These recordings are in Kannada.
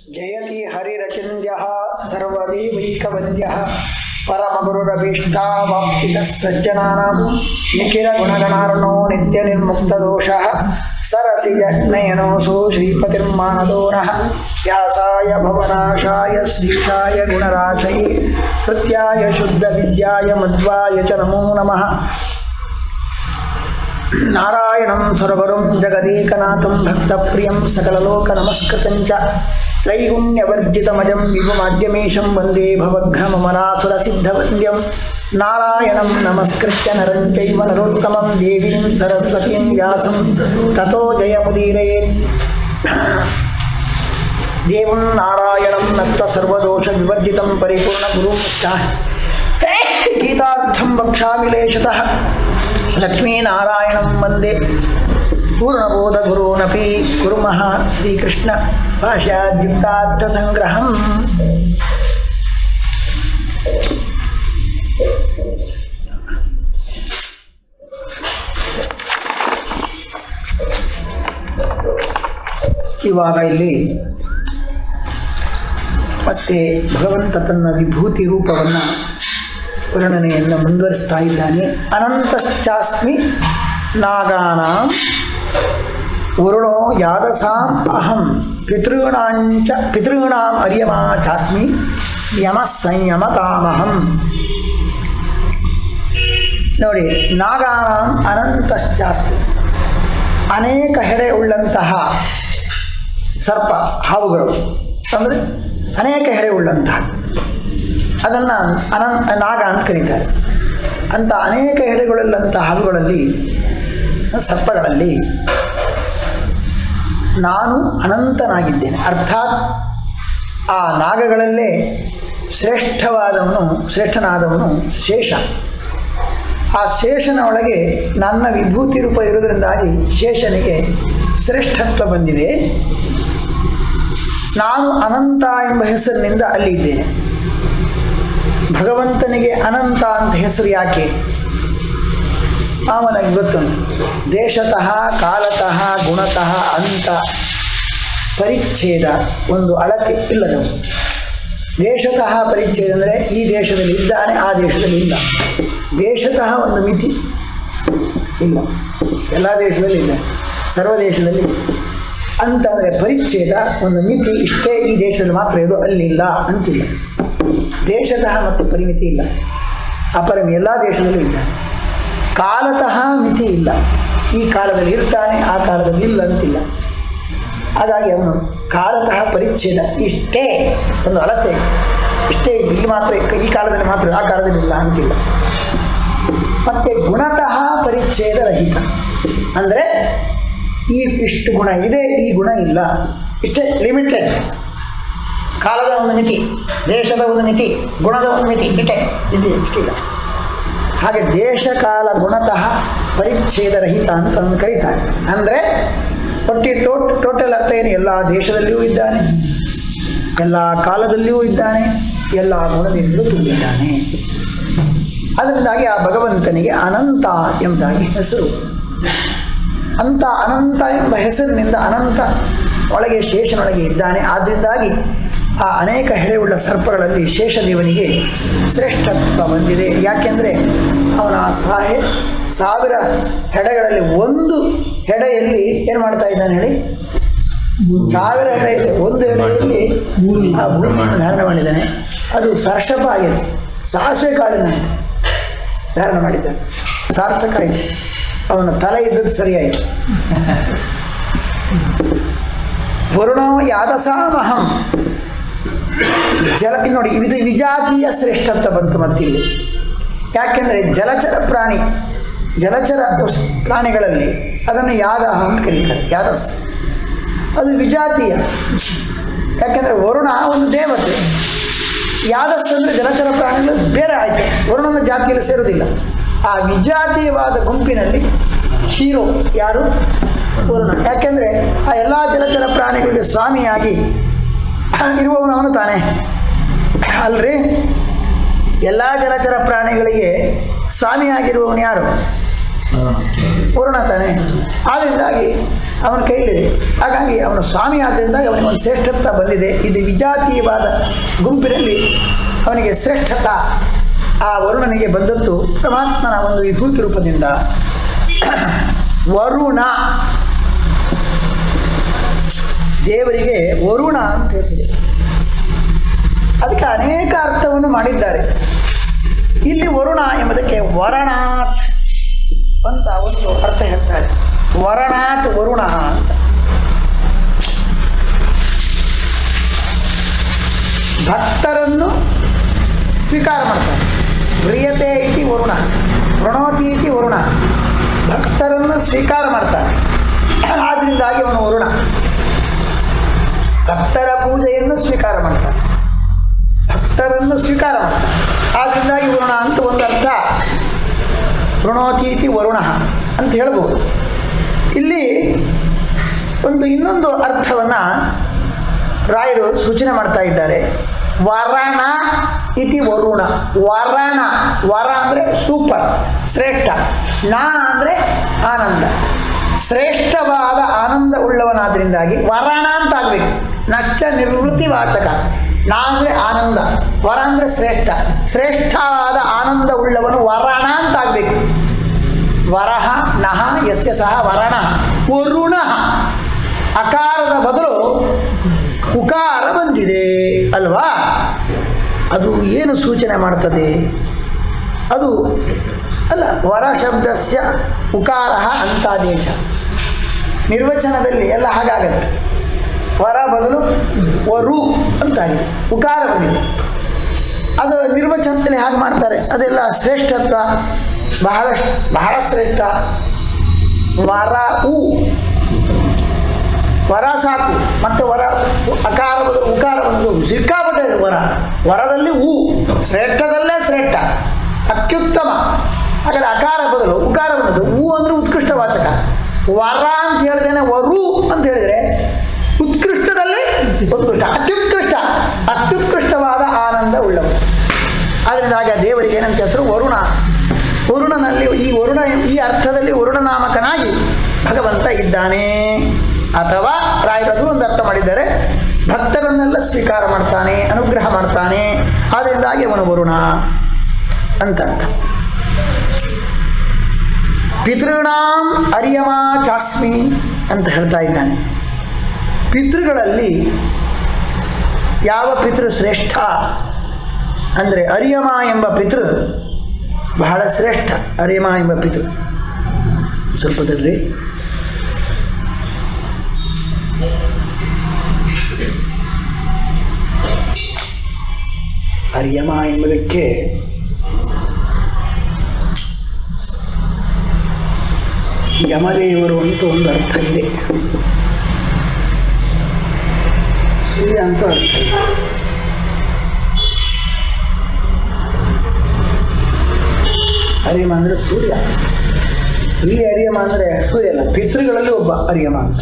ಜಯತಿ ಹರಿರಚಿಂದ್ಯ ಸರ್ವದೇವೈಕವಂದ್ಯ ಪರಮಗುರುರಭೀಷ್ಟಾವಾಪ್ತಿತಃ ಸಜ್ಜನಾನಾಂ ನಿಖಿಲಗುಣಗಣಾರ್ಣೋ ನಿತ್ಯನಿರ್ಮುಕ್ತದೋಷಃ ಸರಸಿಜನಯನೋऽಸೋ ಶ್ರೀಪತಿರ್ಮಾನದೋ ನಃ ವ್ಯಾಸಾಯ ಭವನಾಶಾಯ ಶ್ರೀಶಾಯ ಗುಣರಾಶಯೇ ಕೃತ್ಯಾಯ ಶುದ್ಧವಿದ್ಯಾಯ ಮಧ್ವಾಯ ಚ ನಮೋ ನಮಃ ನಾರಾಯಣಂ ಸುರಗುರುಂ ಜಗದೀಕನಾಥಂ ಭಕ್ತಪ್ರಿಯಂ ಸಕಲಲೋಕನಮಸ್ಕೃತಂ ಚ ತ್ರೈಗುಣ್ಯವರ್ಜಿತಮಜಂ ವಿಭುಮಾದ್ಯಮೇಶಂ ವಂದೇ ಭವಘ್ನಮರಾಸುರಸಿದ್ಧವಂದ್ಯಂ ನಾರಾಯಣಂ ನಮಸ್ಕೃತ್ಯ ನರಂ ಚೈವ ನರೋತ್ತಮಂ ದೇವೀಂ ಸರಸ್ವತೀಂ ವ್ಯಾಸಂ ತಥೋ ಜಯಮುದೀರಯೇತ್ ದೇವಂ ನಾರಾಯಣಂ ನತ್ತ ಸರ್ವದೋಷ ವಿವರ್ಜಿತಂ ಪರಿಪೂರ್ಣ ಗುರುಂ ಗೀತಾರ್ಥಂ ವಕ್ಷಾಮಿ ಲೇಶತಃ ಲಕ್ಷ್ಮೀನಾರಾಯಣಂ ವಂದೇ ಪೂರ್ಣಬೋಧಗುರುನಪಿ ಕುರ್ಮಃ ಶ್ರೀಕೃಷ್ಣ ಭಾಷ್ಯಾದ್ಯುಕ್ತಾರ್ಥಸಂಗ್ರಹಂ ಇವಾಗ ಇಲ್ಲಿ ಮತ್ತೆ ಭಗವಂತ ತನ್ನ ವಿಭೂತಿ ರೂಪವನ್ನು ವರ್ಣನೆಯನ್ನು ಮುಂದುವರಿಸ್ತಾ ಇದ್ದಾನೆ ಅನಂತಶ್ಚಾಸ್ಮಿ ನಾಗಾನಾಂ ವರುಣೋ ಯಾದಸಾಂ ಅಹಂ ಪಿತॄಣಾಂಚ ಪಿತॄಣಾಂ ಅರ್ಯಮಾ ಚಾಸ್ಮಿ ಯಮ ಸಂಯಮತಾಮಹಂ ನೋಡಿ ನಾಗಾನಾಂ ಅನಂತಶ್ಚಾಸ್ಮಿ ಅನೇಕ ಹೆಡೆ ಉಳ್ಳಂತಹ ಸರ್ಪ ಹಾವುಗಳು ಅಂದರೆ ಅನೇಕ ಹೆಡೆ ಉಳ್ಳಂತಹ ಅದನ್ನು ಅನಂತ ನಾಗ ಅಂತ ಕರೀತಾರೆ ಅಂಥ ಅನೇಕ ಹೆಡೆಗಳುಳ್ಳಂಥ ಹಾವುಗಳಲ್ಲಿ ಸರ್ಪಗಳಲ್ಲಿ ನಾನು ಅನಂತನಾಗಿದ್ದೇನೆ ಅರ್ಥಾತ್ ಆ ನಾಗಗಳಲ್ಲೇ ಶ್ರೇಷ್ಠವಾದವನು ಶ್ರೇಷ್ಠನಾದವನು ಶೇಷ ಆ ಶೇಷನ ಒಳಗೆ ನನ್ನ ವಿಭೂತಿ ರೂಪ ಇರುವುದರಿಂದಾಗಿ ಶೇಷನಿಗೆ ಶ್ರೇಷ್ಠತ್ವ ಬಂದಿದೆ ನಾನು ಅನಂತ ಎಂಬ ಹೆಸರಿನಿಂದ ಅಲ್ಲಿ ಇದ್ದೇನೆ ಭಗವಂತನಿಗೆ ಅನಂತ ಅಂತ ಹೆಸರು ಯಾಕೆ ಅವನಿಗೆ ಗೊತ್ತುಂಟು ದೇಶತಃ ಕಾಲತಃ ಗುಣತಃ ಅಂತ ಪರಿಚ್ಛೇದ ಒಂದು ಅಳತೆ ಇಲ್ಲದವು ದೇಶತಃ ಪರಿಚ್ಛೇದ ಅಂದರೆ ಈ ದೇಶದಲ್ಲಿ ಇದ್ದಾನೆ ಆ ದೇಶದಲ್ಲಿ ಇಲ್ಲ ದೇಶತಃ ಒಂದು ಮಿತಿ ಇಲ್ಲ ಎಲ್ಲ ದೇಶದಲ್ಲಿ ಇಲ್ಲ ಸರ್ವ ದೇಶದಲ್ಲಿ ಅಂತಂದರೆ ಪರಿಚ್ಛೇದ ಒಂದು ಮಿತಿ ಇಷ್ಟೇ ಈ ದೇಶದಲ್ಲಿ ಮಾತ್ರ ಇದು ಅಲ್ಲಿಲ್ಲ ಅಂತಿಲ್ಲ ದೇಶತಃ ಮತ್ತು ಪರಿಮಿತಿ ಇಲ್ಲ ಅಪರಮಿ ಎಲ್ಲ ದೇಶದಲ್ಲೂ ಇದ್ದಾನೆ ಕಾಲತಃ ಮಿತಿ ಇಲ್ಲ ಈ ಕಾಲದಲ್ಲಿ ಇರ್ತಾನೆ ಆ ಕಾಲದಲ್ಲಿ ಇಲ್ಲ ಅಂತಿಲ್ಲ ಹಾಗಾಗಿ ಅವನು ಕಾಲತಃ ಪರಿಚ್ಛೇದ ಇಷ್ಟೇ ಒಂದು ಅಳತೆ ಇಷ್ಟೇ ಇಲ್ಲಿ ಮಾತ್ರ ಈ ಕಾಲದಲ್ಲಿ ಮಾತ್ರ ಆ ಕಾಲದಲ್ಲಿ ಇಲ್ಲ ಅಂತಿಲ್ಲ ಮತ್ತು ಗುಣತಃ ಪರಿಚ್ಛೇದ ರಹಿತ ಅಂದರೆ ಈ ಇಷ್ಟು ಗುಣ ಇದೆ ಈ ಗುಣ ಇಲ್ಲ ಇಷ್ಟೇ ಲಿಮಿಟೆಡ್ ಕಾಲದ ಒಂದು ಮಿತಿ ದೇಶದ ಒಂದು ಮಿತಿ ಗುಣದ ಒಂದು ಮಿತಿ ಇಟ್ಟೆ ಇಲ್ಲಿ ಇಷ್ಟಿಲ್ಲ ಹಾಗೆ ದೇಶ ಕಾಲ ಗುಣತಃ ಪರಿಚ್ಛೇದರಹಿತ ಅಂತ ಅವನು ಕರೀತಾರೆ ಅಂದರೆ ಒಟ್ಟಿ ಟೋಟ್ ಟೋಟಲ್ ಅರ್ಥ ಏನು ಎಲ್ಲ ದೇಶದಲ್ಲಿಯೂ ಇದ್ದಾನೆ ಎಲ್ಲ ಕಾಲದಲ್ಲಿಯೂ ಇದ್ದಾನೆ ಎಲ್ಲ ಗುಣದಿಂದಲೂ ತುಂಬಿದ್ದಾನೆ ಅದರಿಂದಾಗಿ ಆ ಭಗವಂತನಿಗೆ ಅನಂತ ಎಂಬುದಾಗಿ ಹೆಸರು ಅಂತ ಅನಂತ ಎಂಬ ಹೆಸರಿನಿಂದ ಅನಂತ ಒಳಗೆ ಶೇಷನೊಳಗೆ ಇದ್ದಾನೆ ಆದ್ದರಿಂದಾಗಿ ಆ ಅನೇಕ ಹೆಡೆಯುಳ್ಳ ಸರ್ಪಗಳಲ್ಲಿ ಶೇಷದೇವನಿಗೆ ಶ್ರೇಷ್ಠತ್ವ ಬಂದಿದೆ ಯಾಕೆಂದರೆ ಅವನ ಸಾಹೆ ಸಾವಿರ ಹೆಡೆಗಳಲ್ಲಿ ಒಂದು ಹೆಡೆಯಲ್ಲಿ ಏನು ಮಾಡ್ತಾ ಇದ್ದಾನೆ ಹೇಳಿ ಸಾವಿರ ಹೆಡೆಯಲ್ಲಿ ಒಂದು ಹೆಡೆಯಲ್ಲಿ ಆ ಬ್ರಹ್ಮಾಂಡ ಧಾರಣೆ ಮಾಡಿದ್ದಾನೆ ಅದು ಸರ್ಷಪ ಆಗೈತೆ ಸಾಸಿವೆ ಕಾಳಿನಂತೆ ಧಾರಣೆ ಮಾಡಿದ್ದಾನೆ ಸಾರ್ಥಕ ಆಯಿತು ಅವನ ತಲೆ ಇದ್ದದ್ದು ಸರಿಯಾಯಿತು ವರುಣೋ ಯಾದಸಾಮಹಂ ಜಲ ನೋಡಿ ಇದು ವಿಜಾತೀಯ ಶ್ರೇಷ್ಠತ್ವ ಬಂತು ಮತ್ತಿಲ್ಲಿ ಯಾಕೆಂದರೆ ಜಲಚರ ಪ್ರಾಣಿ ಜಲಚರ ಪ್ರಾಣಿಗಳಲ್ಲಿ ಅದನ್ನು ಯಾದ ಅಂತ ಕರೀತಾರೆ ಯಾದಸ್ ಅದು ವಿಜಾತೀಯ ಯಾಕೆಂದರೆ ವರುಣ ಒಂದು ದೇವತೆ ಯಾದಸ್ ಅಂದರೆ ಜಲಚರ ಪ್ರಾಣಿಗಳು ಬೇರೆ ಆಯಿತು ವರುಣನ ಜಾತಿಯಲ್ಲಿ ಸೇರೋದಿಲ್ಲ ಆ ವಿಜಾತೀಯವಾದ ಗುಂಪಿನಲ್ಲಿ ಹೀರೋ ಯಾರು ವರುಣ ಯಾಕೆಂದರೆ ಆ ಎಲ್ಲ ಜಲಚರ ಪ್ರಾಣಿಗಳಿಗೆ ಸ್ವಾಮಿಯಾಗಿ ಇರುವವನು ಅವನು ತಾನೇ ಅಲ್ರಿ ಎಲ್ಲ ಜಲಚರ ಪ್ರಾಣಿಗಳಿಗೆ ಸ್ವಾಮಿಯಾಗಿರುವವನು ಯಾರು ವರುಣ ತಾನೇ ಆದ್ದರಿಂದಾಗಿ ಅವನ ಕೈಲಿದೆ ಹಾಗಾಗಿ ಅವನ ಸ್ವಾಮಿ ಆದ್ದರಿಂದ ಅವನಿಗೆ ಒಂದು ಶ್ರೇಷ್ಠತ್ವ ಬಂದಿದೆ ಇದು ವಿಜಾತೀಯವಾದ ಗುಂಪಿನಲ್ಲಿ ಅವನಿಗೆ ಶ್ರೇಷ್ಠತ ಆ ವರುಣನಿಗೆ ಬಂದದ್ದು ಪರಮಾತ್ಮನ ಒಂದು ವಿಭೂತಿ ರೂಪದಿಂದ ವರುಣ ದೇವರಿಗೆ ವರುಣ ಅಂತ ಹೆಸರು ಅದಕ್ಕೆ ಅನೇಕ ಅರ್ಥವನ್ನು ಮಾಡಿದ್ದಾರೆ ಇಲ್ಲಿ ವರುಣ ಎಂಬುದಕ್ಕೆ ವರಣಾತ್ ಅಂತ ಒಂದು ಅರ್ಥ ಹೇಳ್ತಾರೆ ವರಣಾತ್ ವರುಣ ಅಂತ ಭಕ್ತರನ್ನು ಸ್ವೀಕಾರ ಮಾಡ್ತಾನೆ ಪ್ರಿಯತೆ ಇತಿ ವರುಣ ಪ್ರಣೋತಿ ಇತಿ ವರುಣ ಭಕ್ತರನ್ನು ಸ್ವೀಕಾರ ಮಾಡ್ತಾನೆ ಆದ್ದರಿಂದಾಗಿ ಅವನು ವರುಣ ಭಕ್ತರ ಪೂಜೆಯನ್ನು ಸ್ವೀಕಾರ ಮಾಡ್ತಾನೆ ಭಕ್ತರನ್ನು ಸ್ವೀಕಾರ ಮಾಡ್ತಾನೆ ಆದ್ದರಿಂದಾಗಿ ವರುಣ ಅಂತ ಒಂದು ಅರ್ಥ ವೃಣೋತೀತಿ ವರುಣ ಅಂತ ಹೇಳ್ಬೋದು ಇಲ್ಲಿ ಒಂದು ಇನ್ನೊಂದು ಅರ್ಥವನ್ನು ರಾಯರು ಸೂಚನೆ ಮಾಡ್ತಾ ಇದ್ದಾರೆ ವರಣ ಇತಿ ವರುಣ ವರಣ ವರ ಅಂದರೆ ಸೂಪರ್ ಶ್ರೇಷ್ಠ ನಾ ಅಂದರೆ ಆನಂದ ಶ್ರೇಷ್ಠವಾದ ಆನಂದ ಉಳ್ಳವನಾದ್ರಿಂದಾಗಿ ವರಣ ಅಂತ ಆಗಬೇಕು ನಶ್ಚ ನಿವೃತ್ತಿ ವಾಚಕ ನಾ ಅಂದರೆ ಆನಂದ ವರ ಅಂದರೆ ಶ್ರೇಷ್ಠ ಶ್ರೇಷ್ಠವಾದ ಆನಂದ ಉಳ್ಳವನು ವರಣ ಅಂತ ಆಗಬೇಕು ವರಹ ನಹ ಯಸ್ಯ ಸಹ ವರಣ ವರುಣ ಅಕಾರದ ಬದಲು ಉಕಾರ ಬಂದಿದೆ ಅಲ್ವಾ ಅದು ಏನು ಸೂಚನೆ ಮಾಡ್ತದೆ ಅದು ಅಲ್ಲ ವರ ಶಬ್ದಸ್ಯ ಉಕಾರ ಅಂತಾದೇಶ ನಿರ್ವಚನದಲ್ಲಿ ಎಲ್ಲ ಹಾಗಾಗತ್ತೆ ವರ ಬದಲು ವರು ಅಂತಾಗಿದೆ ಉಕಾರ ಬಂದಿದೆ ಅದು ನಿರ್ವಚನದಲ್ಲಿ ಹಾಗೆ ಮಾಡ್ತಾರೆ ಅದೆಲ್ಲ ಶ್ರೇಷ್ಠತ್ವ ಬಹಳ ಬಹಳ ಶ್ರೇಷ್ಠ ವರ ಉ ವರ ಸಾಕು ಮತ್ತು ವರ ಅಕಾರ ಬದಲು ಉಕಾರ ಬಂದು ಸಿಕ್ಕಾಪಟ್ಟೆ ವರ ವರದಲ್ಲಿ ಹೂ ಶ್ರೇಷ್ಠದಲ್ಲೇ ಶ್ರೇಷ್ಠ ಅತ್ಯುತ್ತಮ ಹಾಗಾದ್ರೆ ಅಕಾರ ಬದಲು ಉಕಾರ ಬಂದದ್ದು ಹೂ ಅಂದರೆ ಉತ್ಕೃಷ್ಟ ವಾಚಕ ವರ ಅಂತ ಹೇಳ್ದೇನೆ ವರು ಅಂತ ಹೇಳಿದರೆ ಉತ್ಕೃಷ್ಟದಲ್ಲಿ ಉತ್ಕೃಷ್ಟ ಅತ್ಯುತ್ಕೃಷ್ಟ ಅತ್ಯುತ್ಕೃಷ್ಟವಾದ ಆನಂದ ಉಳ್ಳವರು ಆದ್ದರಿಂದಾಗ ದೇವರಿಗೆ ಏನಂತ ಹೆಸರು ವರುಣ ವರುಣನಲ್ಲಿ ಈ ವರುಣ ಈ ಅರ್ಥದಲ್ಲಿ ವರುಣ ನಾಮಕನಾಗಿ ಭಗವಂತ ಇದ್ದಾನೆ ಅಥವಾ ರಾಯರದು ಒಂದು ಅರ್ಥ ಮಾಡಿದ್ದಾರೆ ಭಕ್ತರನ್ನೆಲ್ಲ ಸ್ವೀಕಾರ ಮಾಡ್ತಾನೆ ಅನುಗ್ರಹ ಮಾಡ್ತಾನೆ ಆದ್ದರಿಂದಾಗಿ ಅವನು ವರುಣ ಅಂತ ಅರ್ಥ ಪಿತೃಣಾಂ ಅರಿಯಮ ಚಾಸ್ಮಿ ಅಂತ ಹೇಳ್ತಾ ಇದ್ದಾನೆ ಪಿತೃಗಳಲ್ಲಿ ಯಾವ ಪಿತೃ ಶ್ರೇಷ್ಠ ಅಂದರೆ ಅರಿಯಮ ಎಂಬ ಪಿತೃ ಬಹಳ ಶ್ರೇಷ್ಠ ಅರಿಯಮ ಎಂಬ ಪಿತೃ ಸ್ವಲ್ಪ ತಡ್ರಿ ಅರಿಯಮ ಎಂಬುದಕ್ಕೆ ಯಮದೇವರು ಅಂತ ಒಂದು ಅರ್ಥ ಇದೆ ಸೂರ್ಯ ಅಂತ ಅರ್ಥ ಇದೆ ಅರಿಯಮ ಅಂದರೆ ಸೂರ್ಯ ಇಲ್ಲಿ ಅರಿಯಮ ಅಂದರೆ ಸೂರ್ಯ ಅಲ್ಲ ಪಿತೃಗಳಲ್ಲಿ ಒಬ್ಬ ಅರಿಯಮ ಅಂತ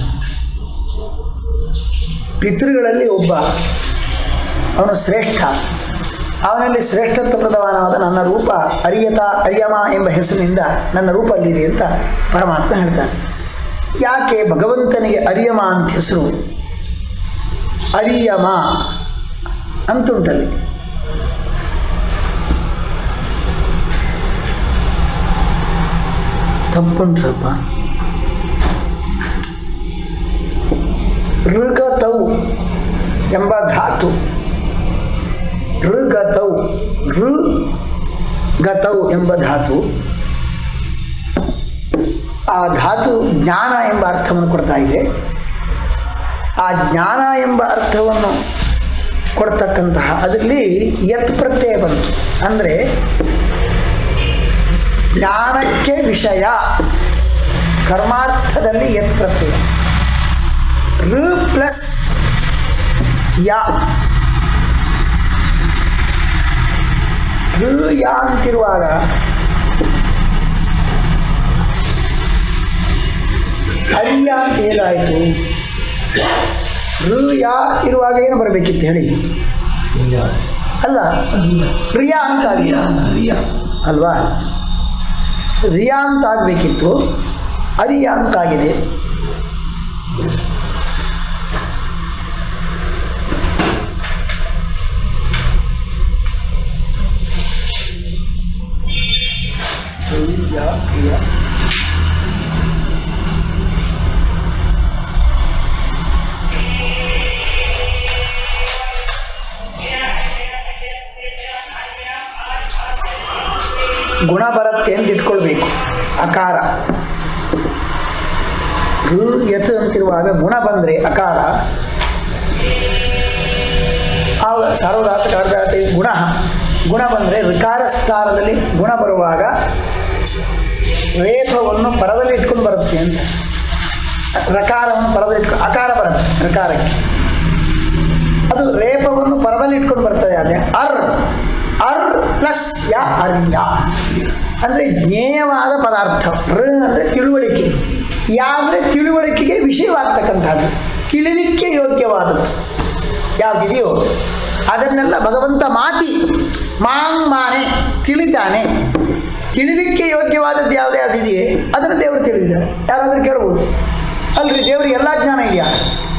ಪಿತೃಗಳಲ್ಲಿ ಒಬ್ಬ ಅವನು ಶ್ರೇಷ್ಠ ಅವನಲ್ಲಿ ಶ್ರೇಷ್ಠತ್ವಪ್ರದವಾದ ನನ್ನ ರೂಪ ಅರಿಯತ ಅರಿಯಮ ಎಂಬ ಹೆಸರಿನಿಂದ ನನ್ನ ರೂಪ ಅಲ್ಲಿದೆ ಅಂತ ಪರಮಾತ್ಮ ಹೇಳ್ತಾನೆ ಯಾಕೆ ಭಗವಂತನಿಗೆ ಅರಿಯಮ ಅಂತ ಹೆಸರು ಅರಿಯಮ ಅಂತುಂಟಲ್ಲಿ ತಪ್ಪುಂಟು ಸ್ವಲ್ಪ ಋಗತೌ ಎಂಬ ಧಾತು ಋಗತೌ ಋ ಗತೌ ಎಂಬ ಧಾತು ಆ ಧಾತು ಜ್ಞಾನ ಎಂಬ ಅರ್ಥವನ್ನು ಕೊಡ್ತಾ ಇದೆ ಆ ಜ್ಞಾನ ಎಂಬ ಅರ್ಥವನ್ನು ಕೊಡ್ತಕ್ಕಂತಹ ಅದರಲ್ಲಿ ಯತ್ ಪ್ರತ್ಯಯ ಬಂತು ಅಂದರೆ ಜ್ಞಾನಕ್ಕೆ ವಿಷಯ ಕರ್ಮಾರ್ಥದಲ್ಲಿ ಯತ್ ಪ್ರತ್ಯಯ ಋ ಪ್ಲಸ್ ಯಾ ಋ ಯಾ ಅಂತಿರುವಾಗ ಅರಿಯ ಅಂತ ಹೇಗಾಯಿತು ಋ ಯಾ ಇರುವಾಗ ಏನು ಬರಬೇಕಿತ್ತು ಹೇಳಿ ಅಲ್ಲ ಪ್ರಿಯಾ ಅಂತ ಆಗಿದೆಯಾ ಅಲ್ವಾ ರಿಯಾ ಅಂತ ಆಗಬೇಕಿತ್ತು ಅರಿಯ ಅಂತಾಗಿದೆ ಗುಣ ಬರುತ್ತೆ ಅಂತ ಇಟ್ಕೊಳ್ಬೇಕು ಅಕಾರ ಋ ಯತ್ ಅಂತಿರುವಾಗ ಗುಣ ಬಂದರೆ ಅಕಾರ ಆಗ ಸಾರ್ವಧಾತಕ ಅರ್ಧಾತಿ ಗುಣ ಗುಣ ಬಂದರೆ ಋಕಾರ ಸ್ಥಾನದಲ್ಲಿ ಗುಣ ಬರುವಾಗ ರೇಫವನ್ನು ಪರದಲ್ಲಿ ಇಟ್ಕೊಂಡು ಬರುತ್ತೆ ಅಂತ ರಕಾರವನ್ನು ಪರದಲ್ಲಿ ಇಟ್ಕೊಂಡು ಅಕಾರ ಬರುತ್ತೆ ಋಕಾರಕ್ಕೆ ಅದು ರೇಪವನ್ನು ಪರದಲ್ಲಿ ಇಟ್ಕೊಂಡು ಬರ್ತದೆ ಅದೇ ಅರ್ ಅರ್ ಪ್ಲಸ್ ಯ ಅರ್ಯ ಅಂದರೆ ಜ್ಞೇಯವಾದ ಪದಾರ್ಥ ರ ಅಂದರೆ ತಿಳುವಳಿಕೆ ಯಾ ಅಂದರೆ ತಿಳುವಳಿಕೆಗೆ ವಿಷಯವಾಗ್ತಕ್ಕಂಥದ್ದು ತಿಳಿಲಿಕ್ಕೆ ಯೋಗ್ಯವಾದದ್ದು ಯಾವುದಿದೆಯೋ ಅದನ್ನೆಲ್ಲ ಭಗವಂತ ಮಾತಿ ಮಾಂಗ್ ಮಾನೆ ತಿಳಿತಾನೆ ತಿಳಿಲಿಕ್ಕೆ ಯೋಗ್ಯವಾದದ್ದು ಯಾವ್ದು ಯಾವುದಿದೆಯೇ ಅದನ್ನು ದೇವರು ತಿಳಿದಿದ್ದಾರೆ ಯಾರಾದರೂ ಕೇಳ್ಬೋದು ಅಲ್ರಿ ದೇವರಿಗೆ ಎಲ್ಲ ಜ್ಞಾನ ಇದೆಯಾ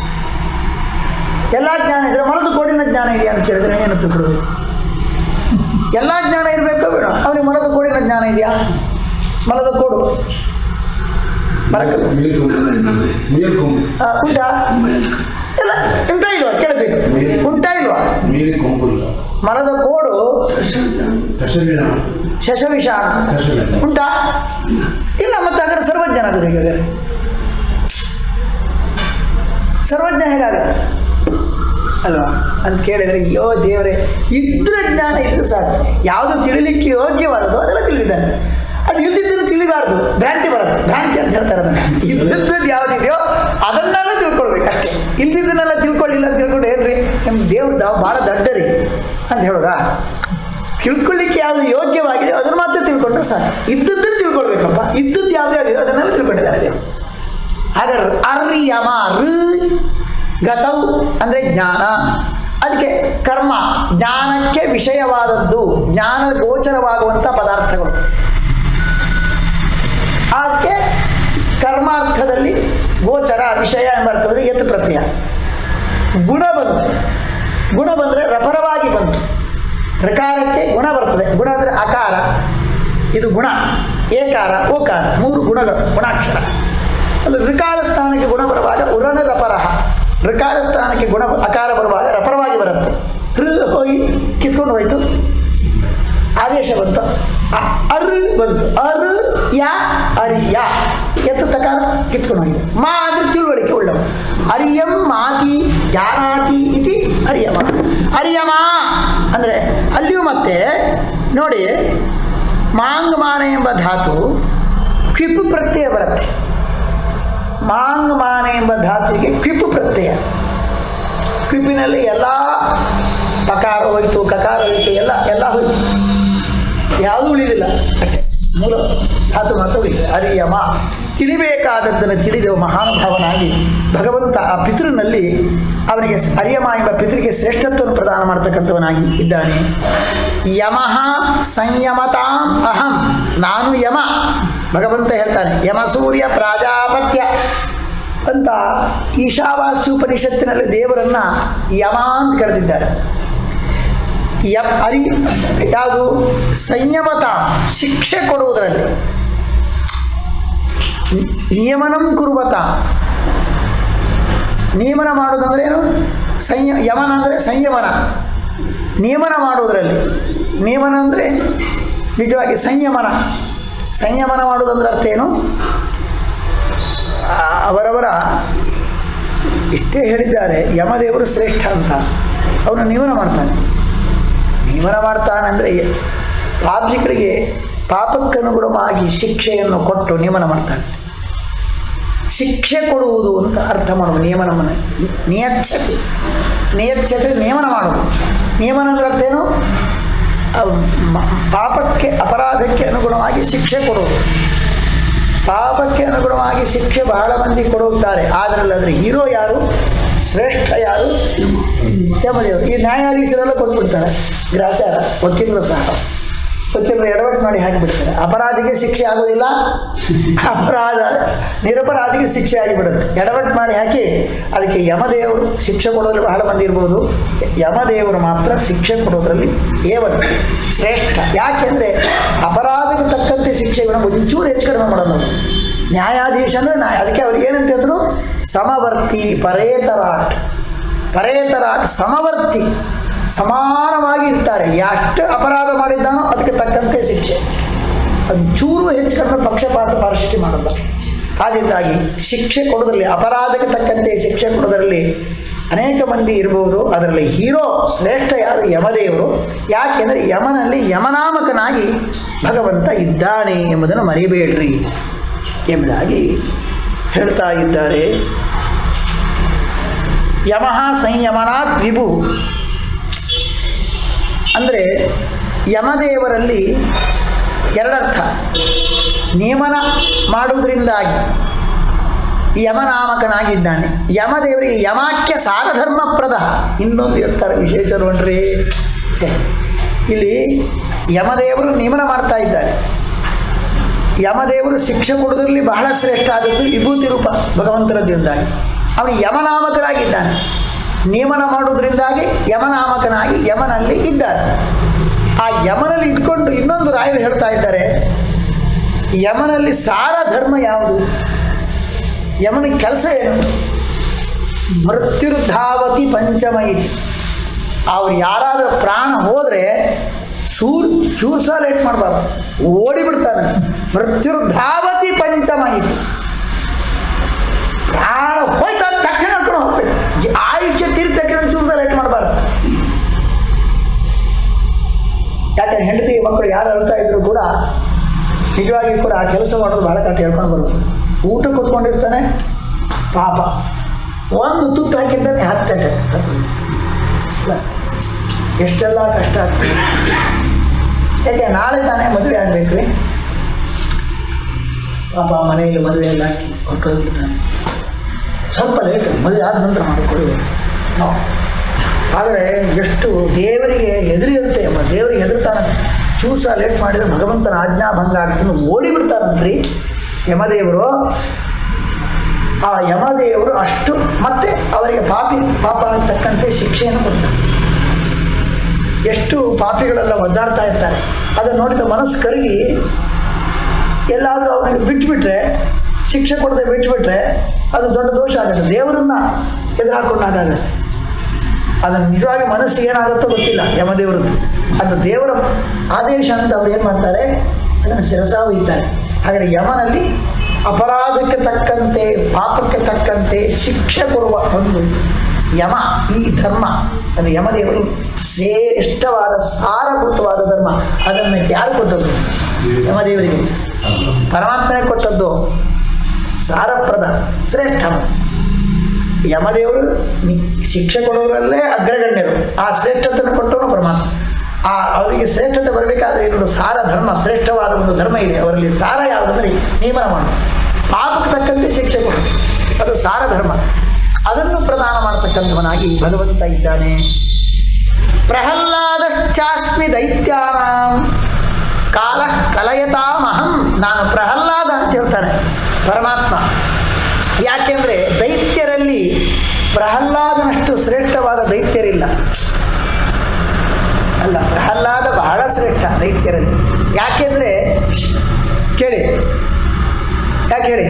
ಎಲ್ಲ ಜ್ಞಾನ ಇದ್ರೆ ಮನದ ಕೋಡಿನ ಜ್ಞಾನ ಇದೆಯಾ ಅಂತ ಕೇಳಿದ್ರೆ ಏನು ತಿಳ್ಕೊಡ್ಬೇಕು ಎಲ್ಲ ಜ್ಞಾನ ಇರಬೇಕು ಬೇಡ ಅವನಿಗೆ ಮರದ ಕೋಡಿನ ಜ್ಞಾನ ಇದೆಯಾ ಮರದ ಕೋಡು ಮರಕ್ಕೆ ಮುಯಲ್ ಕೊಂಬು ಆ, ಉಂಟಾ ಇಲ್ಲ ಉಂಟಾ ಇಲ್ವಾ ಕೇಳಬೇಕು ಉಂಟಾ ಇಲ್ವಾ ಮೀರಿ ಕೊಂಬುಲ್ಲ ಮರದ ಕೋಡು ಕಸರಿನ ಶಶವಿಷಾಣ ಕಸರಿನ ಉಂಟಾ ಇಲ್ಲ ಮತ್ತೆ ಹಾಗಾದ್ರೆ ಸರ್ವಜ್ಞನ ಆಗೋದು ಹೇಗಾದ್ರೆ ಸರ್ವಜ್ಞ ಹೇಗಾಗ ಅಲ್ವಾ ಅಂತ ಕೇಳಿದರೆ ಅಯ್ಯೋ ದೇವರೇ ಇದ್ರೆ ಜ್ಞಾನ ಇದ್ರೆ ಸಾಕು ಯಾವುದು ತಿಳಿಲಿಕ್ಕೆ ಯೋಗ್ಯವಾದದ್ದು ಅದೆಲ್ಲ ತಿಳಿದಿದ್ದಾನೆ ಅದು ಇಲ್ದಿದ್ದನ್ನು ತಿಳಿಬಾರ್ದು ಭ್ರಾಂತಿ ಬರುತ್ತೆ ಭ್ರಾಂತಿ ಅಂತ ಹೇಳ್ತಾರೆ ಅದನ್ನು ಇದ್ದದ್ದು ಯಾವುದಿದೆಯೋ ಅದನ್ನೆಲ್ಲ ತಿಳ್ಕೊಳ್ಬೇಕು ಅಷ್ಟೇ ಇಲ್ದಿದ್ದನ್ನೆಲ್ಲ ತಿಳ್ಕೊಳ್ಳಿಲ್ಲ ಅಂತ ತಿಳ್ಕೊಂಡು ಏನ್ರಿ ನಿಮ್ಮ ದೇವ್ರದ್ದು ಭಾಳ ದಡ್ಡರಿ ಅಂತ ಹೇಳೋದಾ ತಿಳ್ಕೊಳ್ಳಿಕ್ಕೆ ಯಾವುದು ಯೋಗ್ಯವಾಗಿದೆ ಅದನ್ನು ಮಾತ್ರ ತಿಳ್ಕೊಂಡ್ರೆ ಸಾಕು ಇದ್ದದ್ದನ್ನು ತಿಳ್ಕೊಳ್ಬೇಕಪ್ಪ ಇದ್ದದ್ದು ಯಾವುದು ಯಾವುದಿದೆ ಅದನ್ನೆಲ್ಲ ತಿಳ್ಕೊಂಡಿದ್ದಾರೆ ದೇವರು ಹಾಗಾದ್ರೆ ಅರ್ಯಮ ಋ ಗತೌ ಅಂದರೆ ಜ್ಞಾನ ಅದಕ್ಕೆ ಕರ್ಮ ಜ್ಞಾನಕ್ಕೆ ವಿಷಯವಾದದ್ದು ಜ್ಞಾನ ಗೋಚರವಾಗುವಂಥ ಪದಾರ್ಥಗಳು ಅದಕ್ಕೆ ಕರ್ಮಾರ್ಥದಲ್ಲಿ ಗೋಚರ ವಿಷಯ ಎಂಬ ಅರ್ಥದಲ್ಲಿ ಎತ್ತು ಪ್ರತ್ಯಯ ಗುಣ ಬಂತು ಗುಣ ಬಂದರೆ ರಪರವಾಗಿ ಬಂತು ಋಕಾರಕ್ಕೆ ಗುಣ ಬರ್ತದೆ ಗುಣ ಅಂದರೆ ಅಕಾರ ಇದು ಗುಣ ಏಕಾರ ಓಕಾರ ಮೂರು ಗುಣಗಳು ಗುಣಾಕ್ಷರ ಅದು ಋಕಾರ ಸ್ಥಾನಕ್ಕೆ ಗುಣ ಬರುವಾಗ ಉರಣ ರಪರಹ ಋಕಾರ ಸ್ಥಾನಕ್ಕೆ ಗುಣ ಅಕಾರ ಬರುವಾಗ ರಪರವಾಗಿ ಬರುತ್ತೆ ಋ ಹೋಗಿ ಕಿತ್ಕೊಂಡು ಹೋಯಿತು ಆದೇಶ ಬಂತು ಅ- ಅರ್ ಬಂತು ಅರ್ ಯ ಅರಿಯ ಎತ್ತ ತಕಾರ ಕಿತ್ಕೊಂಡು ಹೋಗಿದೆ ಮಾ ಅಂದರೆ ತಿಳುವಳಿಕೆ ಉಳ್ಳವ ಅರಿಯಂ ಮಾತಿ ಜಾನಾತಿ ಇತಿ ಅರಿಯಮ ಅರಿಯಮ ಅಂದರೆ ಅಲ್ಲಿಯೂ ಮತ್ತೆ ನೋಡಿ ಮಾಂಗ್ ಮಾನ ಎಂಬ ಧಾತು ಕ್ವಿಪ್ ಪ್ರತ್ಯಯ ಬರುತ್ತೆ ಮಾಂಗ್ ಮಾನ ಎಂಬ ಧಾತುವಿಗೆ ಕ್ವಿಪ್ ಪ್ರತ್ಯಯ ಕ್ವಿಪ್ಪಿನಲ್ಲಿ ಎಲ್ಲ ಪಕಾರ ಹೋಯಿತು ಕಕಾರ ಹೋಯಿತು ಎಲ್ಲ ಎಲ್ಲ ಹೋಯಿತು ಯಾವುದೂ ಉಳಿದಿಲ್ಲ ಅಷ್ಟೇ ಮೂಲ ಧಾತು ಮಾತ್ರ ಉಳಿದಿದೆ ಅರಿಯಮ ತಿಳಿಬೇಕಾದದ್ದನ್ನು ತಿಳಿದ ಮಹಾನುಭಾವನಾಗಿ ಭಗವಂತ ಆ ಪಿತೃನಲ್ಲಿ ಅವನಿಗೆ ಅರಿಯಮ ಎಂಬ ಪಿತೃಗೆ ಶ್ರೇಷ್ಠತ್ವವನ್ನು ಪ್ರದಾನ ಮಾಡ್ತಕ್ಕಂಥವನಾಗಿ ಇದ್ದಾನೆ ಯಮಃ ಸಂಯಮತಾಂ ಅಹಂ ನಾನು ಯಮ ಭಗವಂತ ಹೇಳ್ತಾನೆ ಯಮ ಸೂರ್ಯ ಪ್ರಾಜಾಪತ್ಯ ಅಂತ ಈಶಾವಾಸ್ಯೋಪನಿಷತ್ತಿನಲ್ಲಿ ದೇವರನ್ನು ಯಮ ಅಂತ ಕರೆದಿದ್ದಾರೆ ಯ ಅರಿ ಯಾವುದು ಸಂಯಮತ ಶಿಕ್ಷೆ ಕೊಡುವುದರಲ್ಲಿ ನಿ- ನಿಯಮನಂ ಕುರುವತ ನಿಯಮನ ಮಾಡೋದಂದ್ರೆ ಏನು ಸಂಯ ಯಮನ ಅಂದರೆ ಸಂಯಮನ ನಿಯಮನ ಮಾಡುವುದರಲ್ಲಿ ನಿಯಮನ ಅಂದರೆ ನಿಜವಾಗಿ ಸಂಯಮನ ಸಂಯಮನ ಮಾಡುವುದಂದ್ರೆ ಅರ್ಥ ಏನು ಆ, ಅವರವರ ಇಷ್ಟೇ ಹೇಳಿದ್ದಾರೆ ಯಮದೇವರು ಶ್ರೇಷ್ಠ ಅಂತ ಅವನು ನಿಯಮನ ಮಾಡ್ತಾನೆ ನಿಯಮನ ಮಾಡ್ತಾನೆ ಅಂದರೆ ಪಾಪಿಗಳಿಗೆ ಪಾಪಕ್ಕನುಗುಣವಾಗಿ ಶಿಕ್ಷೆಯನ್ನು ಕೊಟ್ಟು ನಿಯಮನ ಮಾಡ್ತಾನೆ ಶಿಕ್ಷೆ ಕೊಡುವುದು ಅಂತ ಅರ್ಥ ಮಾಡುವ ನಿಯಮನವನ್ನು ನಿಯಚ್ಛತೆ ನಿಯಚ್ಛತೆ ನಿಯಮನ ಮಾಡೋದು ನಿಯಮನ ಅಂದ್ರೆ ಅರ್ಥ ಏನು ಆ, ಮ- ಪಾಪಕ್ಕೆ ಅಪರಾಧಕ್ಕೆ ಅನುಗುಣವಾಗಿ ಶಿಕ್ಷೆ ಕೊಡುವುದು ಪಾಪಕ್ಕೆ ಅನುಗುಣವಾಗಿ ಶಿಕ್ಷೆ ಬಹಳ ಮಂದಿ ಕೊಡುತ್ತಾರೆ ಅದರಲ್ಲಿ ಅದರ ಹೀರೋ ಯಾರು ಶ್ರೇಷ್ಠ ಯಾರು ಯಮದೇವರು ಈ ನ್ಯಾಯಾಧೀಶರೆಲ್ಲ ಕೊಟ್ಬಿಡ್ತಾರೆ ಗ್ರಾಚಾರ ವಕೀಲರು ಸಹ ವಕೀಲರು ಎಡವಟ್ಟು ಮಾಡಿ ಹಾಕಿಬಿಡ್ತಾರೆ ಅಪರಾಧಿಗೆ ಶಿಕ್ಷೆ ಆಗೋದಿಲ್ಲ ಅಪರಾಧ ನಿರಪರಾಧಿಗೆ ಶಿಕ್ಷೆ ಆಗಿಬಿಡುತ್ತೆ ಎಡವಟ್ಟು ಮಾಡಿ ಹಾಕಿ ಅದಕ್ಕೆ ಯಮದೇವರು ಶಿಕ್ಷೆ ಕೊಡೋದ್ರಲ್ಲಿ ಬಹಳ ಮಂದಿ ಇರ್ಬೋದು ಯಮದೇವರು ಮಾತ್ರ ಶಿಕ್ಷೆ ಕೊಡೋದ್ರಲ್ಲಿ ಏವನ್ ಶ್ರೇಷ್ಠ ಯಾಕೆಂದರೆ ಅಪರಾಧಕ್ಕೆ ತಕ್ಕಂತೆ ಶಿಕ್ಷೆಗಳನ್ನು ಒಂಚೂರು ಹೆಚ್ಚು ಕಡಿಮೆ ಮಾಡಲ್ಲ ಅವರು ನ್ಯಾಯಾಧೀಶ ಅಂದರೆ ನ್ಯಾಯ ಅದಕ್ಕೆ ಅವ್ರಿಗೆ ಏನಂತ ಹೆಸರು ಸಮವರ್ತಿ ಪರೇತರಾಟ್ ಪರೇತರಾಟ್ ಸಮವರ್ತಿ ಸಮಾನವಾಗಿ ಇರ್ತಾರೆ ಎಷ್ಟು ಅಪರಾಧ ಮಾಡಿದ್ದಾನೋ ಅದಕ್ಕೆ ತಕ್ಕಂತೆ ಶಿಕ್ಷೆ ಅದು ಚೂರು ಹೆಚ್ಚು ಕಡಿಮೆ ಪಕ್ಷಪಾತ ಪಾರಶಿಕೆ ಮಾಡಲ್ಲ ಆದ್ದರಿಂದಾಗಿ ಶಿಕ್ಷೆ ಕೊಡೋದ್ರಲ್ಲಿ ಅಪರಾಧಕ್ಕೆ ತಕ್ಕಂತೆ ಶಿಕ್ಷೆ ಕೊಡೋದರಲ್ಲಿ ಅನೇಕ ಮಂದಿ ಇರಬಹುದು ಅದರಲ್ಲಿ ಹೀರೋ ಶ್ರೇಷ್ಠ ಯಾರು ಯಮದೇವರು ಯಾಕೆಂದರೆ ಯಮನಲ್ಲಿ ಯಮನಾಮಕನಾಗಿ ಭಗವಂತ ಇದ್ದಾನೆ ಎಂಬುದನ್ನು ಮರಿಬೇಡ್ರಿ ಎಂಬುದಾಗಿ ಹೇಳ್ತಾ ಇದ್ದಾರೆ ಯಮಃ ಸಂಯಮನಾತ್ ವಿಭು ಅಂದರೆ ಯಮದೇವರಲ್ಲಿ ಎರಡರ್ಥ ನಿಯಮನ ಮಾಡುವುದರಿಂದಾಗಿ ಯಮನಾಮಕನಾಗಿದ್ದಾನೆ ಯಮದೇವರಿಗೆ ಯಮಾಖ್ಯ ಸಾರಧರ್ಮಪ್ರದ ಇನ್ನೊಂದು ಹೇಳ್ತಾರೆ ವಿಶೇಷ ನೋಡ್ರಿ ಸರಿ ಇಲ್ಲಿ ಯಮದೇವರು ನಿಯಮನ ಮಾಡ್ತಾ ಇದ್ದಾರೆ ಯಮದೇವರು ಶಿಕ್ಷೆ ಕೊಡೋದ್ರಲ್ಲಿ ಬಹಳ ಶ್ರೇಷ್ಠ ಆದದ್ದು ವಿಭೂತಿ ರೂಪ ಭಗವಂತನದಿಂದಾಗಿ ಅವನು ಯಮನಾಮಕನಾಗಿದ್ದಾನೆ ನಿಯಮನ ಮಾಡುವುದರಿಂದಾಗಿ ಯಮನಾಮಕನಾಗಿ ಯಮನಲ್ಲಿ ಇದ್ದಾನೆ ಆ ಯಮನಲ್ಲಿ ಇದ್ಕೊಂಡು ಇನ್ನೊಂದು ರಾಯರು ಹೇಳ್ತಾ ಇದ್ದಾರೆ ಯಮನಲ್ಲಿ ಸಾರ ಧರ್ಮ ಯಾವುದು ಯಮನ ಕೆಲಸ ಏನು ಮೃತ್ಯುರ್ಧಾವತಿ ಪಂಚಮ ಇತಿ ಅವ್ರು ಯಾರಾದರೂ ಪ್ರಾಣ ಹೋದರೆ ಸೂರ್ ಚೂರ್ಸ ಲೇಟ್ ಮಾಡಬಾರ್ದು ಓಡಿಬಿಡ್ತಾನೆ ಮೃತ್ಯುರ್ಧಾವತಿ ಪಂಚಮ ಇತಿ ಪ್ರಾಣ ಹೋಯ್ತು ಅಂದ ತಕ್ಷಣ ಹೇಳ್ಕೊಂಡು ಹೋಗ್ಬೇಕು ಜಿ- ಆಯುಷ್ಯ ತೀರಿದ ತಕ್ಷಣ ಚೂರ್ಸ ಲೇಟ್ ಮಾಡಬಾರ್ದು ಯಾಕಂದ್ರೆ ಹೆಂಡತಿ ಮಕ್ಕಳು ಯಾರು ಅಳ್ತಾ ಇದ್ರು ಕೂಡ ನಿಜವಾಗಿ ಕೂಡ ಆ ಕೆಲಸ ಮಾಡೋದು ಭಾಳ ಕಷ್ಟ ಹೇಳ್ಕೊಂಡು ಬರ್ಬೋದು ಊಟ ಕೊಟ್ಕೊಂಡಿರ್ತಾನೆ ಪಾಪ ಒಂದು ತುತ್ತು ಹಾಕಿದ್ದಾನೆ ಹತ್ತು ಅಟ್ಯಾಕ್ ಸತ್ತು ಎಷ್ಟೆಲ್ಲ ಕಷ್ಟ ಆಗ್ತದೆ ಯಾಕೆ ನಾಳೆ ತಾನೇ ಮದುವೆ ಆಗಬೇಕು ರೀ ಪಾಪ ಮನೆಯಲ್ಲಿ ಮದುವೆ ಎಲ್ಲ ಹಾಕಿ ಹೊರಟೋಗಿದ್ದಾನೆ ಸ್ವಲ್ಪ ಲೇಟ್ ಮದುವೆ ಆದ ನಂತರ ಮಾಡಿಕೊಳ್ಳಿ ನಾವು ಆದರೆ ಎಷ್ಟು ದೇವರಿಗೆ ಎದುರಿಯುತ್ತೆ ಎಂಬ ದೇವರಿಗೆ ಎದುರ್ತಾನೆ ಚೂಸ ಲೇಟ್ ಮಾಡಿದರೆ ಭಗವಂತನ ಆಜ್ಞಾ ಭಂಗ ಆಗ್ತಾನೆ ಓಡಿಬಿಡ್ತಾರಂತ್ರಿ ಯಮದೇವರು ಆ ಯಮದೇವರು ಅಷ್ಟು ಮತ್ತೆ ಅವರಿಗೆ ಪಾಪಿ ಪಾಪ ತಕ್ಕಂತೆ ಶಿಕ್ಷೆಯನ್ನು ಕೊಡ್ತಾರೆ ಎಷ್ಟು ಪಾಪಿಗಳೆಲ್ಲ ಒದ್ದಾಡ್ತಾ ಇರ್ತಾರೆ ಅದನ್ನು ನೋಡಿದ ಮನಸ್ಸು ಕರಗಿ ಎಲ್ಲಾದರೂ ಅವನಿಗೆ ಬಿಟ್ಬಿಟ್ರೆ ಶಿಕ್ಷೆ ಕೊಡದೆ ಬಿಟ್ಬಿಟ್ರೆ ಅದು ದೊಡ್ಡ ದೋಷ ಆಗುತ್ತೆ ದೇವರನ್ನ ಎದುರಾಕೊಂಡಾಗತ್ತೆ ಅದನ್ನು ನಿಜವಾಗಿ ಮನಸ್ಸಿಗೆ ಏನಾಗುತ್ತೋ ಗೊತ್ತಿಲ್ಲ ಯಮದೇವರದ್ದು ಅದು ದೇವರ ಆದೇಶ ಅಂತ ಅವ್ರು ಏನು ಮಾಡ್ತಾರೆ ಅದನ್ನು ಶಿರಸ ಒಯ್ತಾರೆ ಹಾಗಾದರೆ ಯಮನಲ್ಲಿ ಅಪರಾಧಕ್ಕೆ ತಕ್ಕಂತೆ ಪಾಪಕ್ಕೆ ತಕ್ಕಂತೆ ಶಿಕ್ಷೆ ಕೊಡುವ ಒಂದು ಯಮ ಈ ಧರ್ಮ ಅದು ಯಮದೇವರು ಶ್ರೇಷ್ಠವಾದ ಸಾರಭೂತವಾದ ಧರ್ಮ ಅದನ್ನು ಯಾರು ಕೊಟ್ಟದ್ದು ಯಮದೇವರಿಗೆ ಪರಮಾತ್ಮನೇ ಕೊಟ್ಟದ್ದು ಸಾರಪ್ರದ ಶ್ರೇಷ್ಠ ಮತ್ತು ಯಮದೇವರು ನಿ- ಶಿಕ್ಷೆ ಕೊಡೋರಲ್ಲೇ ಅಗ್ರಗಣ್ಯರು ಆ ಶ್ರೇಷ್ಠತೆಯನ್ನು ಕೊಟ್ಟವನು ಪರಮಾತ್ಮ ಆ ಅವರಿಗೆ ಶ್ರೇಷ್ಠತೆ ಬರಬೇಕಾದ್ರೆ ಇನ್ನೊಂದು ಸಾರ ಧರ್ಮ ಶ್ರೇಷ್ಠವಾದ ಒಂದು ಧರ್ಮ ಇದೆ ಅವರಲ್ಲಿ ಸಾರ ಯಾವುದಂದ್ರೆ ನಿಯಮನ ಮಾಡು ಪಾಪಕ್ಕೆ ತಕ್ಕಂತೆ ಶಿಕ್ಷೆ ಕೊಡು ಅದು ಸಾರ ಧರ್ಮ ಅದನ್ನು ಪ್ರದಾನ ಮಾಡತಕ್ಕಂಥವನಾಗಿ ಭಗವಂತ ಇದ್ದಾನೆ ಪ್ರಹ್ಲಾದಶ್ಚಾಸ್ಮಿ ದೈತ್ಯಾನಾಂ ಕಾಲ ಕಲಯತಾಮಹಂ ನಾನು ಪ್ರಹ್ಲಾದ ಅಂತ ಹೇಳ್ತಾನೆ ಪರಮಾತ್ಮ ಯಾಕೆಂದರೆ ದೈತ್ಯರಲ್ಲಿ ಪ್ರಹ್ಲಾದನಷ್ಟು ಶ್ರೇಷ್ಠವಾದ ದೈತ್ಯರಿಲ್ಲ ಅಲ್ಲ ಪ್ರಹ್ಲಾದ ಬಹಳ ಶ್ರೇಷ್ಠ ದೈತ್ಯರಲ್ಲಿ ಯಾಕೆಂದರೆ ಕೇಳಿ ಯಾಕೆ ಹೇಳಿ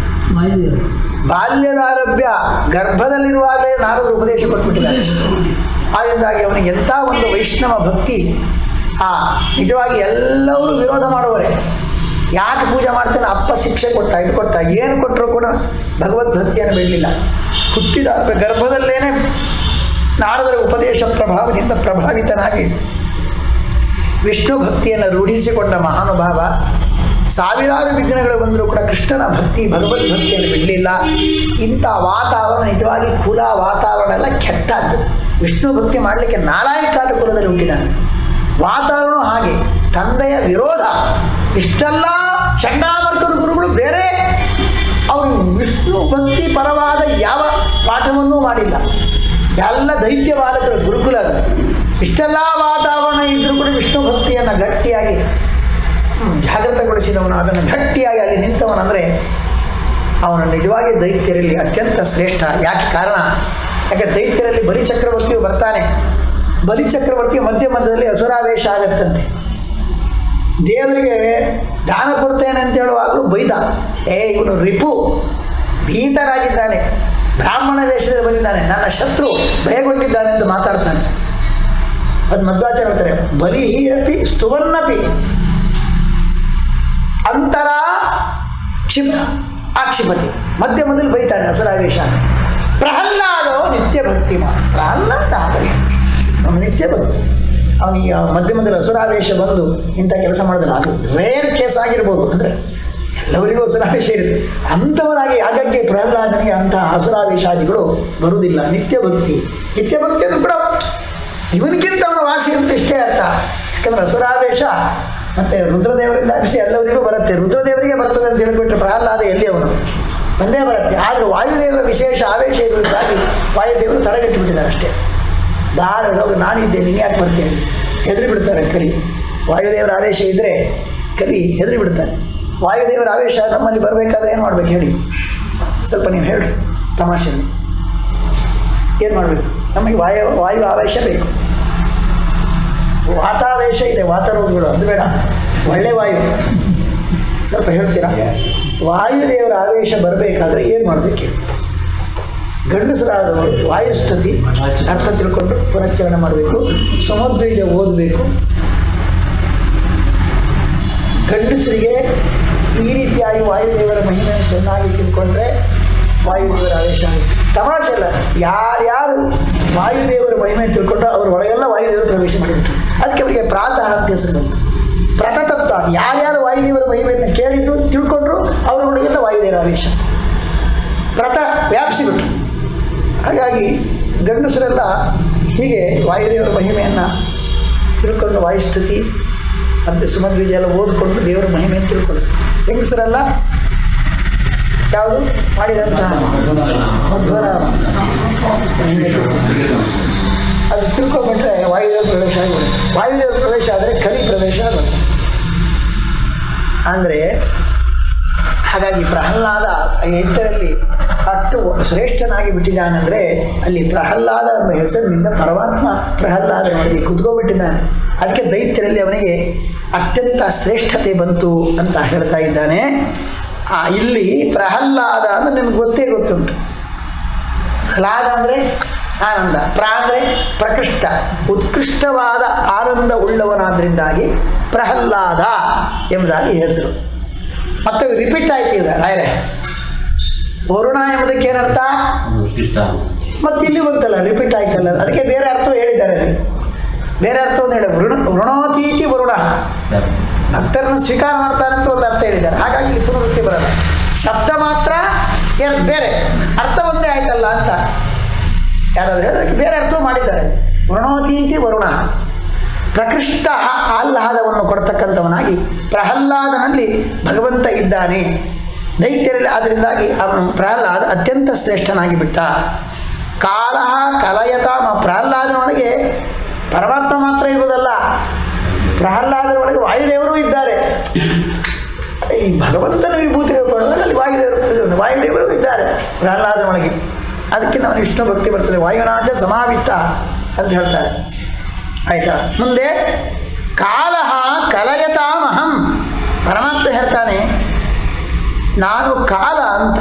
ಬಾಲ್ಯದಾರಭ್ಯ ಗರ್ಭದಲ್ಲಿರುವಾಗಲೇ ನಾರದರು ಉಪದೇಶ ಕೊಟ್ಬಿಟ್ಟಿದ್ದಾರೆ ಆದ್ದರಿಂದಾಗಿ ಅವನಿಗೆ ಎಂಥ ಒಂದು ವೈಷ್ಣವ ಭಕ್ತಿ ಆ ನಿಜವಾಗಿ ಎಲ್ಲರೂ ವಿರೋಧ ಮಾಡುವರೆ ಯಾಕೆ ಪೂಜೆ ಮಾಡ್ತಾನೆ ಅಪ್ಪ ಶಿಕ್ಷೆ ಕೊಟ್ಟ ಇದು ಕೊಟ್ಟ ಏನು ಕೊಟ್ಟರು ಕೂಡ ಭಗವದ್ಭಕ್ತಿಯನ್ನು ಬಿಡಲಿಲ್ಲ ಹುಟ್ಟಿದ ಗರ್ಭದಲ್ಲೇನೆ ನಾರದರ ಉಪದೇಶ ಪ್ರಭಾವದಿಂದ ಪ್ರಭಾವಿತನಾಗಿ ವಿಷ್ಣು ಭಕ್ತಿಯನ್ನು ರೂಢಿಸಿಕೊಂಡ ಮಹಾನುಭಾವ ಸಾವಿರಾರು ವಿಘ್ನಗಳು ಬಂದರೂ ಕೂಡ ಕೃಷ್ಣನ ಭಕ್ತಿ ಭಗವದ್ಭಕ್ತಿಯನ್ನು ಬಿಡಲಿಲ್ಲ ಇಂಥ ವಾತಾವರಣ ನಿಜವಾಗಿ ಕುಲ ವಾತಾವರಣ ಎಲ್ಲ ಕೆಟ್ಟದ್ದು ವಿಷ್ಣು ಭಕ್ತಿ ಮಾಡಲಿಕ್ಕೆ ನಾಲಾಯಕಾದ ಕುಲದಲ್ಲಿ ಹುಟ್ಟಿದ್ದಾನೆ ವಾತಾವರಣ ಹಾಗೆ ತಂದೆಯ ವಿರೋಧ ಇಷ್ಟೆಲ್ಲ ಚಂಡಾಮರ್ಕರು ಗುರುಗಳು ಬೇರೆ ಅವರು ವಿಷ್ಣು ಭಕ್ತಿ ಪರವಾದ ಯಾವ ಪಾಠವನ್ನೂ ಮಾಡಿಲ್ಲ ಎಲ್ಲ ದೈತ್ಯವಾದಕರ ಗುರುಕುಲ ಅದು. ಇಷ್ಟೆಲ್ಲ ವಾತಾವರಣ ಇದ್ದರೂ ಕೂಡ ವಿಷ್ಣು ಭಕ್ತಿಯನ್ನು ಗಟ್ಟಿಯಾಗಿ ಹ್ಮ್, ಜಾಗೃತಗೊಳಿಸಿದವನು ಅದನ್ನು ಗಟ್ಟಿಯಾಗಿ ಅಲ್ಲಿ ನಿಂತವನಂದರೆ ಅವನು ನಿಜವಾಗಿ ದೈತ್ಯರಲ್ಲಿ ಅತ್ಯಂತ ಶ್ರೇಷ್ಠ ಯಾಕೆ ಕಾರಣ ಯಾಕೆ ದೈತ್ಯರಲ್ಲಿ ಬಲಿಚಕ್ರವರ್ತಿಯು ಬರ್ತಾನೆ ಬಲಿಚಕ್ರವರ್ತಿಯ ಮಧ್ಯ ಮಧ್ಯದಲ್ಲಿ ಅಸುರಾವೇಶ ಆಗತ್ತಂತೆ ದೇವರಿಗೆ ದಾನ ಕೊಡ್ತೇನೆ ಅಂತ ಹೇಳುವಾಗಲೂ ಬೈದ ಏ ಇವನು ರಿಪು ಭೀತರಾಗಿದ್ದಾನೆ ಬ್ರಾಹ್ಮಣ ದೇಶದಲ್ಲಿ ಬಂದಿದ್ದಾನೆ ನನ್ನ ಶತ್ರು ಭಯಗೊಂಡಿದ್ದಾನೆ ಎಂದು ಮಾತಾಡ್ತಾನೆ ಅದು ಮಧ್ವಾಚಾರ್ಯ ಹೇಳ್ತಾರೆ ಬಲಿ ಅಪಿ ಸ್ತುವನ್ನಪಿ ಅಂತರ ಕ್ಷಿಪ ಆಕ್ಷಿಪತಿ ಮಧ್ಯಮದಲ್ಲಿ ಬೈತಾನೆ ಅಸುರಾವೇಶ ಪ್ರಹ್ಲಾದೋ ನಿತ್ಯ ಭಕ್ತಿ ಮಾ ಪ್ರಹ್ಲಾದ ಆಗಲಿ ಅವನು ನಿತ್ಯ ಭಕ್ತಿ ಅವನಿಗೆ ಮಧ್ಯಮದಲ್ಲಿ ಅಸುರಾವೇಶ ಬಂದು ಇಂಥ ಕೆಲಸ ಮಾಡೋದಿಲ್ಲ ಅದು ರೇರ್ ಕೇಸ್ ಆಗಿರ್ಬೋದು ಅಂದರೆ ಎಲ್ಲರಿಗೂ ಅಸುರಾವೇಶ ಇರುತ್ತೆ ಅಂಥವರಾಗಿ ಆಗಾಗ್ಗೆ ಪ್ರಹ್ಲಾದನಿಗೆ ಅಂತಹ ಅಸುರಾವೇಶಾದಿಗಳು ಬರುವುದಿಲ್ಲ ನಿತ್ಯ ಭಕ್ತಿ ನಿತ್ಯ ಭಕ್ತಿ ಅಂದ್ರೆ ಕೂಡ ಇವನಿಗಿಂತ ಅವನ ವಾಸಿ ಅಂತ ಇಷ್ಟೇ ಅರ್ಥ ಯಾಕಂದ್ರೆ ಅಸುರಾವೇಶ ಮತ್ತು ರುದ್ರದೇವರಿಂದ ವಿಷಯ ಎಲ್ಲರಿಗೂ ಬರುತ್ತೆ ರುದ್ರದೇವರಿಗೆ ಬರ್ತದೆ ಅಂತ ಹೇಳಿಬಿಟ್ರೆ ಪ್ರಹ್ಲಾದ ಎಲ್ಲಿ ಅವನು ಬಂದೇ ಬರುತ್ತೆ ಆದರೆ ವಾಯುದೇವರ ವಿಶೇಷ ಆವೇಶ ಇರುವುದಾಗಿ ವಾಯುದೇವರು ತಡೆಗಟ್ಟಿಬಿಟ್ಟಿದ್ದಾರೆ ಅಷ್ಟೇ ದಾರ ಹೋಗಿ ನಾನಿದ್ದೆ ನೀನು ಯಾಕೆ ಬರ್ತೀನಿ ಅಂತ ಹೆದರಿ ಬಿಡ್ತಾರೆ ಕಲಿ ವಾಯುದೇವರ ಆವೇಶ ಇದ್ದರೆ ಕಲಿ ಹೆದರಿ ಬಿಡ್ತಾರೆ ವಾಯುದೇವರ ಆವೇಶ ನಮ್ಮಲ್ಲಿ ಬರಬೇಕಾದ್ರೆ ಏನು ಮಾಡ್ಬೇಕು ಹೇಳಿ ಸ್ವಲ್ಪ ನೀವು ಹೇಳಿ ತಮಾಷೆ ಏನು ಮಾಡಬೇಕು ನಮಗೆ ವಾಯು ವಾಯು ಆವೇಶ ಬೇಕು ವಾತಾವೇಶ ಇದೆ ವಾತರೋಗಗಳು ಅದು ಬೇಡ ಒಳ್ಳೆ ವಾಯು ಸ್ವಲ್ಪ ಹೇಳ್ತೀರಾ ವಾಯುದೇವರ ಆವೇಶ ಬರಬೇಕಾದ್ರೆ ಏನು ಮಾಡಬೇಕು ಹೇಳಿ ಗಂಡಸರಾದವರು ವಾಯುಸ್ತುತಿ ಅರ್ಥ ತಿಳ್ಕೊಂಡು ಪುನಶ್ಚರಣೆ ಮಾಡಬೇಕು ಸಮದ್ವೀಜ ಓದಬೇಕು ಗಂಡಸರಿಗೆ ಈ ರೀತಿಯಾಗಿ ವಾಯುದೇವರ ಮಹಿಮೆಯನ್ನು ಚೆನ್ನಾಗಿ ತಿಳ್ಕೊಂಡ್ರೆ ವಾಯುದೇವರ ಆವೇಶ ಆಗುತ್ತೆ ತಮಾಷೆ ಅಲ್ಲ ಯಾರ್ಯಾರು ವಾಯುದೇವರ ಮಹಿಮೆ ತಿಳ್ಕೊಂಡ್ರೆ ಅವ್ರ ಒಳಗೆಲ್ಲ ವಾಯುದೇವರು ಪ್ರವೇಶ ಮಾಡಿಬಿಟ್ರು ಅದಕ್ಕೆ ಅವರಿಗೆ ಪ್ರಾತಃ ಅಂತ ಹೆಸರು ಬಂತು ಪ್ರತತತ್ವ ಯಾರ್ಯಾರು ವಾಯುದೇವರ ಮಹಿಮೆಯನ್ನು ಕೇಳಿದ್ರು ತಿಳ್ಕೊಂಡ್ರು ಅವರೊಳಗೆಲ್ಲ ವಾಯುದೇವರ ಆವೇಶ ಪ್ರತ ವ್ಯಾಪಿಸಿಬಿಟ್ರು ಹಾಗಾಗಿ ಗಂಡಸರೆಲ್ಲ ಹೀಗೆ ವಾಯುದೇವರ ಮಹಿಮೆಯನ್ನು ತಿಳ್ಕೊಂಡು ವಾಯುಸ್ತುತಿ ಮತ್ತು ಸುಮಧ್ವಿಜ ಎಲ್ಲ ಓದಿಕೊಂಡು ದೇವರ ಮಹಿಮೆಯನ್ನು ತಿಳ್ಕೊಂಡು ಹೆಂಗಸರೆಲ್ಲ ಯಾವುದು ಮಾಡಿದಂತಹ ಮಧ್ವನಾಮ ಮಹಿಮೆ ತಿಳ್ಕೊಂಡು. ಅದು ತಿಳ್ಕೊಂಡ್ಬಿಟ್ರೆ ವಾಯುದೇವ ಪ್ರವೇಶ ಆಗಿಬಿಡುತ್ತೆ ವಾಯುದೇವ ಪ್ರವೇಶ ಆದರೆ ಕಲಿ ಪ್ರವೇಶ ಆಗುತ್ತೆ ಅಂದರೆ ಹಾಗಾಗಿ ಪ್ರಹ್ಲಾದ ಇದರಲ್ಲಿ ಅಷ್ಟು ಶ್ರೇಷ್ಠನಾಗಿ ಬಿಟ್ಟಿದ್ದಾನೆಂದರೆ ಅಲ್ಲಿ ಪ್ರಹ್ಲಾದ ಎಂಬ ಹೆಸರಿನಿಂದ ಪರಮಾತ್ಮ ಪ್ರಹ್ಲಾದನೊಳಗೆ ಕುತ್ಕೊಂಡ್ಬಿಟ್ಟಿದ್ದಾನೆ ಅದಕ್ಕೆ ದೈತ್ಯರಲ್ಲಿ ಅವನಿಗೆ ಅತ್ಯಂತ ಶ್ರೇಷ್ಠತೆ ಬಂತು ಅಂತ ಹೇಳ್ತಾ ಇದ್ದಾನೆ ಆ, ಇಲ್ಲಿ ಪ್ರಹ್ಲಾದ ಅಂದರೆ ನಿಮ್ಗೆ ಗೊತ್ತೇ ಗೊತ್ತುಂಟು ಹ್ಲಾದ ಅಂದರೆ ಆನಂದ ಪ್ರ ಅಂದರೆ ಪ್ರಕೃಷ್ಟ ಉತ್ಕೃಷ್ಟವಾದ ಆನಂದ ಉಳ್ಳವನಾದ್ರಿಂದಾಗಿ ಪ್ರಹ್ಲಾದ ಎಂಬುದಾಗಿ ಹೆಸರು ಮತ್ತೆ ರಿಪೀಟ್ ಆಯ್ತು ಈಗ ರಾಯರೇ ವರುಣ ಎಂಬುದಕ್ಕೆ ಏನರ್ಥ ಮತ್ತೆ ಇಲ್ಲಿ ಬಂತಲ್ಲ ರಿಪೀಟ್ ಆಯ್ತಲ್ಲ ಅದಕ್ಕೆ ಬೇರೆ ಅರ್ಥ ಹೇಳಿದ್ದಾರೆ ಅಲ್ಲಿ ಬೇರೆ ಅರ್ಥವನ್ನು ಹೇಳಿ ವೃಣ ವೃಣೋತೀತಿ ವರುಣ ಭಕ್ತರನ್ನು ಸ್ವೀಕಾರ ಮಾಡ್ತಾನೆ ಅಂತ ಒಂದು ಅರ್ಥ ಹೇಳಿದ್ದಾರೆ ಹಾಗಾಗಿ ಇಲ್ಲಿ ಪುನರುಕ್ತಿ ಬರಲ್ಲ ಶಬ್ದ ಮಾತ್ರ ಏನು ಬೇರೆ ಅರ್ಥ ಒಂದೇ ಆಯ್ತಲ್ಲ ಅಂತ ಯಾರಾದರೂ ಅದಕ್ಕೆ ಬೇರೆ ಅರ್ಥ ಮಾಡಿದ್ದಾರೆ ವರುಣೋತೀತಿ ವರುಣ ಪ್ರಕೃಷ್ಟ ಆಹ್ಲಾದವನ್ನು ಕೊಡ್ತಕ್ಕಂಥವನಾಗಿ ಪ್ರಹ್ಲಾದನಲ್ಲಿ ಭಗವಂತ ಇದ್ದಾನೆ ದೈತ್ಯರಲ್ಲಿ ಆದ್ದರಿಂದಾಗಿ ಅವನು ಪ್ರಹ್ಲಾದ ಅತ್ಯಂತ ಶ್ರೇಷ್ಠನಾಗಿ ಬಿಟ್ಟ ಕಾಲ ಕಲಯತಾಮ ಪ್ರಹ್ಲಾದನೊಳಗೆ ಪರಮಾತ್ಮ ಮಾತ್ರ ಇರುವುದಲ್ಲ ಪ್ರಹ್ಲಾದನೊಳಗೆ ವಾಯುದೇವರು ಇದ್ದಾರೆ ಈ ಭಗವಂತನ ವಿಭೂತಿ ಕೊಡುವಾಗ ಅಲ್ಲಿ ವಾಯುದೇವರು ವಾಯುದೇವರು ಇದ್ದಾರೆ ಪ್ರಹ್ಲಾದನೊಳಗೆ ಅದಕ್ಕೆ ನಾವು ವಿಷ್ಣು ಭಕ್ತಿ ಬರ್ತದೆ ವಾಯುನಾಥ ಸಮಾವಿಷ್ಟ ಅಂತ ಹೇಳ್ತಾರೆ ಆಯಿತಾ ಮುಂದೆ ಕಾಲ ಕಲಯತಾಮಹಂ ಪರಮಾತ್ಮ ಹೇಳ್ತಾನೆ ನಾನು ಕಾಲ ಅಂತ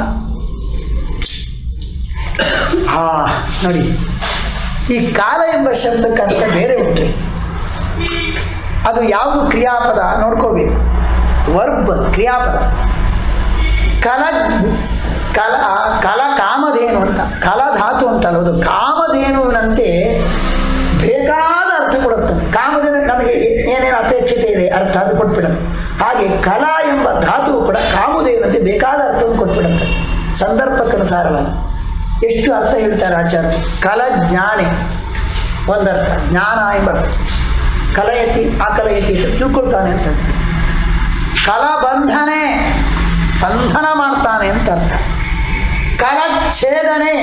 ಹಾ ನೋಡಿ ಈ ಕಾಲ ಎಂಬ ಶಬ್ದಕ್ಕೆ ಅರ್ಥ ಬೇರೆ ಉಂಟು ಅದು ಯಾವುದು ಕ್ರಿಯಾಪದ ನೋಡ್ಕೋಬೇಕು ವರ್ಬ್ ಕ್ರಿಯಾಪದ ಕಲ ಕಲ ಕಲ ಕಾಮಧೇನು ಅಂತ ಕಲ ಧಾತು ಉಂಟಲ್ಲ ಅದು ಕಾಮಧೇನುವಿನಂತೆ ಬೇಕಾದ ಅರ್ಥ ಕೊಡುತ್ತದೆ ಕಾಮಧೇನು ನಮಗೆ ಏನೇನು ಅಪೇಕ್ಷತೆ ಇದೆ ಅರ್ಥ ಅದು ಕೊಟ್ಬಿಡುತ್ತೆ ಹಾಗೆ ಕಲ ಎಂಬ ಧಾತು ಕೂಡ ಕಾಮಧೇನಂತೆ ಬೇಕಾದ ಅರ್ಥವನ್ನು ಕೊಟ್ಬಿಡುತ್ತೆ ಸಂದರ್ಭಕ್ಕನುಸಾರವಾಗಿ ಎಷ್ಟು ಅರ್ಥ ಹೇಳ್ತಾರೆ ಆಚಾರ್ಯ ಕಲ ಜ್ಞಾನೆ ಒಂದರ್ಥ ಜ್ಞಾನ ಎಂಬ ಕಲಯತಿ ಆಕಲಯತಿ ಅಂತ ತಿಳ್ಕೊಳ್ತಾನೆ ಅಂತ ಅರ್ಥ. ಕಲಬಂಧನೆ ಬಂಧನ ಮಾಡ್ತಾನೆ ಅಂತ ಅರ್ಥ ಕಲಚ್ಛೇದನೆ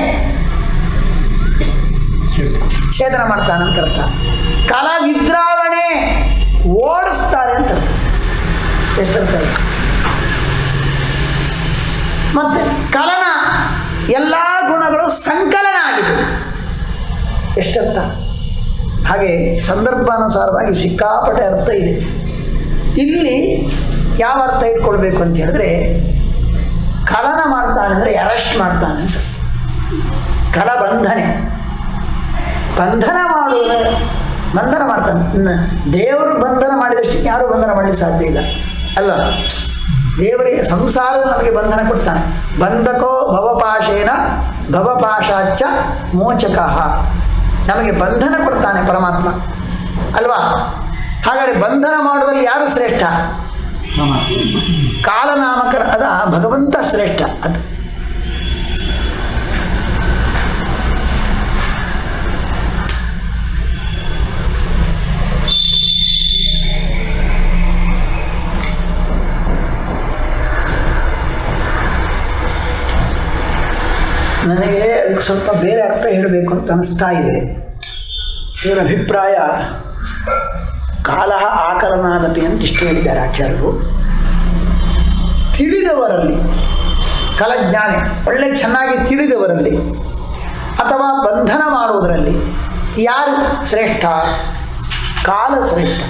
ಛೇದನ ಮಾಡ್ತಾನೆ ಅಂತ ಅರ್ಥ ಕಲ ವಿದ್ರಾವಣೆ ಓಡಿಸ್ತಾನೆ ಅಂತ ಅರ್ಥ ಎಷ್ಟರ್ಥ ಇದೆ? ಮತ್ತೆ ಕಲನ ಎಲ್ಲ ಗುಣಗಳು ಸಂಕಲನ ಆಗಿದೆ ಎಷ್ಟರ್ಥ ಹಾಗೆ ಸಂದರ್ಭಾನುಸಾರವಾಗಿ ಸಿಕ್ಕಾಪಟ್ಟೆ ಅರ್ಥ ಇದೆ ಇಲ್ಲಿ ಯಾವ ಅರ್ಥ ಇಟ್ಕೊಳ್ಬೇಕು ಅಂತ ಹೇಳಿದ್ರೆ ಕಲನ ಮಾಡ್ತಾನೆ ಅಂದರೆ ಅರೆಸ್ಟ್ ಮಾಡ್ತಾನೆ ಅಂತ ಕಲ ಬಂಧನೆ ಬಂಧನ ಮಾಡುವ ಬಂಧನ ಮಾಡ್ತಾನೆ ಇನ್ನು ದೇವರು ಬಂಧನ ಮಾಡಿದಷ್ಟು ಯಾರೂ ಬಂಧನ ಮಾಡಲಿಕ್ಕೆ ಸಾಧ್ಯ ಇಲ್ಲ ಅಲ್ಲ ದೇವರಿಗೆ ಸಂಸಾರದ ನಮಗೆ ಬಂಧನ ಕೊಡ್ತಾನೆ ಬಂಧಕೋ ಭವಪಾಶೇನ ಭವಪಾಶಾಚ್ಚ ಮೋಚಕಃ ನಮಗೆ ಬಂಧನ ಕೊಡ್ತಾನೆ ಪರಮಾತ್ಮ ಅಲ್ವಾ ಹಾಗಾದರೆ ಬಂಧನ ಮಾಡೋದ್ರಲ್ಲಿ ಯಾರು ಶ್ರೇಷ್ಠ ಕಾಲನಾಮಕರ ಅದ ಭಗವಂತ ಶ್ರೇಷ್ಠ ಅದು ನನಗೆ ಅದಕ್ಕೆ ಸ್ವಲ್ಪ ಬೇರೆ ಅರ್ಥ ಹೇಳಬೇಕು ಅಂತ ಅನಿಸ್ತಾ ಇದೆ ಇವರ ಅಭಿಪ್ರಾಯ ಕಾಲ ಆಕಲನಾದಪಿ ಅಂತ ಇಷ್ಟು ಹೇಳಿದ್ದಾರೆ ಆಚಾರ್ಯರು ತಿಳಿದವರಲ್ಲಿ ಕಲಜ್ಞಾನಿ ಒಳ್ಳೆ ಚೆನ್ನಾಗಿ ತಿಳಿದವರಲ್ಲಿ ಅಥವಾ ಬಂಧನ ಮಾಡುವುದರಲ್ಲಿ ಯಾರು ಶ್ರೇಷ್ಠ ಕಾಲ ಶ್ರೇಷ್ಠ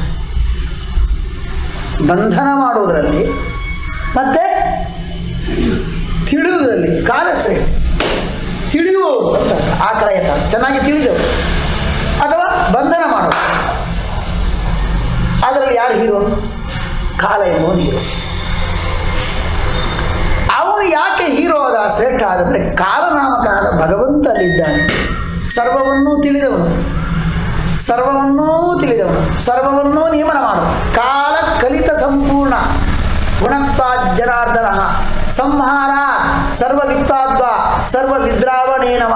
ಬಂಧನ ಮಾಡುವುದರಲ್ಲಿ ಮತ್ತು ತಿಳಿಯುವುದರಲ್ಲಿ ಕಾಲ ಶ್ರೇಷ್ಠ ತಿಳಿಯುವವರು ಅಂತ ಆ ಕರೆಯತ ಚೆನ್ನಾಗಿ ತಿಳಿದವರು ಅಥವಾ ಬಂಧನ ಮಾಡೋರು ಅದರಲ್ಲಿ ಯಾರು ಹೀರೋ ಕಾಲ ಎನ್ನುವನು ಹೀರೋ ಅವನು ಯಾಕೆ ಹೀರೋ ಆದ ಶ್ರೇಷ್ಠ ಆದಂದರೆ ಕಾಲನಾಮಕನಾದ ಭಗವಂತ ಅಲ್ಲಿದ್ದಾನೆ ಸರ್ವವನ್ನೂ ತಿಳಿದವನು ಸರ್ವವನ್ನೂ ತಿಳಿದವನು ಸರ್ವವನ್ನೂ ನಿಯಮನ ಮಾಡು ಕಾಲ ಕಲಿತ ಸಂಪೂರ್ಣ ಗುಣತ್ವಾಜ್ಜನಾರ್ದನ ಸಂಹಾರ ಸರ್ವವಿತ್ವಾದ್ವ ಸರ್ವವಿದ್ರಾವಣೇನವ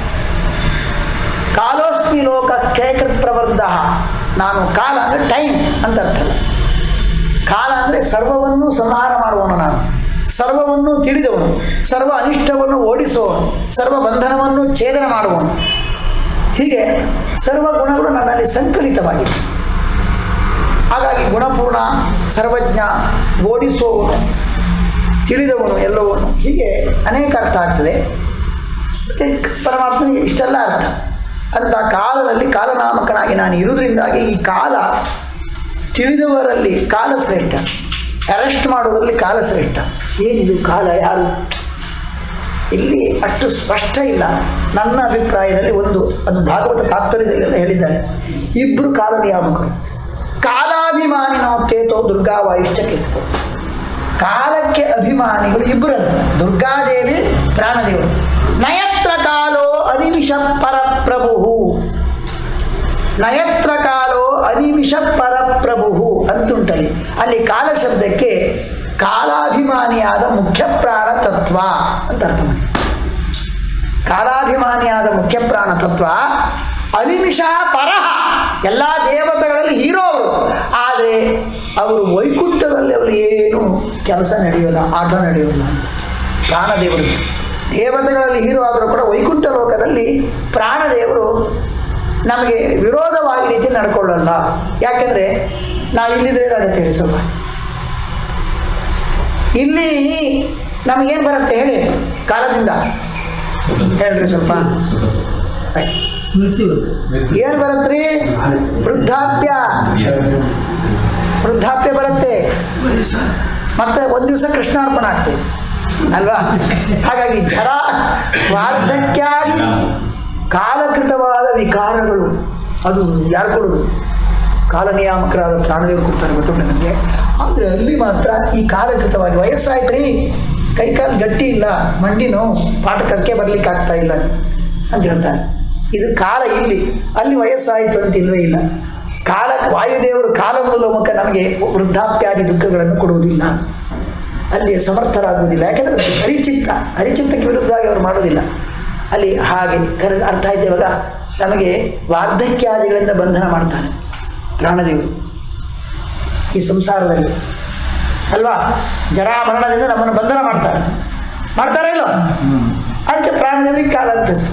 ಕಾಲೋಸ್ಮಿ ಲೋಕ ಕ್ಷಯಕೃತ್ ಪ್ರಬದ್ಧ ನಾನು ಕಾಲ ಅಂದರೆ ಟೈಮ್ ಅಂತ ಅರ್ಥ ಅಲ್ಲ ಕಾಲ ಅಂದರೆ ಸರ್ವವನ್ನು ಸಂಹಾರ ಮಾಡುವವನು ನಾನು ಸರ್ವವನ್ನು ತಿಳಿದವನು ಸರ್ವ ಅನಿಷ್ಟವನ್ನು ಓಡಿಸುವವನು ಸರ್ವ ಬಂಧನವನ್ನು ಛೇದನ ಮಾಡುವವನು ಹೀಗೆ ಸರ್ವ ಗುಣಗಳು ನನ್ನಲ್ಲಿ ಸಂಕಲಿತವಾಗಿದೆ ಹಾಗಾಗಿ ಗುಣಪೂರ್ಣ ಸರ್ವಜ್ಞ ಓಡಿಸುವವನು ತಿಳಿದವನು ಎಲ್ಲವನು ಹೀಗೆ ಅನೇಕ ಅರ್ಥ ಆಗ್ತದೆ ಮತ್ತೆ ಪರಮಾತ್ಮನಿಗೆ ಇಷ್ಟೆಲ್ಲ ಅರ್ಥ ಅಂತ ಕಾಲದಲ್ಲಿ ಕಾಲನಾಮಕನಾಗಿ ನಾನು ಇರುವುದರಿಂದಾಗಿ ಈ ಕಾಲ ತಿಳಿದವರಲ್ಲಿ ಕಾಲ ಶ್ರೇಷ್ಠ ಅರೆಸ್ಟ್ ಮಾಡುವುದರಲ್ಲಿ ಕಾಲ ಶ್ರೇಷ್ಠ ಏನಿದು ಕಾಲ ಯಾರು ಇಲ್ಲಿ ಅಷ್ಟು ಸ್ಪಷ್ಟ ಇಲ್ಲ ನನ್ನ ಅಭಿಪ್ರಾಯದಲ್ಲಿ ಒಂದು ಅದು ಭಾಗವತ ತಾತ್ಪರ್ಯದಲ್ಲೆಲ್ಲ ಹೇಳಿದ್ದಾರೆ ಇಬ್ಬರು ಕಾಲ ನಿಯಾಮಕರು ಕಾಲಾಭಿಮಾನಿನೋ ತೇತೋ ದುರ್ಗಾ ವಾಯುಶ್ಚ ಕೀರ್ತಿತೋ ಕಾಲಕ್ಕೆ ಅಭಿಮಾನಿಗಳು ಇಬ್ಬರಲ್ಲ ದುರ್ಗಾದೇವಿ ಪ್ರಾಣದೇವರು ನಯತ್ರ ಕಾಲೋ ಅನಿಮಿಷ ಪರಪ್ರಭು ನಯತ್ರ ಕಾಲೋ ಅನಿಮಿಷ ಪರಪ್ರಭು ಅಂತುಂಟಲ್ಲಿ ಅಲ್ಲಿ ಕಾಲ ಶಬ್ದಕ್ಕೆ ಕಾಲಾಭಿಮಾನಿಯಾದ ಮುಖ್ಯ ಪ್ರಾಣ ತತ್ವ ಅಂತ ಅರ್ಥ ಮಾಡಿ ಕಾಲಾಭಿಮಾನಿಯಾದ ಮುಖ್ಯ ಪ್ರಾಣ ತತ್ವ ಅನಿಮಿಷ ಪರಹ ಎಲ್ಲ ದೇವತೆಗಳಲ್ಲಿ ಹೀರೋ ಅವರು ಆದರೆ ಅವರು ವೈಕುಂಠದಲ್ಲಿ ಅವರು ಏನು ಕೆಲಸ ನಡೆಯೋಲ್ಲ ಆಟ ನಡೆಯೋಲ್ಲ ಅಂತ ಪ್ರಾಣದೇವರು ದೇವತೆಗಳಲ್ಲಿ ಹೀರೋ ಆದರೂ ಕೂಡ ವೈಕುಂಠ ಲೋಕದಲ್ಲಿ ಪ್ರಾಣದೇವರು ನಮಗೆ ವಿರೋಧವಾಗಿ ರೀತಿ ನಡ್ಕೊಳ್ಳಲ್ಲ ಯಾಕೆಂದರೆ ನಾವು ಇಲ್ಲಿದ್ರೆ ಏನಾಗುತ್ತೆ ಹೇಳಿ ಸ್ವಲ್ಪ ಇಲ್ಲಿ ನಮಗೇನು ಬರುತ್ತೆ ಹೇಳಿ ಕಾಲದಿಂದ ಹೇಳ್ರಿ ಸ್ವಲ್ಪ ಏನು ಬರುತ್ತ್ರಿ ವೃದ್ಧಾಪ್ಯ ವೃದ್ಧಾಪ್ಯ ಬರುತ್ತೆ ಮತ್ತೆ ಒಂದು ದಿವಸ ಕೃಷ್ಣಾರ್ಪಣ ಆಗ್ತದೆ ಅಲ್ವಾ ಹಾಗಾಗಿ ಜರ ವಾರ್ಧಕ್ಯಾದಿ ಕಾಲಕೃತವಾದ ವಿಕಾರಗಳು ಅದು ಯಾರು ಕೊಡೋದು ಕಾಲ ನಿಯಾಮಕರಾದ ಪ್ರಾಣದೇವರು ಕೊಡ್ತಾರೆ ಗೊತ್ತುಂಟು ನನಗೆ ಆದರೆ ಅಲ್ಲಿ ಮಾತ್ರ ಈ ಕಾಲಕೃತವಾಗಿ ವಯಸ್ಸಾಯ್ತು ರೀ ಕೈಕಾಲು ಗಟ್ಟಿ ಇಲ್ಲ ಮಂಡಿ ನೋವು ಪಾಠ ಕರ್ಕೆ ಬರ್ಲಿಕ್ಕೆ ಆಗ್ತಾ ಇಲ್ಲ ಅಂತ ಹೇಳ್ತಾರೆ ಇದು ಕಾಲ ಇಲ್ಲಿ ಅಲ್ಲಿ ವಯಸ್ಸಾಯಿತು ಅಂತ ಇಲ್ವೇ ಇಲ್ಲ ಕಾಲ ವಾಯುದೇವರು ಕಾಲ ಮೂಲಕ ನಮಗೆ ವೃದ್ಧಾಪ್ಯಾದಿ ದುಃಖಗಳನ್ನು ಕೊಡುವುದಿಲ್ಲ ಅಲ್ಲಿ ಸಮರ್ಥರಾಗುವುದಿಲ್ಲ ಯಾಕೆಂದರೆ ಹರಿಚಿತ್ತ ಹರಿಚಿತ್ತಕ್ಕೆ ವಿರುದ್ಧವಾಗಿ ಅವರು ಮಾಡೋದಿಲ್ಲ ಅಲ್ಲಿ ಹಾಗೆ ಕರ ಅರ್ಥ ಆಯ್ತು ಇವಾಗ ನಮಗೆ ವಾರ್ಧಕ್ಯಾದಿಗಳಿಂದ ಬಂಧನ ಮಾಡ್ತಾನೆ ಪ್ರಾಣದೇವರು ಈ ಸಂಸಾರದಲ್ಲಿ ಅಲ್ವಾ ಜರಾ ಮರಣದಿಂದ ನಮ್ಮನ್ನು ಬಂಧನ ಮಾಡ್ತಾರೆ ಮಾಡ್ತಾರಾ ಇಲ್ಲೋ ಅದಕ್ಕೆ ಪ್ರಾಣದೇವರಿಗೆ ಕಾಲ ಅಂತ ಹೆಸರು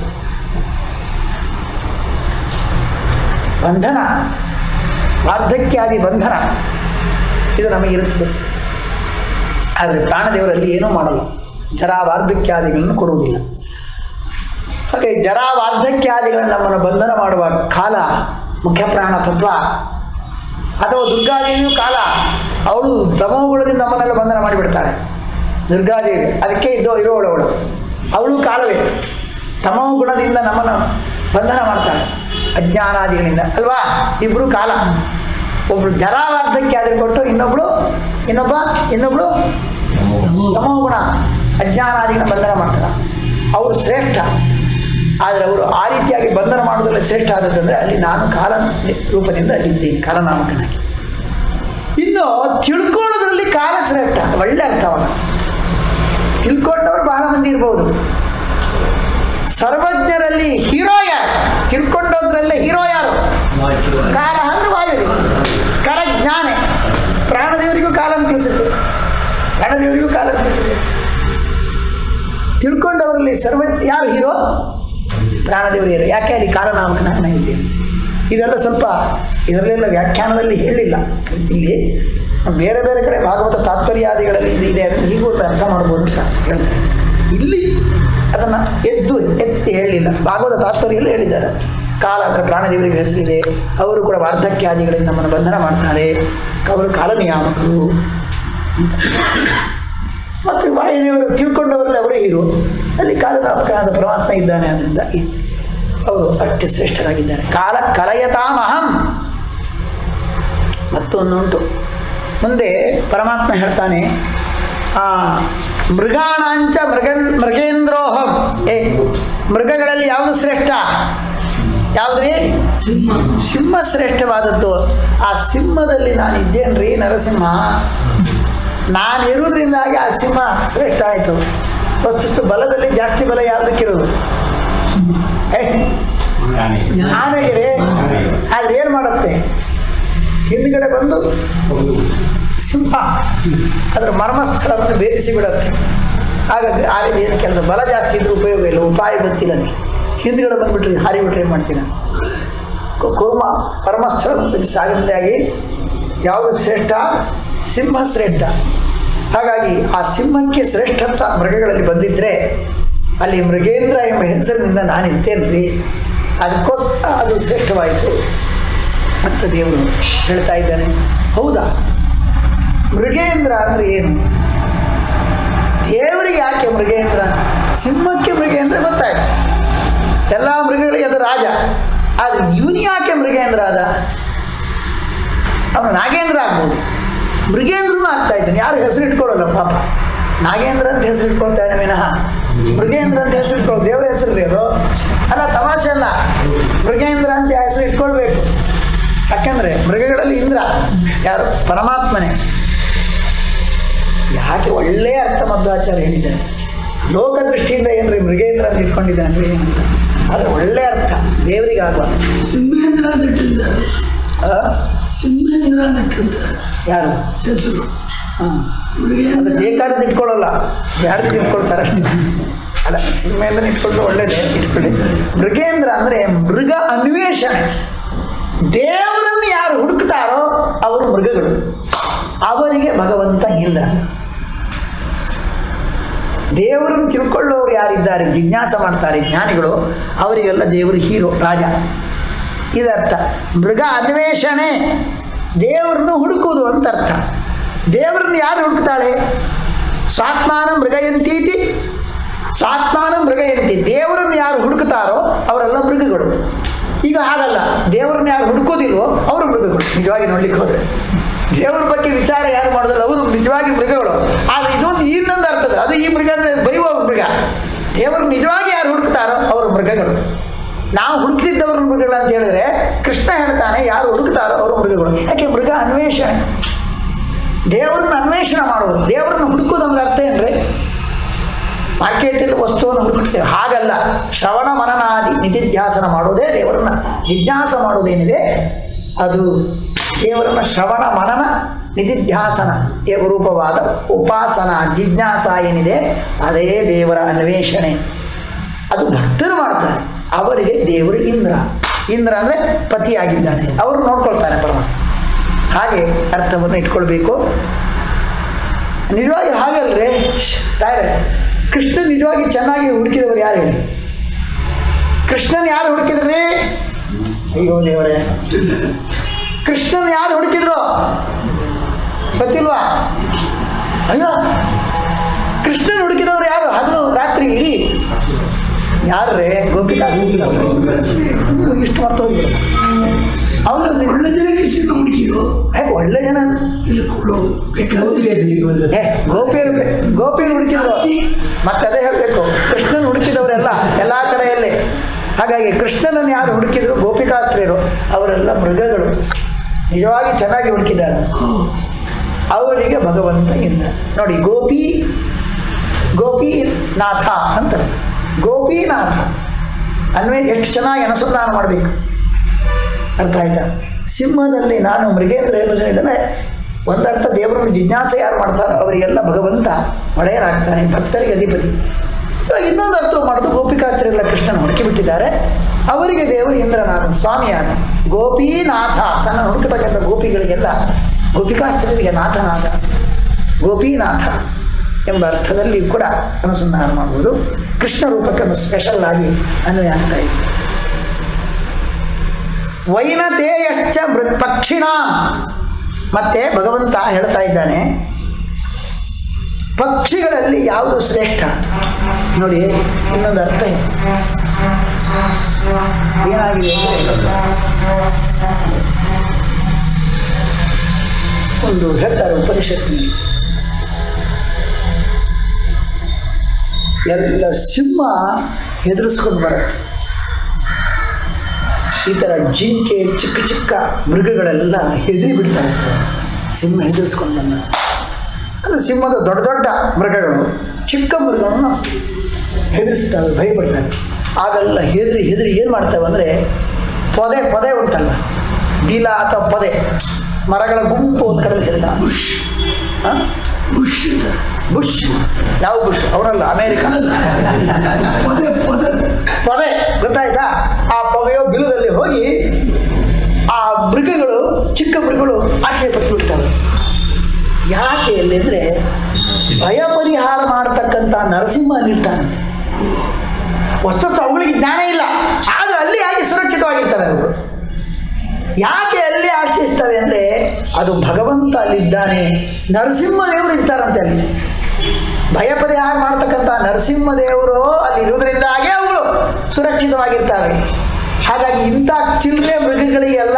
ಬಂಧನ ವಾರ್ಧಕ್ಯಾದಿ ಬಂಧನ ಇದು ನಮಗಿರುತ್ತದೆ ಆದರೆ ಪ್ರಾಣದೇವರಲ್ಲಿ ಏನೂ ಮಾಡಲ್ಲ ಜರಾ ವಾರ್ಧಕ್ಯಾದಿಗಳನ್ನು ಕೊಡುವುದಿಲ್ಲ ಹಾಗೆ ಜರಾ ವಾರ್ಧಕ್ಯಾದಿಗಳನ್ನು ನಮ್ಮನ್ನು ಬಂಧನ ಮಾಡುವ ಕಾಲ ಮುಖ್ಯ ಪ್ರಾಣ ತತ್ವ ಅಥವಾ ದುರ್ಗಾದೇವಿಯು ಕಾಲ ಅವಳು ತಮೋಗುಣದಿಂದ ನಮ್ಮನ್ನೆಲ್ಲ ಬಂಧನ ಮಾಡಿಬಿಡ್ತಾಳೆ ದುರ್ಗಾದೇವಿ ಅದಕ್ಕೆ ಇದ್ದೋ ಇರೋಳು ಅವಳು ಅವಳು ಕಾಲವೇ ತಮೋ ಗುಣದಿಂದ ನಮ್ಮನ್ನು ಬಂಧನ ಮಾಡ್ತಾಳೆ ಅಜ್ಞಾನಾದಿಗಳಿಂದ ಅಲ್ವಾ ಇಬ್ಬರು ಕಾಲ ಒಬ್ಬಳು ಜರಾವಾರ್ಧಕ್ಕೆ ಆದ್ರೆ ಕೊಟ್ಟು ಇನ್ನೊಬ್ಬಳು ಇನ್ನೊಬ್ಬ ಇನ್ನೊಬ್ಬಳು ತಮೋಗುಣ ಅಜ್ಞಾನಾದಿಗಳ ಬಂಧನ ಮಾಡ್ತಾರೆ ಅವರು ಶ್ರೇಷ್ಠ ಆದರೆ ಅವರು ಆ ರೀತಿಯಾಗಿ ಬಂಧನ ಮಾಡೋದ್ರಲ್ಲಿ ಶ್ರೇಷ್ಠ ಆದದ್ದಂದರೆ ಅಲ್ಲಿ ನಾನು ಕಾಲ ರೂಪದಿಂದ ಅಲ್ಲಿದ್ದೇನೆ ಕಾಲನಾಮಕನಾಗಿ ಇನ್ನು ತಿಳ್ಕೊಳ್ಳೋದ್ರಲ್ಲಿ ಕಾಲ ಶ್ರೇಷ್ಠ ಒಳ್ಳೆ ಅರ್ಥವಲ್ಲ ತಿಳ್ಕೊಂಡವರು ಬಹಳ ಮಂದಿ ಇರ್ಬೋದು ಸರ್ವಜ್ಞರಲ್ಲಿ ಹೀರೋ ಯಾರು ತಿಳ್ಕೊಂಡೋದ್ರಲ್ಲೇ ಹೀರೋ ಯಾರು ಕಾಲ ಅಂದ್ರೆ ವಾಯುದೇವ ಕಾಲ ಜ್ಞಾನೆ ಪ್ರಾಣದೇವರಿಗೂ ಕಾಲ ಅಂತ ತಿಳಿಸುತ್ತೆ ಪ್ರಾಣದೇವರಿಗೂ ಕಾಲ ಅಂತ ತಿಳಿಸುತ್ತೆ ತಿಳ್ಕೊಂಡವರಲ್ಲಿ ಸರ್ವ ಯಾರು ಹೀರೋ ಪ್ರಾಣದೇವರು ಹೀರೋ ಯಾಕೆ ಅಲ್ಲಿ ಕಾಲನಾಮಕನಾಗಿ ನಾನು ಇದ್ದೇನೆ ಇದೆಲ್ಲ ಸ್ವಲ್ಪ ಇದರಲ್ಲೆಲ್ಲ ವ್ಯಾಖ್ಯಾನದಲ್ಲಿ ಹೇಳಿಲ್ಲ ಇಲ್ಲಿ ಬೇರೆ ಬೇರೆ ಕಡೆ ಭಾಗವತ ತಾತ್ಪರ್ಯಾದಿಗಳಲ್ಲಿ ಇದು ಇದೆ ಅದನ್ನು ಹೀಗೂ ಒಂದು ಅರ್ಥ ಮಾಡ್ಬೋದು ಅಂತ ಹೇಳ್ತಾರೆ ಇಲ್ಲಿ ಅದನ್ನು ಎದ್ದು ಎತ್ತಿ ಹೇಳಲಿಲ್ಲ ಭಾಗವತ ತಾತ್ಪರ್ಯಲ್ಲಿ ಹೇಳಿದ್ದಾರೆ ಕಾಲ ಅಂದರೆ ಪ್ರಾಣದೇವರಿಗೆ ಹೆಸರಿದೆ ಅವರು ಕೂಡ ವಾರ್ಧಕ್ಯಾದಿಗಳಿಂದ ನಮ್ಮನ್ನು ಬಂಧನ ಮಾಡ್ತಾರೆ ಅವರು ಕಾಲ ನಿಯಾಮಕರು ಅಂತ ಮತ್ತು ವಾಯುದೇವರು ತಿಳ್ಕೊಂಡವರಲ್ಲಿ ಅವರೇ ಹೀರೋ ಅಲ್ಲಿ ಕಾಲನಾಮಕನಾದ ಪರಮಾತ್ಮ ಇದ್ದಾನೆ ಆದ್ದರಿಂದ ಈ- ಅವರು ಅಷ್ಟು ಶ್ರೇಷ್ಠರಾಗಿದ್ದಾರೆ ಕಾಲ ಕಲಯತಾಮಹಂ ಮತ್ತೊಂದುಂಟು ಮುಂದೆ ಪರಮಾತ್ಮ ಹೇಳ್ತಾನೆ ಆ, ಮೃಗಾಣಾಂಚ ಮೃಗನ್ ಮೃಗೇಂದ್ರೋಹಂ ಏ ಮೃಗಗಳಲ್ಲಿ ಯಾವುದು ಶ್ರೇಷ್ಠ ಯಾವುದ್ರಿ ಸಿಂಹ ಸಿಂಹ ಶ್ರೇಷ್ಠವಾದದ್ದು ಆ ಸಿಂಹದಲ್ಲಿ ನಾನು ಇದ್ದೇನ್ರಿ ನರಸಿಂಹ ನಾನು ಇರುವುದರಿಂದಾಗಿ ಆ ಸಿಂಹ ಶ್ರೇಷ್ಠ ಆಯಿತು ವಸ್ತುಸ್ತು ಬಲದಲ್ಲಿ ಜಾಸ್ತಿ ಬಲ ಯಾವುದಕ್ಕಿರೋದು ಏ ಆನೆಗೆ ಆದ್ರೆ ಏನು ಮಾಡುತ್ತೆ ಹಿಂದ್ಗಡೆ ಬಂದು ಸಿಂಹ ಅದರ ಮರ್ಮಸ್ಥಳವನ್ನು ಬೇರಿಸಿ ಬಿಡತ್ತೆ ಹಾಗಾಗಿ ಆನೆಗೆ ಏನು ಕೆಲಸ ಬಲ ಜಾಸ್ತಿ ಇದ್ರೂ ಉಪಯೋಗ ಇಲ್ಲ ಉಪಾಯ ಗೊತ್ತಿಲ್ಲ ನನಗೆ ಹಿಂದ್ಗಡೆ ಬಂದುಬಿಟ್ರೆ ಹಾರಿಬಿಟ್ರೆ ಏನು ಮಾಡ್ತೀನಿ ನಾನು? ಕು- ಕುರ್ಮ ಪರಮಸ್ಥಳವನ್ನು ತಿಳಿಸಿ ಆಗಿದ್ದಾಗಿ ಯಾವುದು ಶ್ರೇಷ್ಠ ಸಿಂಹ ಶ್ರೇಷ್ಠ ಹಾಗಾಗಿ ಆ ಸಿಂಹಕ್ಕೆ ಶ್ರೇಷ್ಠತ್ವ ಮೃಗಗಳಲ್ಲಿ ಬಂದಿದ್ದರೆ ಅಲ್ಲಿ ಮೃಗೇಂದ್ರ ಎಂಬ ಹೆಸರಿನಿಂದ ನಾನು ಇರ್ತೇನೆ ರೀ ಅದಕ್ಕೋಸ್ಕರ ಅದು ಶ್ರೇಷ್ಠವಾಯಿತು ಅಂತ ದೇವರು ಹೇಳ್ತಾ ಇದ್ದಾನೆ ಹೌದಾ ಮೃಗೇಂದ್ರ ಅಂದರೆ ಏನು ದೇವರಿಗೆ ಯಾಕೆ ಮೃಗೇಂದ್ರ ಸಿಂಹಕ್ಕೆ ಮೃಗೇಂದ್ರ ಗೊತ್ತಾಯ್ತು ಎಲ್ಲ ಮೃಗಗಳಿಗೆ ಅದು ರಾಜ ಆದರೆ ಇವನು ಯಾಕೆ ಮೃಗೇಂದ್ರ ಆದ ಅವನು ನಾಗೇಂದ್ರ ಆಗ್ಬೋದು ಮೃಗೇಂದ್ರನೂ ಆಗ್ತಾ ಇದ್ದಾನೆ ಯಾರು ಹೆಸರು ಇಟ್ಕೊಳ್ಳಲ್ಲ ಪಾಪ ನಾಗೇಂದ್ರ ಅಂತ ಹೆಸರು ಇಟ್ಕೊಳ್ತಾನೆ ವಿನಃ ಮೃಗೇಂದ್ರ ಅಂತ ಹೆಸರು ಇಟ್ಕೊಳ್ಳೋ ದೇವರ ಹೆಸರು ರೀ ಅದು ಅಲ್ಲ ತಮಾಷೆ ಅಲ್ಲ ಮೃಗೇಂದ್ರ ಅಂತ ಹೆಸರು ಇಟ್ಕೊಳ್ಬೇಕು ಯಾಕೆಂದರೆ ಮೃಗಗಳಲ್ಲಿ ಇಂದ್ರ ಯಾರು ಪರಮಾತ್ಮನೇ ಯಾಕೆ ಒಳ್ಳೆಯ ಅರ್ಥ ಮಧ್ವಾಚಾರ್ಯ ಹೇಳಿದ್ದಾರೆ ಲೋಕದೃಷ್ಟಿಯಿಂದ ಏನ್ರಿ ಮೃಗೇಂದ್ರ ಅಂತ ಇಟ್ಕೊಂಡಿದ್ದಾನೆ ಅಂತ ಆದರೆ ಒಳ್ಳೆಯ ಅರ್ಥ ದೇವರಿಗೆ ಆಗಬಾರ್ದು ಸಿಂಹೇಂದ್ರ ಅಂತ ಇಟ್ಟಿದ್ದಾರೆ ಆ? ಸಿಂಹೇಂದ್ರ ಅಂತ ಇಟ್ಟಿದ್ದಾರೆ ಯಾರು ಹೆಸರು ಹಾಂ ಮೃಗೇಂದ್ರ ಅದು ಬೇಕಾದ್ರೆ ಇಟ್ಕೊಳ್ಳಲ್ಲ ಬ್ಯಾಡ್ದು ಇಟ್ಕೊಳ್ತಾರೆ ಅಷ್ಟೇ ಅಲ್ಲ ಸಿಂಹೇಂದ್ರ ಇಟ್ಕೊಂಡ್ರೆ ಒಳ್ಳೇದೇ ಇಟ್ಕೊಳ್ಳಿ ಮೃಗೇಂದ್ರ ಅಂದರೆ ಮೃಗ ಅನ್ವೇಷಣೆ ದೇವರನ್ನು ಯಾರು ಹುಡುಕ್ತಾರೋ ಅವರು ಮೃಗಗಳು ಅವರಿಗೆ ಭಗವಂತ ಇಂದ್ರ ದೇವರನ್ನು ತಿಳ್ಕೊಳ್ಳೋರು ಯಾರಿದ್ದಾರೆ ಜಿಜ್ಞಾಸ ಮಾಡ್ತಾರೆ ಜ್ಞಾನಿಗಳು ಅವರಿಗೆಲ್ಲ ದೇವರು ಹೀರೋ ರಾಜ ಇದರ್ಥ ಮೃಗ ಅನ್ವೇಷಣೆ ದೇವರನ್ನು ಹುಡುಕುವುದು ಅಂತ ಅರ್ಥ ದೇವರನ್ನು ಯಾರು ಹುಡುಕ್ತಾಳೆ ಸ್ವಾತ್ಮಾನ ಮೃಗಯಂತೀತಿ ಸ್ವಾತ್ಮಾನ ಮೃಗಯಂತಿ ದೇವರನ್ನು ಯಾರು ಹುಡುಕ್ತಾರೋ ಅವರೆಲ್ಲ ಮೃಗಗಳು ಈಗ ಹಾಗಲ್ಲ ದೇವರನ್ನ ಯಾರು ಹುಡುಕೋದಿಲ್ವೋ ಅವರು ಮೃಗಗಳು ನಿಜವಾಗಿ ನೋಡ್ಲಿಕ್ಕೆ ಹೋದರೆ ದೇವರ ಬಗ್ಗೆ ವಿಚಾರ ಯಾರು ಮಾಡೋದಿಲ್ಲ ಅವರು ನಿಜವಾಗಿ ಮೃಗಗಳು ಆದರೆ ಇದೊಂದು ಇನ್ನೊಂದು ಅರ್ಥದ ಅದು ಈ ಮೃಗ ಅಂದರೆ ಬೈಯುವ ಮೃಗ ದೇವರು ನಿಜವಾಗಿ ಯಾರು ಹುಡುಕ್ತಾರೋ ಅವರು ಮೃಗಗಳು ನಾವು ಹುಡುಕಿದ್ದವರು ಮೃಗಗಳು ಅಂತ ಹೇಳಿದ್ರೆ ಕೃಷ್ಣ ಹೇಳ್ತಾನೆ ಯಾರು ಹುಡುಕ್ತಾರೋ ಅವರು ಮೃಗಗಳು ಯಾಕೆ ಮೃಗ ಅನ್ವೇಷಣೆ ದೇವರನ್ನ ಅನ್ವೇಷಣೆ ಮಾಡೋದು ದೇವರನ್ನ ಹುಡುಕೋದು ಅಂದ್ರೆ ಅರ್ಥ ಏನ್ರಿ ಮಾರ್ಕೆಟಲ್ಲಿ ವಸ್ತುವನ್ನು ಹುಡುಕ್ತೇವೆ ಹಾಗಲ್ಲ ಶ್ರವಣ ಮನನಾದಿ ನಿಧಿಧ್ಯಾಸನ ಮಾಡೋದೇ ದೇವರನ್ನ ಜಿಜ್ಞಾಸ ಮಾಡೋದೇನಿದೆ ಅದು ದೇವರನ್ನ ಶ್ರವಣ ಮನನ ನಿಧಿಧ್ಯಾಸನ ಏ ರೂಪವಾದ ಉಪಾಸನ ಜಿಜ್ಞಾಸ ಏನಿದೆ ಅದೇ ದೇವರ ಅನ್ವೇಷಣೆ ಅದು ಭಕ್ತರು ಮಾಡ್ತಾರೆ ಅವರಿಗೆ ದೇವರು ಇಂದ್ರ ಇಂದ್ರ ಅಂದರೆ ಪತಿಯಾಗಿದ್ದಾನೆ ಅವರು ನೋಡ್ಕೊಳ್ತಾರೆ ಪರಮ ಹಾಗೆ ಅರ್ಥವನ್ನು ಇಟ್ಕೊಳ್ಬೇಕು ನಿಜವಾಗಿ ಹಾಗಲ್ರಿ ಯಾರೇ ಕೃಷ್ಣ ನಿಜವಾಗಿ ಚೆನ್ನಾಗಿ ಹುಡುಕಿದವರು ಯಾರು ಹೇಳಿ ಕೃಷ್ಣನ್ ಯಾರು ಹುಡುಕಿದ್ರಿ ಅಯ್ಯೋ ದೇವರೇ ಕೃಷ್ಣನ್ ಯಾರು ಹುಡುಕಿದ್ರು ಗೊತ್ತಿಲ್ವಾ ಅಯ್ಯೋ ಕೃಷ್ಣನ್ ಹುಡುಕಿದವರು ಯಾರು ಹಗಲು ರಾತ್ರಿ ಇಡೀ ಯಾರ್ರೇ ಗೋಪಿಕಾ ಇಷ್ಟು ಮರ್ತು ಹೋಗ್ಬಿಡ ಅವನು ಒಳ್ಳೆ ಜನ ಕೃಷ್ಣ ಹುಡುಕಿರು ಒಳ್ಳೆ ಜನ ಇಲ್ಲಿ ಕೊಡು ಬೇಕಾದ್ರೆ ಏ ಗೋಪಿಯರು ಬೆ- ಗೋಪಿ ಮತ್ತೆ ಅದೇ ಹೇಳಬೇಕು ಕೃಷ್ಣನ ಹುಡುಕಿದವರೆಲ್ಲ ಎಲ್ಲ ಕಡೆಯಲ್ಲಿ ಹಾಗಾಗಿ ಕೃಷ್ಣನನ್ನು ಯಾರು ಹುಡುಕಿದ್ರು ಗೋಪಿಕಾಸ್ತ್ರೀಯರು ಅವರೆಲ್ಲ ಮೃಗಗಳು ನಿಜವಾಗಿ ಚೆನ್ನಾಗಿ ಹುಡುಕಿದ್ದಾರೆ ಅವರಿಗೆ ಭಗವಂತ ಇಂದ್ರ ನೋಡಿ ಗೋಪಿ ಗೋಪಿನಾಥ ಅಂತ ಗೋಪಿನಾಥ ಅನ್ವೇ ಎಷ್ಟು ಚೆನ್ನಾಗಿ ಅನುಸಂಧಾನ ಮಾಡಬೇಕು ಅರ್ಥ ಆಯ್ತಾ ಸಿಂಹದಲ್ಲಿ ನಾನು ಮೃಗೇಂದ್ರ ಹೇಳಿದ್ರೆ ಒಂದರ್ಥ ದೇವರನ್ನು ಜಿಜ್ಞಾಸೆ ಯಾರು ಮಾಡ್ತಾರೋ ಅವರಿಗೆಲ್ಲ ಭಗವಂತ ಒಡೆಯರಾಗ್ತಾನೆ ಭಕ್ತರಿಗೆ ಅಧಿಪತಿ ಇವಾಗ ಇನ್ನೊಂದು ಅರ್ಥ ಮಾಡೋದು ಗೋಪಿಕಾಚರೆಲ್ಲ ಕೃಷ್ಣನ ಹುಡುಕಿ ಬಿಟ್ಟಿದ್ದಾರೆ ಅವರಿಗೆ ದೇವರು ಇಂದ್ರನಾಥ ಸ್ವಾಮಿಯಾದ ಗೋಪೀನಾಥ ತನ್ನ ಹುಡುಕತಕ್ಕಂಥ ಗೋಪಿಗಳಿಗೆಲ್ಲ ಗೋಪಿಕಾಸ್ತ್ರೀಯರಿಗೆ ನಾಥನಾದ ಗೋಪೀನಾಥ ಎಂಬ ಅರ್ಥದಲ್ಲಿ ಕೂಡ ಅನುಸಂಧಾನ ಮಾಡ್ಬೋದು ಕೃಷ್ಣ ರೂಪಕ್ಕೆ ಒಂದು ಸ್ಪೆಷಲ್ ಆಗಿ ಅನ್ವಯ ಆಗ್ತಾ ಇದೆ ವೈನತೇಯಶ್ಚ ಮೃ ಪಕ್ಷಿಣ ಮತ್ತೆ ಭಗವಂತ ಹೇಳ್ತಾ ಇದ್ದಾನೆ ಪಕ್ಷಿಗಳಲ್ಲಿ ಯಾವುದು ಶ್ರೇಷ್ಠ ನೋಡಿ ಇನ್ನೊಂದು ಅರ್ಥ ಇದೆ ಏನಾಗಿದೆ ಅಂದರೆ ಒಂದು ಹೇಳ್ತಾರೆ ಉಪನಿಷತ್ತಿನಲ್ಲಿ ಎಲ್ಲ ಸಿಂಹ ಹೆದರಿಸ್ಕೊಂಡು ಬರುತ್ತೆ ಈ ಥರ ಜಿಂಕೆ ಚಿಕ್ಕ ಚಿಕ್ಕ ಮೃಗಗಳೆಲ್ಲ ಹೆದರಿ ಬಿಡ್ತಾರೆ ಸಿಂಹ ಹೆದರಿಸ್ಕೊಂಡು ಬಂದ ಅದು ಸಿಂಹದ ದೊಡ್ಡ ದೊಡ್ಡ ಮೃಗಗಳು ಚಿಕ್ಕ ಮೃಗಗಳನ್ನು ಹೆದರಿಸ್ತವೆ ಭಯಪಡ್ತವೆ ಆಗೆಲ್ಲ ಹೆದರಿ ಹೆದರಿ ಏನು ಮಾಡ್ತವೆ ಅಂದರೆ ಪೊದೆ ಪೊದೆ ಉಂಟಲ್ಲ ಬೀಲ ಅಥವಾ ಪೊದೆ ಮರಗಳ ಗುಂಪು ಒಂದು ಕಡೆ ಸೇರ್ತಾವೆ ಬುಷ್ ಹಾಂ ಬುಷ್ ಅಂತ ಬುಷ್ ಯಾವ ಬುಷ್ ಅವರಲ್ಲ ಅಮೇರಿಕ ಪದೇ ಪದೇ ಪೊದೆ ಗೊತ್ತಾಯ್ತಾ ಆ ಪೊವೆಯೋ ಬಿಲದಲ್ಲಿ ಹೋಗಿ ಆ ಮೃಗಗಳು ಚಿಕ್ಕ ಮೃಗಗಳು ಆಶ್ರಯ ಪಟ್ಟು ಬಿಡ್ತವೆ ಯಾಕೆ ಅಲ್ಲಿ ಅಂದರೆ ಭಯ ಪರಿಹಾರ ಮಾಡತಕ್ಕಂಥ ನರಸಿಂಹ ಅಲ್ಲಿರ್ತಾನಂತೆ ವಸ್ತುಸ್ಥ ಅವುಗಳಿಗೆ ಜ್ಞಾನ ಇಲ್ಲ ಆದರೆ ಅಲ್ಲಿ ಆಗಿ ಸುರಕ್ಷಿತವಾಗಿರ್ತವೆ ಅವರು ಯಾಕೆ ಅಲ್ಲಿ ಆಶ್ರಯಿಸ್ತವೆ ಅಂದರೆ ಅದು ಭಗವಂತ ಅಲ್ಲಿದ್ದಾನೆ ನರಸಿಂಹದೇವರು ಇರ್ತಾರಂತೆ ಅಲ್ಲಿ ಭಯ ಪರಿಹಾರ ಮಾಡ್ತಕ್ಕಂಥ ನರಸಿಂಹದೇವರು ಅಲ್ಲಿ ಇರುವುದರಿಂದಾಗಿ ಅವುಗಳು ಸುರಕ್ಷಿತವಾಗಿರ್ತವೆ ಹಾಗಾಗಿ ಇಂಥ ಚಿಲ್ಲರೆ ಮೃಗಗಳಿಗೆಲ್ಲ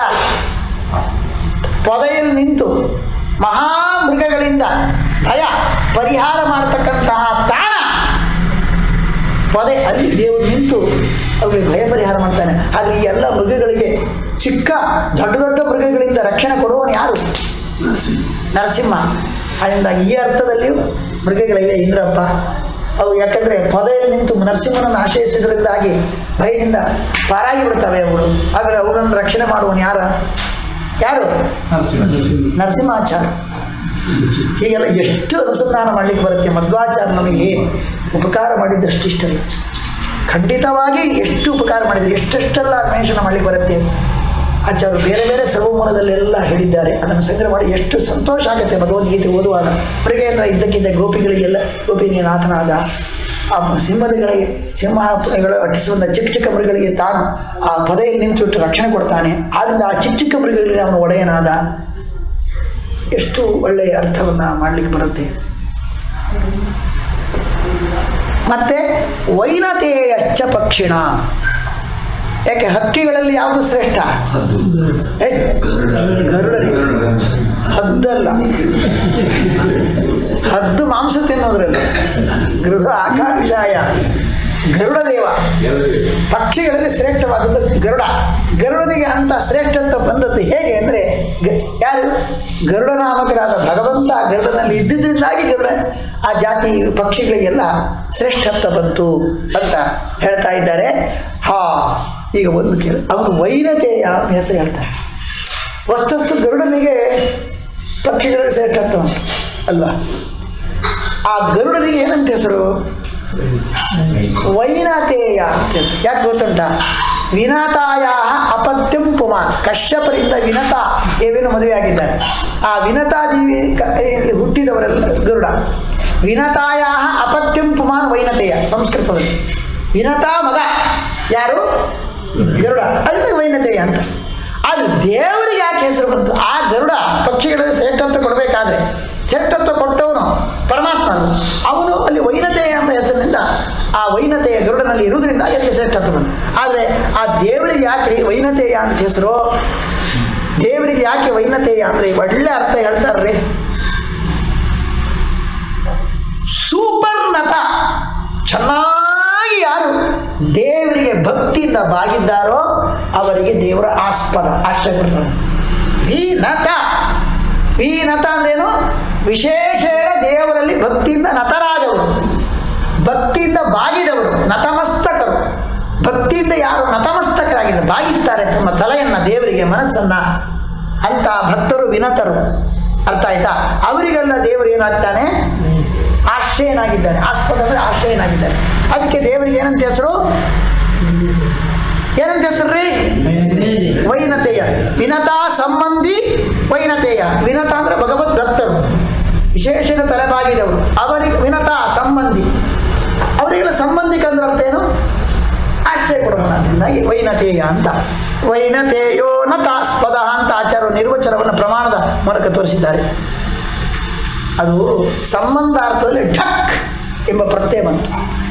ಪೊದೆಯಲ್ಲಿ ನಿಂತು ಮಹಾಮೃಗಗಳಿಂದ ಭಯ ಪರಿಹಾರ ಮಾಡತಕ್ಕಂತಹ ತಾಣ ಪೊದೆ ಅಲ್ಲಿ ದೇವರು ನಿಂತು ಅವರಿಗೆ ಭಯ ಪರಿಹಾರ ಮಾಡ್ತಾನೆ ಆದರೆ ಈ ಎಲ್ಲ ಮೃಗಗಳಿಗೆ ಚಿಕ್ಕ ದೊಡ್ಡ ದೊಡ್ಡ ಮೃಗಗಳಿಂದ ರಕ್ಷಣೆ ಕೊಡುವವನು ಯಾರು ನರಸಿಂಹ ನರಸಿಂಹ ಅದರಿಂದ ಈ ಅರ್ಥದಲ್ಲಿಯೂ ಮೃಗಗಳಿವೆ ಇಂದ್ರಪ್ಪ ಅವು ಯಾಕಂದರೆ ಪೊದೆಯಲ್ಲಿ ನಿಂತು ನರಸಿಂಹನನ್ನು ಆಶ್ರಯಿಸಿದ್ರಿಂದಾಗಿ ಭಯದಿಂದ ಪಾರಾಗಿ ಬಿಡ್ತವೆ ಅವುಗಳು ಆದರೆ ಅವುಗಳನ್ನು ರಕ್ಷಣೆ ಮಾಡುವನು ಯಾರ ಯಾರು ನರಸಿಂಹಾಚಾರ್ಯ ಹೀಗೆಲ್ಲ ಎಷ್ಟು ಅನುಸಂಧಾನ ಮಾಡಲಿಕ್ಕೆ ಬರುತ್ತೆ ಮಧ್ವಾಚಾರ್ಯ ನಮಗೆ ಉಪಕಾರ ಮಾಡಿದ್ದಷ್ಟು ಇಷ್ಟಲ್ಲ ಖಂಡಿತವಾಗಿ ಎಷ್ಟು ಉಪಕಾರ ಮಾಡಿದರೆ ಎಷ್ಟೆಷ್ಟೆಲ್ಲ ಅನ್ವೇಷಣೆ ಮಾಡಲಿಕ್ಕೆ ಬರುತ್ತೆ ಆಚಾರ್ಯರು ಬೇರೆ ಬೇರೆ ಸರ್ವಮೂಲದಲ್ಲೆಲ್ಲ ಹೇಳಿದ್ದಾರೆ ಅದನ್ನು ಸಂಗ್ರಹ ಮಾಡಿ ಎಷ್ಟು ಸಂತೋಷ ಆಗುತ್ತೆ ಭಗವದ್ಗೀತೆ ಓದುವಾಗ ಮೃಗೇಂದ್ರ ಇದ್ದಕ್ಕಿದ್ದ ಗೋಪಿಗಳಿಗೆಲ್ಲ ಗೋಪಿಗೆ ನಾಥನಾದ ಆ ಸಿಂಹದಗಳಿಗೆ ಸಿಂಹಗಳು ಅಟ್ಟಿಸುವಂಥ ಚಿಕ್ಕ ಚಿಕ್ಕ ಮೃಗಗಳಿಗೆ ತಾನು ಆ ಪೊದೆಯಲ್ಲಿ ನಿಂತುಬಿಟ್ಟು ರಕ್ಷಣೆ ಕೊಡ್ತಾನೆ ಆದ್ದರಿಂದ ಆ ಚಿಕ್ಕ ಚಿಕ್ಕ ಮೃಗಗಳಿಗೆ ಅವನು ಒಡೆಯನಾದ ಎಷ್ಟು ಒಳ್ಳೆಯ ಅರ್ಥವನ್ನು ಮಾಡಲಿಕ್ಕೆ ಬರುತ್ತೆ ಮತ್ತೆ ವೈನತೆಯಶ್ಚ ಪಕ್ಷಿಣ ಯಾಕೆ ಹಕ್ಕಿಗಳಲ್ಲಿ ಯಾವುದು ಶ್ರೇಷ್ಠ ಏ, ಗರುಡರಿಗೆ ಹದ್ದಲ್ಲ ಹದ್ದು ಮಾಂಸ ತಿನ್ನೋದ್ರಲ್ಲಿ ಗೃಹ ಆಕಾಂಕ್ಷಾಯ ಗರುಡ ದೇವ ಪಕ್ಷಿಗಳಲ್ಲಿ ಶ್ರೇಷ್ಠವಾದದ್ದು ಗರುಡ ಗರುಡನಿಗೆ ಅಂತ ಶ್ರೇಷ್ಠತ್ವ ಬಂದದ್ದು ಹೇಗೆ ಅಂದರೆ ಗ- ಯಾರು ಗರುಡನಾಮಕರಾದ ಭಗವಂತ ಗರುಡನಲ್ಲಿ ಇದ್ದಿದ್ದರಿಂದಾಗಿ ಗರುಡ ಆ ಜಾತಿ ಪಕ್ಷಿಗಳಿಗೆಲ್ಲ ಶ್ರೇಷ್ಠತ್ವ ಬಂತು ಅಂತ ಹೇಳ್ತಾ ಇದ್ದಾರೆ ಹಾ ಈಗ ಒಂದು ಕೇಳ ಅವನು ವೈನತೆಯ ಅಂತ ಹೆಸರು ಹೇಳ್ತಾರೆ ವಸ್ತುಸ್ತು ಗರುಡನಿಗೆ ಪಕ್ಷಿಗಳಿಗೆ ಶ್ರೇಷ್ಠತ್ವ ಉಂಟು ಅಲ್ವಾ ಆ ಗರುಡನಿಗೆ ಏನಂತ ಹೆಸರು ವೈನತೇಯ ಅಂತ ಹೆಸರು ಯಾಕೆ ಗೊತ್ತುಂಟ ವಿನತಾಯ ಅಪತ್ಯಂ ಪುಮಾನ್ ಕಶ್ಯಪರಿಂದ ವಿನತ ದೇವಿನ ಮದುವೆಯಾಗಿದ್ದಾರೆ ಆ ವಿನತಾದೇವಿ ಕೈಯಲ್ಲಿ ಹುಟ್ಟಿದವರೆಲ್ಲ ಗರುಡ ವಿನತಾಯ ಅಪತ್ಯಂ ಪುಮಾನ್ ವೈನತೆಯ ಸಂಸ್ಕೃತದಲ್ಲಿ ವಿನತಾ ಮಗ ಯಾರು ಗರುಡ ಅದಕ್ಕೆ ವೈನತೆಯ ಅಂತ ಆದರೆ ದೇವರಿಗೆ ಯಾಕೆ ಹೆಸರು ಬಂತು ಆ ಗರುಡ ಪಕ್ಷಿಗಳಿಗೆ ಶ್ರೇಷ್ಠತ್ವ ಕೊಡಬೇಕಾದ್ರೆ ಶ್ರೇಷ್ಠತ್ವ ಕೊಟ್ಟವನು ಪರಮಾತ್ಮ ಅಲ್ಲ. ಅವನು ಅಲ್ಲಿ ವೈನತೆಯ ಎಂಬ ಹೆಸರಿನಿಂದ ಆ ವೈನತೆಯ ಗರುಡನಲ್ಲಿ ಇರುವುದರಿಂದ ಅದಕ್ಕೆ ಶ್ರೇಷ್ಠತ್ವ ಬಂತು ಆದರೆ ಆ ದೇವರಿಗೆ ಯಾಕೆ ರೀ ವೈನತೆಯ ಅಂತ ಹೆಸರು ದೇವರಿಗೆ ಯಾಕೆ ವೈನತೆಯ ಅಂದರೆ ಒಳ್ಳೆ ಅರ್ಥ ಹೇಳ್ತಾರ್ರಿ ಸೂಪರ್ ನತ ಭಕ್ತಿಯಿಂದ ಬಾಗಿದ್ದಾರೋ ಅವರಿಗೆ ದೇವರ ಆಸ್ಪದ ಆಶ್ರಯ ಕೊಡ್ತಾರೆ ವಿನತ ವಿನತ ಅಂದ್ರೇನು ವಿಶೇಷೇಣ ದೇವರಲ್ಲಿ ಭಕ್ತಿಯಿಂದ ನತರಾದವರು ಭಕ್ತಿಯಿಂದ ಬಾಗಿದವರು ನತಮಸ್ತಕರು ಭಕ್ತಿಯಿಂದ ಯಾರು ನತಮಸ್ತಕರಾಗಿದ್ದಾರೆ ಬಾಗಿಸ್ತಾರೆ ತಮ್ಮ ತಲೆಯನ್ನು ದೇವರಿಗೆ ಮನಸ್ಸನ್ನು ಅಂತ ಭಕ್ತರು ವಿನತರು ಅರ್ಥ ಆಯ್ತಾ ಅವರಿಗೆಲ್ಲ ದೇವರು ಏನಾಗ್ತಾನೆ ಆಶ್ರಯನಾಗಿದ್ದಾನೆ ಆಸ್ಪದ ಅಂದರೆ ಆಶ್ರಯನಾಗಿದ್ದಾನೆ ಅದಕ್ಕೆ ದೇವರಿಗೆ ಏನಂತ ಹೆಸರು ಏನಂತ ಹೆಸರು ರೀ ವೈನತೆಯ ವಿನತಾ ಸಂಬಂಧಿ ವೈನತೆಯ ವಿನತ ಅಂದರೆ ಭಗವದ್ ಭಕ್ತರು ವಿಶೇಷಣ ತಲೆಬಾಗಿದವರು ಅವರಿಗೆ ವಿನತ ಸಂಬಂಧಿ ಅವರಿಗೆಲ್ಲ ಸಂಬಂಧಿಕಂದ್ರೆ ಅರ್ಥ ಏನು ಆಶ್ರಯ ಕೊಡೋಣದಿಂದಾಗಿ ವೈನತೇಯ ಅಂತ ವೈನತೇಯೋ ನತಾಸ್ಪದ ಅಂತ ಆಚಾರ್ಯರು ನಿರ್ವಚನವನ್ನು ಪ್ರಮಾಣದ ಮೂಲಕ ತೋರಿಸಿದ್ದಾರೆ ಅದು ಸಂಬಂಧಾರ್ಥದಲ್ಲಿ ಢಕ್ ಎಂಬ ಪ್ರತ್ಯಯ ಬಂತು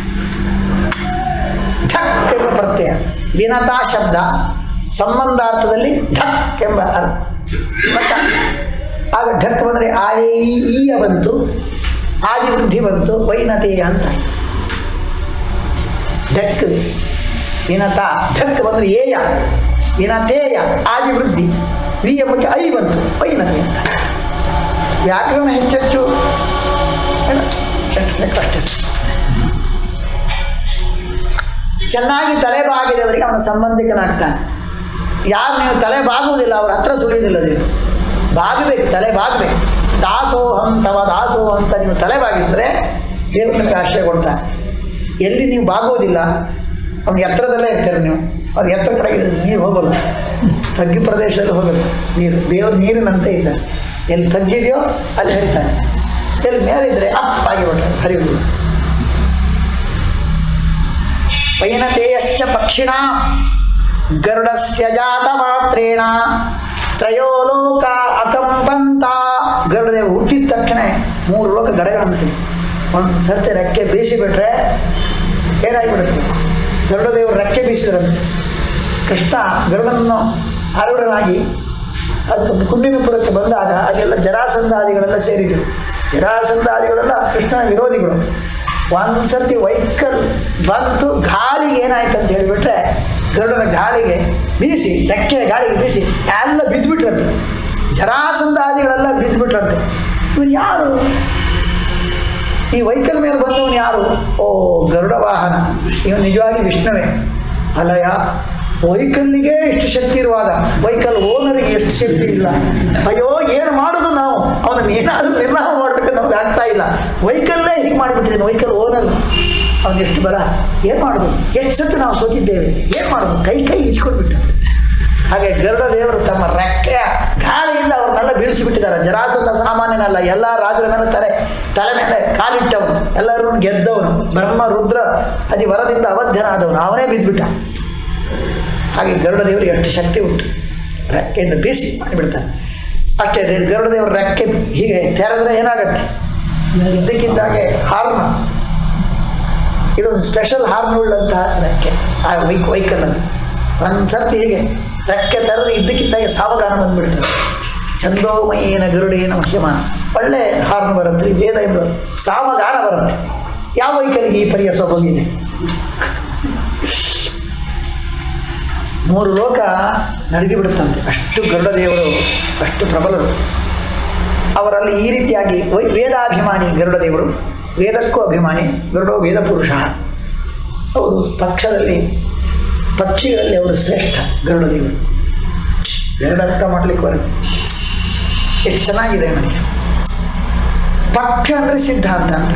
ಢಕ್ ಎಂಬ ಪ್ರತ್ಯಯ ವಿನತಾ ಶಬ್ದ ಸಂಬಂಧಾರ್ಥದಲ್ಲಿ ಢಕ್ ಎಂಬ ಅರ್ಥ ಮತ್ತೆ ಆಗ ಢಕ್ ಬಂದರೆ ಆದಿ ಈ ಈಯ ಬಂತು ಆದಿವೃದ್ಧಿ ಬಂತು ವೈನತೆಯ ಅಂತ ಆಯ್ತು. ಢಕ್ ವಿನತ ಢಕ್ ಬಂದರೆ ಏಯ ವಿನತೇಯ ಆದಿವೃದ್ಧಿ ವಿ ಎಂಬಕ್ಕೆ ಐ ಬಂತು ವೈನತೆ ಅಂತ ಆಯ್ತು. ವ್ಯಾಕರಣ ಹೆಚ್ಚೆಚ್ಚು ಬೇಡ, ಹೆಚ್ಚು ಅಷ್ಟೇ ಸಾಕು. ಚೆನ್ನಾಗಿ ತಲೆ ಬಾಗಿದವರಿಗೆ ಅವನ ಸಂಬಂಧಿಕನಾಗ್ತಾನೆ ಯಾರು ನೀವು ತಲೆ ಬಾಗುವುದಿಲ್ಲ ಅವ್ರ ಹತ್ರ ಸುಳಿಯುವುದಿಲ್ಲ ದೇವರು ಬಾಗಬೇಕು ತಲೆ ಬಾಗಬೇಕು ದಾಸೋಹಂ ತವ ದಾಸೋಹ ಅಂತ ನೀವು ತಲೆ ಬಾಗಿಸಿದ್ರೆ ದೇವರು ನಿಮಗೆ ಆಶ್ರಯ ಕೊಡ್ತಾನೆ ಎಲ್ಲಿ ನೀವು ಬಾಗುವುದಿಲ್ಲ ಅವ್ನ ಎತ್ತರದಲ್ಲೇ ಇರ್ತೀರ ನೀವು ಅವ್ರು ಎತ್ತರ ಕಡೆಗೆ ನೀರು ಹೋಗಲ್ಲ ತಗ್ಗಿ ಪ್ರದೇಶದಲ್ಲಿ ಹೋಗುತ್ತೆ ನೀರು ದೇವರು ನೀರಿನಂತೆ ಇಲ್ಲ ಎಲ್ಲಿ ತಗ್ಗಿದೆಯೋ ಅಲ್ಲಿ ಹರಿತಾನೆ ಎಲ್ಲಿ ಮೇಲಿದ್ರೆ ಅಪ್ ಆಗಿಬಿಟ್ರೆ ಹರಿಯುವುದಿಲ್ಲ ವೈನತೇಯಶ್ಚ ಪಕ್ಷಿಣ ಗರುಡಸ್ಯ ಜಾತ ಮಾತ್ರೇಣ ತ್ರಯೋ ಲೋಕ ಅಕಂಪಂತ ಗರುಡದೇವ ಹುಟ್ಟಿದ ತಕ್ಷಣ ಮೂರು ಲೋಕ ಗಡಗಡಂತೀವಿ ಒಂದು ಸರ್ತಿ ರೆಕ್ಕೆ ಬೀಸಿಬಿಟ್ರೆ ಏನಾಗಿಬಿಡುತ್ತೆ ಗರುಡದೇವರು ರೆಕ್ಕೆ ಬೀಸಿದ್ರಂತೆ ಕೃಷ್ಣ ಗರುಡನನ್ನು ಆರೂಢನಾಗಿ ಅದು ಕುಂಡಿನಪುರಕ್ಕೆ ಬಂದಾಗ ಅಲ್ಲೆಲ್ಲ ಜರಾಸಂಧಾದಿಗಳೆಲ್ಲ ಸೇರಿದರು ಜರಾಸಂಧಾದಿಗಳೆಲ್ಲ ಕೃಷ್ಣನ ವಿರೋಧಿಗಳು ಒಂದು ಸರ್ತಿ ವೈಕಲ್ ಬಂತು ಗಾಳಿಗೆ ಏನಾಯ್ತು ಅಂತ ಹೇಳಿಬಿಟ್ರೆ ಗರುಡನ ಗಾಳಿಗೆ ಬೀಸಿ ರೆಕ್ಕೆ ಗಾಳಿಗೆ ಬೀಸಿ ಎಲ್ಲ ಬಿದ್ದುಬಿಟ್ರಂತೆ ಜರಾಸಂಧಾದಿಗಳೆಲ್ಲ ಬಿದ್ದುಬಿಟ್ರಂತೆ ಇವನು ಯಾರು ಈ ವೈಕಲ್ ಮೇಲೆ ಬಂದವನು ಯಾರು ಓ ಗರುಡ ವಾಹನ ಇವನು ನಿಜವಾಗಿ ವಿಷ್ಣುವೇ ಅಲ್ಲಯ್ಯ ವೈಕಲ್ಲಿಗೆ ಎಷ್ಟು ಶಕ್ತಿ ಇರುವಾಗ ವೈಕಲ್ ಓನರಿಗೆ ಎಷ್ಟು ಶಕ್ತಿ ಇಲ್ಲ ಅಯ್ಯೋ ಏನು ಮಾಡೋದು ನಾವು ಅವನನ್ನು ಏನಾದರೂ ನಿರ್ನಾಮ ಮಾಡಬೇಕು ನಮ್ಗೆ ಆಗ್ತಾ ಇಲ್ಲ ವೈಕಲ್ಲೇ ಹೀಗೆ ಮಾಡಿಬಿಟ್ಟಿದ್ದೇನೆ ವೈಕಲ್ ಓನರ್ ಅವನು ಎಷ್ಟು ಬಲ ಏನು ಮಾಡೋದು ಎಷ್ಟು ಸತ್ತು ನಾವು ಸೋತಿದ್ದೇವೆ ಏನು ಮಾಡೋದು ಕೈ ಕೈ ಇಚ್ಕೊಂಡ್ಬಿಟ್ಟು ಹಾಗೆ ಗರುಡ ದೇವರು ತಮ್ಮ ರೆಕ್ಕೆಯ ಗಾಳಿಯಿಂದ ಅವ್ರನ್ನೆಲ್ಲ ಬೀಳಿಸಿಬಿಟ್ಟಿದ್ದಾರೆ ಜರಾಸಂಧ ಸಾಮಾನ್ಯನಲ್ಲ ಎಲ್ಲ ರಾಜರ ಮೇಲೆ ತಲೆ ತಲೆ ಮೇಲೆ ಕಾಲಿಟ್ಟವನು ಎಲ್ಲರನ್ನು ಗೆದ್ದವನು ಬ್ರಹ್ಮ ರುದ್ರ ಅದಿ ವರದಿಂದ ಅವಧ್ಯನಾದವನು ಅವನೇ ಬಿದ್ದುಬಿಟ್ಟ ಹಾಗೆ ಗರುಡ ದೇವರಿಗೆ ಎಷ್ಟು ಶಕ್ತಿ ಉಂಟು ರೆಕ್ಕೆಯಿಂದ ಬೀಸಿ ಮಾಡಿಬಿಡ್ತಾನೆ ಅಷ್ಟೇ ರೀ ಗರುಡ ದೇವರ ರೆಕ್ಕೆ ಹೀಗೆ ತೆರೆದ್ರೆ ಏನಾಗತ್ತೆ ಇದ್ದಕ್ಕಿದ್ದಾಗೆ ಹಾರ್ನ್ ಇದೊಂದು ಸ್ಪೆಷಲ್ ಹಾರ್ನ್ ಉಳ್ಳಂತಹ ರೆಕ್ಕೆ ಆ ವೈಕ್ ವೈಕಲ್ ಅದು ಒಂದು ಸರ್ತಿ ಹೀಗೆ ರೆಕ್ಕೆ ತೆರೆದ್ರೆ ಇದ್ದಕ್ಕಿದ್ದಾಗೆ ಸಾವಗಾನ ಬಂದ್ಬಿಡ್ತದೆ ಚಂದೋಮಯೇನ ಗರುಡೇನ ಮುಖ್ಯಮಾನ ಒಳ್ಳೆ ಹಾರ್ನ್ ಬರುತ್ತೆ ರೀ ವೇದ ಎಂಬ ಸಾವಗಾನ ಬರುತ್ತೆ ಯಾವ ವೈಕಲಿಗೆ ಈ ಪರಿಯ ಸೊಬಗಿದೆ ಮೂರು ಲೋಕ ನಡಗಿ ಬಿಡುತ್ತಂತೆ ಅಷ್ಟು ಗರುಡ ದೇವರು ಅಷ್ಟು ಪ್ರಬಲರು ಅವರಲ್ಲಿ ಈ ರೀತಿಯಾಗಿ ವೈ ವೇದಾಭಿಮಾನಿ ಗರುಡ ದೇವರು ವೇದಕ್ಕೂ ಅಭಿಮಾನಿ ಗರುಡೋ ವೇದ ಪುರುಷ ಅವರು ಪಕ್ಷದಲ್ಲಿ ಪಕ್ಷಿಗಳಲ್ಲಿ ಅವರು ಶ್ರೇಷ್ಠ ಗರುಡ ದೇವರು ಎರಡು ಅರ್ಥ ಮಾಡಲಿಕ್ಕೆ ಬರುತ್ತೆ ಎಷ್ಟು ಚೆನ್ನಾಗಿದೆ ನನಗೆ ಪಕ್ಷ ಅಂದರೆ ಸಿದ್ಧಾಂತ ಅಂತ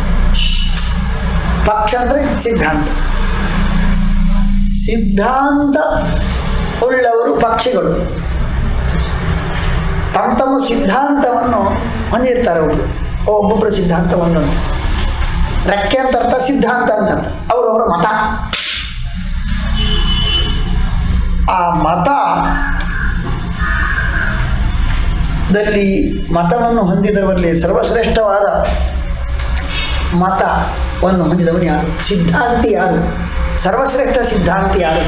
ಪಕ್ಷ ಅಂದರೆ ಸಿದ್ಧಾಂತ ಸಿದ್ಧಾಂತ ಉಳ್ಳವರು ಪಕ್ಷಿಗಳು ತಮ್ಮ ತಮ್ಮ ಸಿದ್ಧಾಂತವನ್ನು ಹೊಂದಿರ್ತಾರೆ ಒಬ್ಬರು ಒಬ್ಬೊಬ್ಬರ ಸಿದ್ಧಾಂತವನ್ನು ರೆಕ್ಕೆ ಅಂತ ಅರ್ಥ ಸಿದ್ಧಾಂತ ಅಂತ ಅರ್ಥ ಅವರವರ ಮತ ಆ ಮತ ದಲ್ಲಿ ಮತವನ್ನು ಹೊಂದಿದವರಲ್ಲಿ ಸರ್ವಶ್ರೇಷ್ಠವಾದ ಮತವನ್ನು ಹೊಂದಿದವನು ಯಾರು ಸಿದ್ಧಾಂತಿ ಯಾರು ಸರ್ವಶ್ರೇಷ್ಠ ಸಿದ್ಧಾಂತಿ ಯಾರು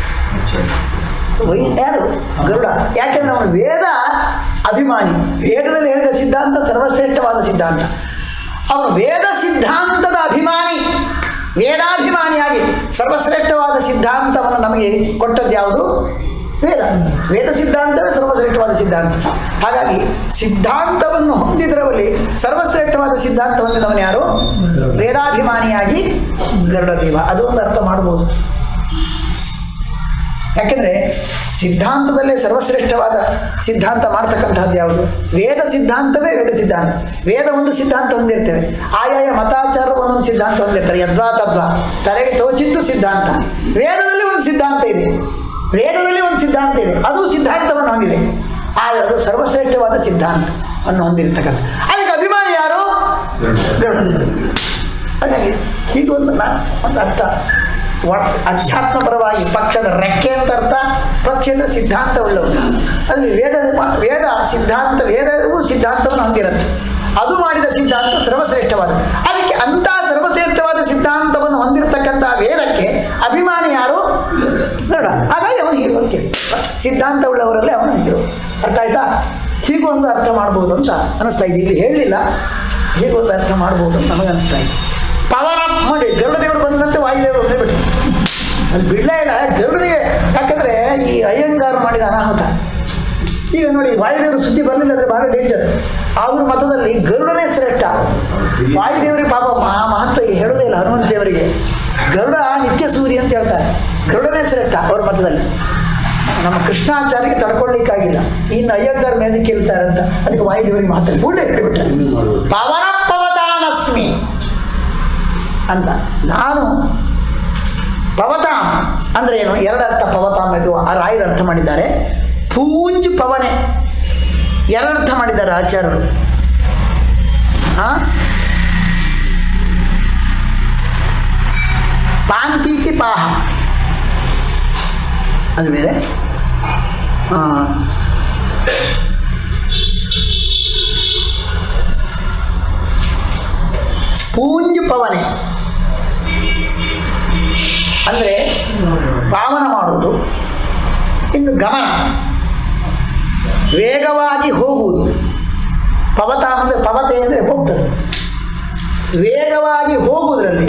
ವೈ ಯಾರು ಗರುಡ ಯಾಕೆಂದ್ರೆ ಅವನು ವೇದ ಅಭಿಮಾನಿ ವೇದದಲ್ಲಿ ಹೇಳಿದ ಸಿದ್ಧಾಂತ ಸರ್ವಶ್ರೇಷ್ಠವಾದ ಸಿದ್ಧಾಂತ ಅವನು ವೇದ ಸಿದ್ಧಾಂತದ ಅಭಿಮಾನಿ ವೇದಾಭಿಮಾನಿಯಾಗಿ ಸರ್ವಶ್ರೇಷ್ಠವಾದ ಸಿದ್ಧಾಂತವನ್ನು ನಮಗೆ ಕೊಟ್ಟದ್ದು ಯಾವುದು ವೇದ ವೇದ ಸಿದ್ಧಾಂತವೇ ಸರ್ವಶ್ರೇಷ್ಠವಾದ ಸಿದ್ಧಾಂತ ಹಾಗಾಗಿ ಸಿದ್ಧಾಂತವನ್ನು ಹೊಂದಿದರಲ್ಲಿ ಸರ್ವಶ್ರೇಷ್ಠವಾದ ಸಿದ್ಧಾಂತ ಹೊಂದಿದವನು ಯಾರು ವೇದಾಭಿಮಾನಿಯಾಗಿ ಗರುಡದೇವ ಅದು ಒಂದು ಅರ್ಥ ಮಾಡ್ಬೋದು ಯಾಕೆಂದರೆ ಸಿದ್ಧಾಂತದಲ್ಲೇ ಸರ್ವಶ್ರೇಷ್ಠವಾದ ಸಿದ್ಧಾಂತ ಮಾಡ್ತಕ್ಕಂಥದ್ದು ಯಾವುದು ವೇದ ಸಿದ್ಧಾಂತವೇ ವೇದ ಸಿದ್ಧಾಂತ ವೇದ ಒಂದು ಸಿದ್ಧಾಂತ ಹೊಂದಿರ್ತೇವೆ ಆಯಾಯ ಮತಾಚಾರ ಒಂದೊಂದು ಸಿದ್ಧಾಂತ ಹೊಂದಿರ್ತಾರೆ ಯದ್ವಾ ತದ್ವಾ ತಲೆಗೆ ತೋಚಿದ್ದು ಸಿದ್ಧಾಂತ ವೇದದಲ್ಲಿ ಒಂದು ಸಿದ್ಧಾಂತ ಇದೆ ವೇದದಲ್ಲಿ ಒಂದು ಸಿದ್ಧಾಂತ ಇದೆ ಅದು ಸಿದ್ಧಾಂತವನ್ನು ಹೊಂದಿದೆ ಆದರೆ ಅದು ಸರ್ವಶ್ರೇಷ್ಠವಾದ ಸಿದ್ಧಾಂತವನ್ನು ಹೊಂದಿರತಕ್ಕಂಥ ಅದಕ್ಕೆ ಅಭಿಮಾನಿ ಯಾರು ಗರುಡ. ಹಾಗಾಗಿ ಹೀಗೊಂದು ನಾ ಒಂದು ಅರ್ಥ ವಾಟ್ ಅಧ್ಯಾತ್ಮಪರವಾಗಿ ಪಕ್ಷದ ರೆಕ್ಕೆ ಅಂತ ಅರ್ಥ ಪಕ್ಷದ ಸಿದ್ಧಾಂತ ಉಳ್ಳವರು ಅಲ್ಲಿ ವೇದ ವೇದ ಸಿದ್ಧಾಂತ ವೇದವು ಸಿದ್ಧಾಂತವನ್ನು ಹೊಂದಿರುತ್ತೆ ಅದು ಮಾಡಿದ ಸಿದ್ಧಾಂತ ಸರ್ವಶ್ರೇಷ್ಠವಾದ ಅದಕ್ಕೆ ಅಂಥ ಸರ್ವಶ್ರೇಷ್ಠವಾದ ಸಿದ್ಧಾಂತವನ್ನು ಹೊಂದಿರತಕ್ಕಂಥ ವೇದಕ್ಕೆ ಅಭಿಮಾನಿ ಯಾರು ಗರುಡ ಹಾಗಾಗಿ ಅವನು ಹೀರೋ ಅಂತೇಳಿ ಸಿದ್ಧಾಂತ ಉಳ್ಳವರಲ್ಲೇ ಅವನು ಹೀರೋ ಅರ್ಥ ಆಯ್ತಾ ಹೀಗೊಂದು ಅರ್ಥ ಮಾಡ್ಬೋದು ಅಂತ ಅನಿಸ್ತಾ ಇದೆ ಇಲ್ಲಿ ಹೇಳಲಿಲ್ಲ ಹೀಗೊಂದು ಅರ್ಥ ಮಾಡ್ಬೋದು ಅಂತ ನಮಗೆ ಅನಿಸ್ತಾ ಇದೆ ಪವನ ನೋಡಿ ಗರುಡ ದೇವರು ಬಂದಂತೆ ವಾಯುದೇವರು ಬಿಟ್ಟು ಅಲ್ಲಿ ಬಿಡಲೇ ಇಲ್ಲ ಗರುಡನಿಗೆ ಯಾಕಂದರೆ ಈ ಅಯ್ಯಂಗಾರ್ ಮಾಡಿದ ಅನಾಹುತ ಈಗ ನೋಡಿ ವಾಯುದೇವರು ಸುದ್ದಿ ಬರಲಿಲ್ಲ ಅಂದರೆ ಬಹಳ ಡೇಂಜರ್ ಅವ್ರ ಮತದಲ್ಲಿ ಗರುಡನೇ ಶ್ರೇಷ್ಠ ವಾಯುದೇವರಿಗೆ ಪಾಪ ಮಹಾ ಮಹತ್ವ ಹೇಳೋದೇ ಇಲ್ಲ ಹನುಮಂತ ದೇವರಿಗೆ ಗರುಡ ನಿತ್ಯ ಸೂರ್ಯ ಅಂತ ಹೇಳ್ತಾರೆ ಗರುಡನೇ ಶ್ರೇಷ್ಠ ಅವ್ರ ಮತದಲ್ಲಿ ನಮ್ಮ ಕೃಷ್ಣಾಚಾರ್ಯಗೆ ತಡ್ಕೊಳ್ಳಿಕ್ಕಾಗಿಲ್ಲ ಇನ್ನು ಅಯ್ಯಂಗಾರ್ ಮೇಲೆ ಕೇಳ್ತಾರೆ ಅಂತ ಅದಕ್ಕೆ ವಾಯುದೇವರಿಗೆ ಮಾತಾಡಿ ಕೂಡಲೇ ಹೇಳಿಬಿಟ್ಟಾರೆ ಪವನ ಪವತಾಮಸ್ಮಿ ಅಂತ ನಾನು ಪವತಾಂ ಅಂದರೆ ಏನು ಎರಡರ್ಥ ಪವತಾಂ ಇದು ಆ ರಾಯರು ಅರ್ಥ ಮಾಡಿದ್ದಾರೆ ಪೂಂಜ್ ಪವನೆ ಎರಡರ್ಥ ಮಾಡಿದ್ದಾರೆ ಆಚಾರ್ಯರು ಹಾಂ ಪಾಂತೀತಿ ಪಾಹ ಅದು ಬೇರೆ ಹಾಂ ಪೂಂಜ್ ಪವನೆ ಅಂದರೆ ಪಾವನ ಮಾಡುವುದು ಇನ್ನು ಗಮನ ವೇಗವಾಗಿ ಹೋಗುವುದು ಪವತ ಅಂದರೆ ಪವತೆ ಅಂದರೆ ಹೋಗ್ತದೆ ವೇಗವಾಗಿ ಹೋಗುವುದರಲ್ಲಿ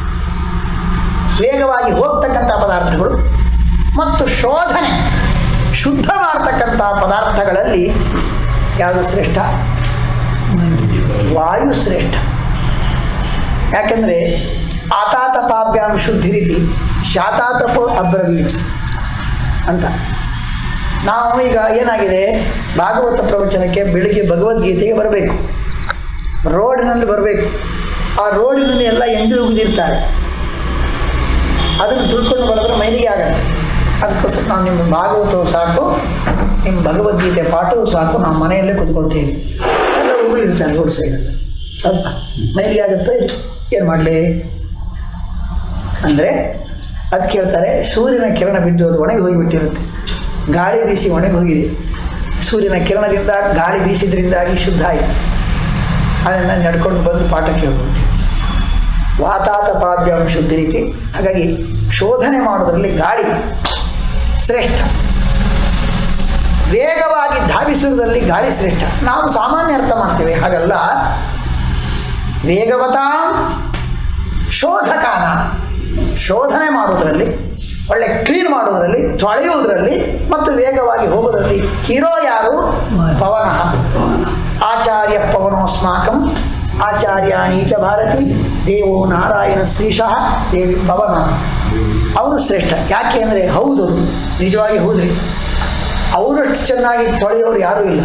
ವೇಗವಾಗಿ ಹೋಗ್ತಕ್ಕಂಥ ಪದಾರ್ಥಗಳು ಮತ್ತು ಶೋಧನೆ ಶುದ್ಧ ಮಾಡ್ತಕ್ಕಂಥ ಪದಾರ್ಥಗಳಲ್ಲಿ ಯಾವುದು ಶ್ರೇಷ್ಠ ವಾಯು ಶ್ರೇಷ್ಠ ಯಾಕೆಂದರೆ ಆತಾತಪಾಭ್ಯಾಂ ಶುದ್ಧಿ ರೀತಿ ಶಾತಾತಪೋ ಅಬ್ರವೀತ್ ಅಂತ ನಾವು ಈಗ ಏನಾಗಿದೆ ಭಾಗವತ ಪ್ರವಚನಕ್ಕೆ ಬೆಳಿಗ್ಗೆ ಭಗವದ್ಗೀತೆಗೆ ಬರಬೇಕು ರೋಡಿನಲ್ಲಿ ಬರಬೇಕು ಆ ರೋಡಿನಲ್ಲಿ ಎಲ್ಲ ಎಂಜಲು ಉಗಿದಿರ್ತಾರೆ ಅದನ್ನು ತಿಳ್ಕೊಂಡು ಬರೋದ್ರೆ ಮೈಲಿಗೆ ಆಗತ್ತೆ ಅದಕ್ಕೋಸ್ಕರ ನಾವು ನಿಮ್ಮ ಭಾಗವತವು ಸಾಕು ನಿಮ್ಮ ಭಗವದ್ಗೀತೆ ಪಾಠವು ಸಾಕು ನಾವು ಮನೆಯಲ್ಲೇ ಕೂತ್ಕೊಳ್ತೀವಿ ಎಲ್ಲ ಉಗುಳಿರ್ತಾರೆ ರೋಡ್ ಸೈಡಲ್ಲಿ ಸ್ವಲ್ಪ ಮೈಲಿಗೆ ಆಗುತ್ತೆ ಏನು ಮಾಡಲಿ ಅಂದರೆ ಅದಕ್ಕೆ ಹೇಳ್ತಾರೆ ಸೂರ್ಯನ ಕಿರಣ ಬಿದ್ದು ಅದು ಒಣಗಿ ಹೋಗಿಬಿಟ್ಟಿರುತ್ತೆ ಗಾಳಿ ಬೀಸಿ ಒಣಗಿ ಹೋಗಿದೆ ಸೂರ್ಯನ ಕಿರಣದಿಂದ ಗಾಳಿ ಬೀಸಿದ್ರಿಂದಾಗಿ ಶುದ್ಧ ಆಯಿತು ಅದನ್ನು ನಡ್ಕೊಂಡು ಬಂದು ಪಾಠ ಕೇಳ್ಕೊತೀವಿ ವಾತಾತಪಾಭ್ಯಾಂ ಶುದ್ಧ ರೀತಿ ಹಾಗಾಗಿ ಶೋಧನೆ ಮಾಡೋದರಲ್ಲಿ ಗಾಳಿ ಶ್ರೇಷ್ಠ ವೇಗವಾಗಿ ಧಾವಿಸುವುದರಲ್ಲಿ ಗಾಳಿ ಶ್ರೇಷ್ಠ ನಾವು ಸಾಮಾನ್ಯ ಅರ್ಥ ಮಾಡ್ತೇವೆ ಹಾಗಲ್ಲ ವೇಗವತಾ ಶೋಧಕಾನ ಶೋಧನೆ ಮಾಡೋದರಲ್ಲಿ ಒಳ್ಳೆ ಕ್ಲೀನ್ ಮಾಡೋದರಲ್ಲಿ ತೊಳೆಯುವುದರಲ್ಲಿ ಮತ್ತು ವೇಗವಾಗಿ ಹೋಗೋದರಲ್ಲಿ ಹೀರೋ ಯಾರು ಪವನ ಆಚಾರ್ಯ ಪವನೋಸ್ಮಾಕಂ ಆಚಾರ್ಯಾಣಿ ಚ ಭಾರತಿ ದೇವೋ ನಾರಾಯಣ ಶ್ರೀಶಃ ದೇವಿ ಪವನ ಅವನು ಶ್ರೇಷ್ಠ ಯಾಕೆ ಅಂದರೆ ಹೌದು ಅದು. ನಿಜವಾಗಿ ಹೌದ್ರಿ ಅವರಷ್ಟು ಚೆನ್ನಾಗಿ ತೊಳೆಯೋರು ಯಾರೂ ಇಲ್ಲ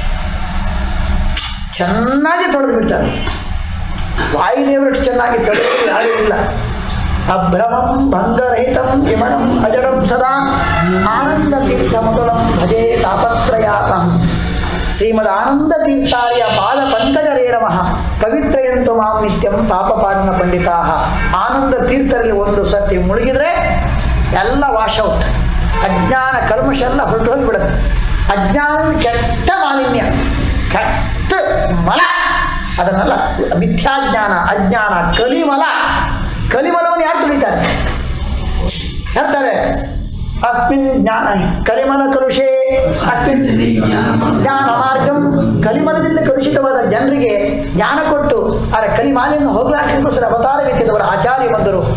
ಚೆನ್ನಾಗಿ ತೊಳೆದು ಬಿಡ್ತಾರೆ ವಾಯುದೇವರಷ್ಟು ಚೆನ್ನಾಗಿ ತೊಳೆಯೋರು ಯಾರೂ ಇಲ್ಲ ಅಭ್ರಮಂ ಭಂಗರಹಿತಂ ವಿಮಲಂ ಅಜಡಂ ಸದಾ ಆನಂದ ತೀರ್ಥ ಮೊದಲಂ ಭಜೆ ತಾಪತ್ರಯಾಪಂ ಶ್ರೀಮದ್ ಆನಂದ ತೀರ್ಥಾರ್ಯ ಪಾದ ಪಂಕಜರೇ ನಮಃ ಪವಿತ್ರಯಂತು ಮಾಂ ನಿತ್ಯಂ ಪಾಪಪಾಡಿನ ಪಂಡಿತಾ ಆನಂದ ತೀರ್ಥರಲ್ಲಿ ಒಂದು ಸರ್ತಿ ಮುಳುಗಿದ್ರೆ ಎಲ್ಲ ವಾಶ್ ಔಟ್ ಅಜ್ಞಾನ ಕಲ್ಮಶ ಎಲ್ಲ ಹೊರಟು ಹೋಗಿಬಿಡುತ್ತೆ ಅಜ್ಞಾನ ಕೆಟ್ಟ ಮಾಲಿನ್ಯ ಕೆಟ್ಟ ಮಲ ಅದನ್ನೆಲ್ಲ ಮಿಥ್ಯಾಜ್ಞಾನ ಅಜ್ಞಾನ ಕಲಿಮಲ ಕಲಿಮಲವನ್ನು ಯಾರು ತುಳಿತಾರೆ ಹೇಳ್ತಾರೆ ಅಸ್ಮಿನ್ ಜ್ಞಾನ ಕಲಿಮಲ ಕಲುಷೇ ಅಸ್ಮಿನ್ ಜ್ಞಾನ ಮಾರ್ಗಂ ಕಲಿಮಲದಿಂದ ಕಲುಷಿತವಾದ ಜನರಿಗೆ ಜ್ಞಾನ ಕೊಟ್ಟು ಅದರ ಕಲಿಮಾಲಿನ್ಯ ಹೋಗಲಾಡಿಸೋಸ್ಕರ ಅವತಾರ ಬೇಕಿದ್ದವರು ಆಚಾರ್ಯ ಬಂದರು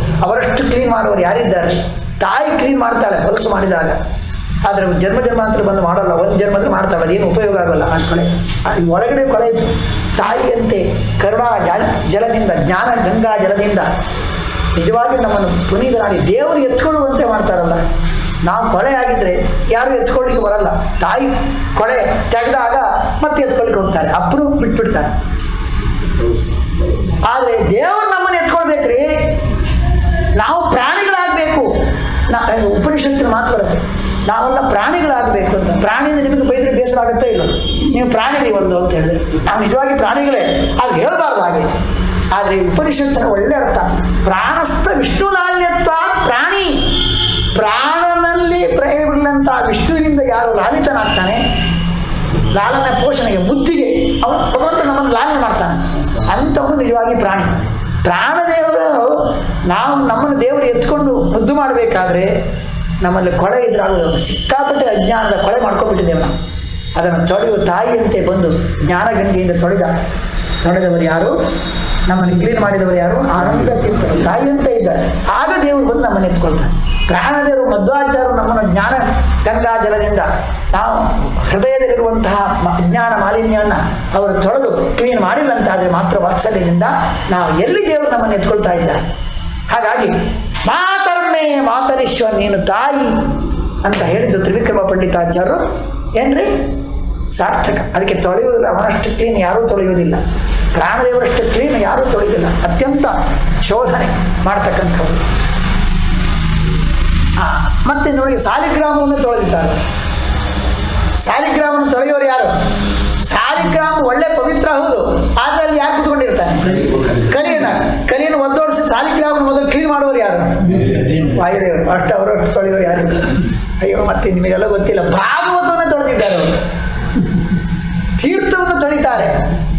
ಮಾಡುವವರು ಯಾರಿದ್ದಾರೆ ತಾಯಿ ಕ್ಲೀನ್ ಮಾಡ್ತಾಳೆ ಹೊಲಸು ಮಾಡಿದಾಗ ಆದರೆ ಜನ್ಮ ಜನ್ಮಾಂತರ ಬಂದು ಮಾಡಲ್ಲ ಒಂದು ಜನ್ಮದಲ್ಲಿ ಮಾಡ್ತಾಳೆ ಅದೇನು ಉಪಯೋಗ ಆಗಲ್ಲ ಆ ಕೊಳೆ ಆ ಈ ಒಳಗಡೆ ಕೊಳೆ ತಾಯಿಯಂತೆ ಕರುಣಾ ಜಲ- ಜಲದಿಂದ ಜ್ಞಾನ ಗಂಗಾ ಜಲದಿಂದ ನಿಜವಾಗಿ ನಮ್ಮನ್ನು ಪುನೀತರಾಗಿ ದೇವರು ಎತ್ಕೊಳ್ಳುವಂತೆ ಮಾಡ್ತಾರಲ್ಲ ನಾವು ಕೊಳೆ ಆಗಿದ್ರೆ ಯಾರು ಎತ್ಕೊಳ್ಳಿಕ್ಕೆ ಬರಲ್ಲ ತಾಯಿ ಕೊಳೆ ತೆಗೆದಾಗ ಮತ್ತೆ ಎತ್ಕೊಳ್ಳಿಕ್ಕೆ ಹೋಗ್ತಾರೆ ಅಪ್ಪನು ಬಿಟ್ಬಿಡ್ತಾರೆ ಆದರೆ ದೇವರು ನಮ್ಮನ್ನು ಎತ್ಕೊಳ್ಬೇಕ್ರಿ ನಾವು ಪ್ರಾಣಿಗಳಾಗಬೇಕು ನಾ ಉಪನಿಷತ್ತಿನ ಮಾತು ಬರುತ್ತೆ ನಾವೆಲ್ಲ ಪ್ರಾಣಿಗಳಾಗಬೇಕು ಅಂತ ಪ್ರಾಣಿಯಿಂದ ನಿಮಗೆ ಬೈದ್ರೆ ಬೇಸರ ಆಗುತ್ತೋ ಇಲ್ಲ ನೀವು ಪ್ರಾಣಿಗಳು ಒಂದು ಅಂತ ಹೇಳಿದ್ರೆ ನಾವು ನಿಜವಾಗಿ ಪ್ರಾಣಿಗಳೇ ಅದು ಹೇಳಬಾರ್ದು ಹಾಗೆ ಆದರೆ ಉಪನಿಷತ್ತಿನ ಒಳ್ಳೆ ಅರ್ಥ ಪ್ರಾಣಸ್ಥ ವಿಷ್ಣುಲಾಲ್ಯತ್ವ ಪ್ರಾಣಿ ಪ್ರಾಣನಲ್ಲಿ ಪ್ರಯವಿಲ್ಲಂಥ ವಿಷ್ಣುವಿನಿಂದ ಯಾರು ಲಾಲಿತನಾಗ್ತಾನೆ ಲಾಲನ ಪೋಷಣೆಗೆ ಬುದ್ಧಿಗೆ ಅವನು ಭಗವಂತ ನಮ್ಮನ್ನು ಲಾಲನೆ ಮಾಡ್ತಾನೆ ಅಂಥವನು ನಿಜವಾಗಿ ಪ್ರಾಣಿ ಪ್ರಾಣದೇವರು ನಾವು ನಮ್ಮನ್ನು ದೇವರು ಎತ್ಕೊಂಡು ಮುದ್ದು ಮಾಡಬೇಕಾದ್ರೆ ನಮ್ಮಲ್ಲಿ ಕೊಳೆ ಇದ್ರಾಗೋದು ಸಿಕ್ಕಾಪಟ್ಟೆ ಅಜ್ಞಾನದ ಕೊಳೆ ಮಾಡ್ಕೊಂಡ್ಬಿಟ್ಟಿದ್ದೇವೆ ನಾವು ಅದನ್ನು ತೊಳೆಯುವ ತಾಯಿಯಂತೆ ಬಂದು ಜ್ಞಾನಗಂಗೆಯಿಂದ ತೊಳೆದ ತೊಳೆದವರು ಯಾರು ನಮ್ಮನ್ನು ಕ್ಲೀನ್ ಮಾಡಿದವರು ಯಾರು ಆನಂದ ತೀರ್ಥರು ತಾಯಿಯಂತೆ ಇದ್ದಾರೆ ಆಗ ದೇವರು ಬಂದು ನಮ್ಮನ್ನು ಎತ್ಕೊಳ್ತಾನೆ ಪ್ರಾಣದೇವರು ಮಧ್ವಾಚಾರ್ಯರು ನಮ್ಮನ್ನು ಜ್ಞಾನ ಗಂಗಾ ಜಲದಿಂದ ನಾವು ಹೃದಯದಲ್ಲಿರುವಂತಹ ಮ- ಅಜ್ಞಾನ ಮಾಲಿನ್ಯವನ್ನು ಅವರು ತೊಳೆದು ಕ್ಲೀನ್ ಮಾಡಿಲ್ಲ ಅಂತಾದರೆ ಮಾತ್ರ ವಾತ್ಸಲ್ಯದಿಂದ ನಾವು ಎಲ್ಲಿ ದೇವರು ನಮ್ಮನ್ನು ಎತ್ಕೊಳ್ತಾ ಇದ್ದಾರೆ ಹಾಗಾಗಿ ಮಾತರ್ಮೇ ಮಾತರೀಶ್ವರ ನೀನು ತಾಯಿ ಅಂತ ಹೇಳಿದ್ದು ತ್ರಿವಿಕ್ರಮ ಪಂಡಿತಾಚಾರ್ಯರು ಏನ್ರಿ ಸಾರ್ಥಕ ಅದಕ್ಕೆ ತೊಳೆಯುವುದಿಲ್ಲ ಅವನಷ್ಟು ಕ್ಲೀನ್ ಯಾರೂ ತೊಳೆಯುವುದಿಲ್ಲ ಪ್ರಾಣದೇವರಷ್ಟು ಕ್ಲೀನ್ ಯಾರೂ ತೊಳೆಯುವುದಿಲ್ಲ ಅತ್ಯಂತ ಶೋಧನೆ ಮಾಡ್ತಕ್ಕಂಥವ್ರು ಆ, ಮತ್ತೆ ನೋಡಿ ಸಾಲಿಗ್ರಾಮವನ್ನು ತೊಳೆದಿದ್ದಾರೆ ಸಾಲಿಗ್ರಾಮವನ್ನು ತೊಳೆಯೋರು ಯಾರು ಸಾಲಿಗ್ರಾಮ ಒಳ್ಳೆ ಪವಿತ್ರ ಹೌದು ಆದ್ರೆ ಅಲ್ಲಿ ಯಾರು ಕುತ್ಕೊಂಡಿರ್ತಾನೆ ಕಲಿಯನ ಕಲಿಯನ್ನು ಒದ್ದೋಡಿಸಿ ಸಾಲಿಗ್ರಾಮನ ಮೊದಲು ಕ್ಲೀನ್ ಮಾಡುವವರು ಯಾರು ವಾಯುದೇವರು ಅಷ್ಟು ಅವರು ಅಷ್ಟು ತೊಳೆಯೋರು ಯಾರು ಅಯ್ಯೋ ಮತ್ತೆ ನಿಮಗೆಲ್ಲ ಗೊತ್ತಿಲ್ಲ ಭಾಗವತವನ್ನು ತೊಳೆದಿದ್ದಾರೆ ಅವರು ತೀರ್ಥವನ್ನು ತೊಳಿತಾರೆ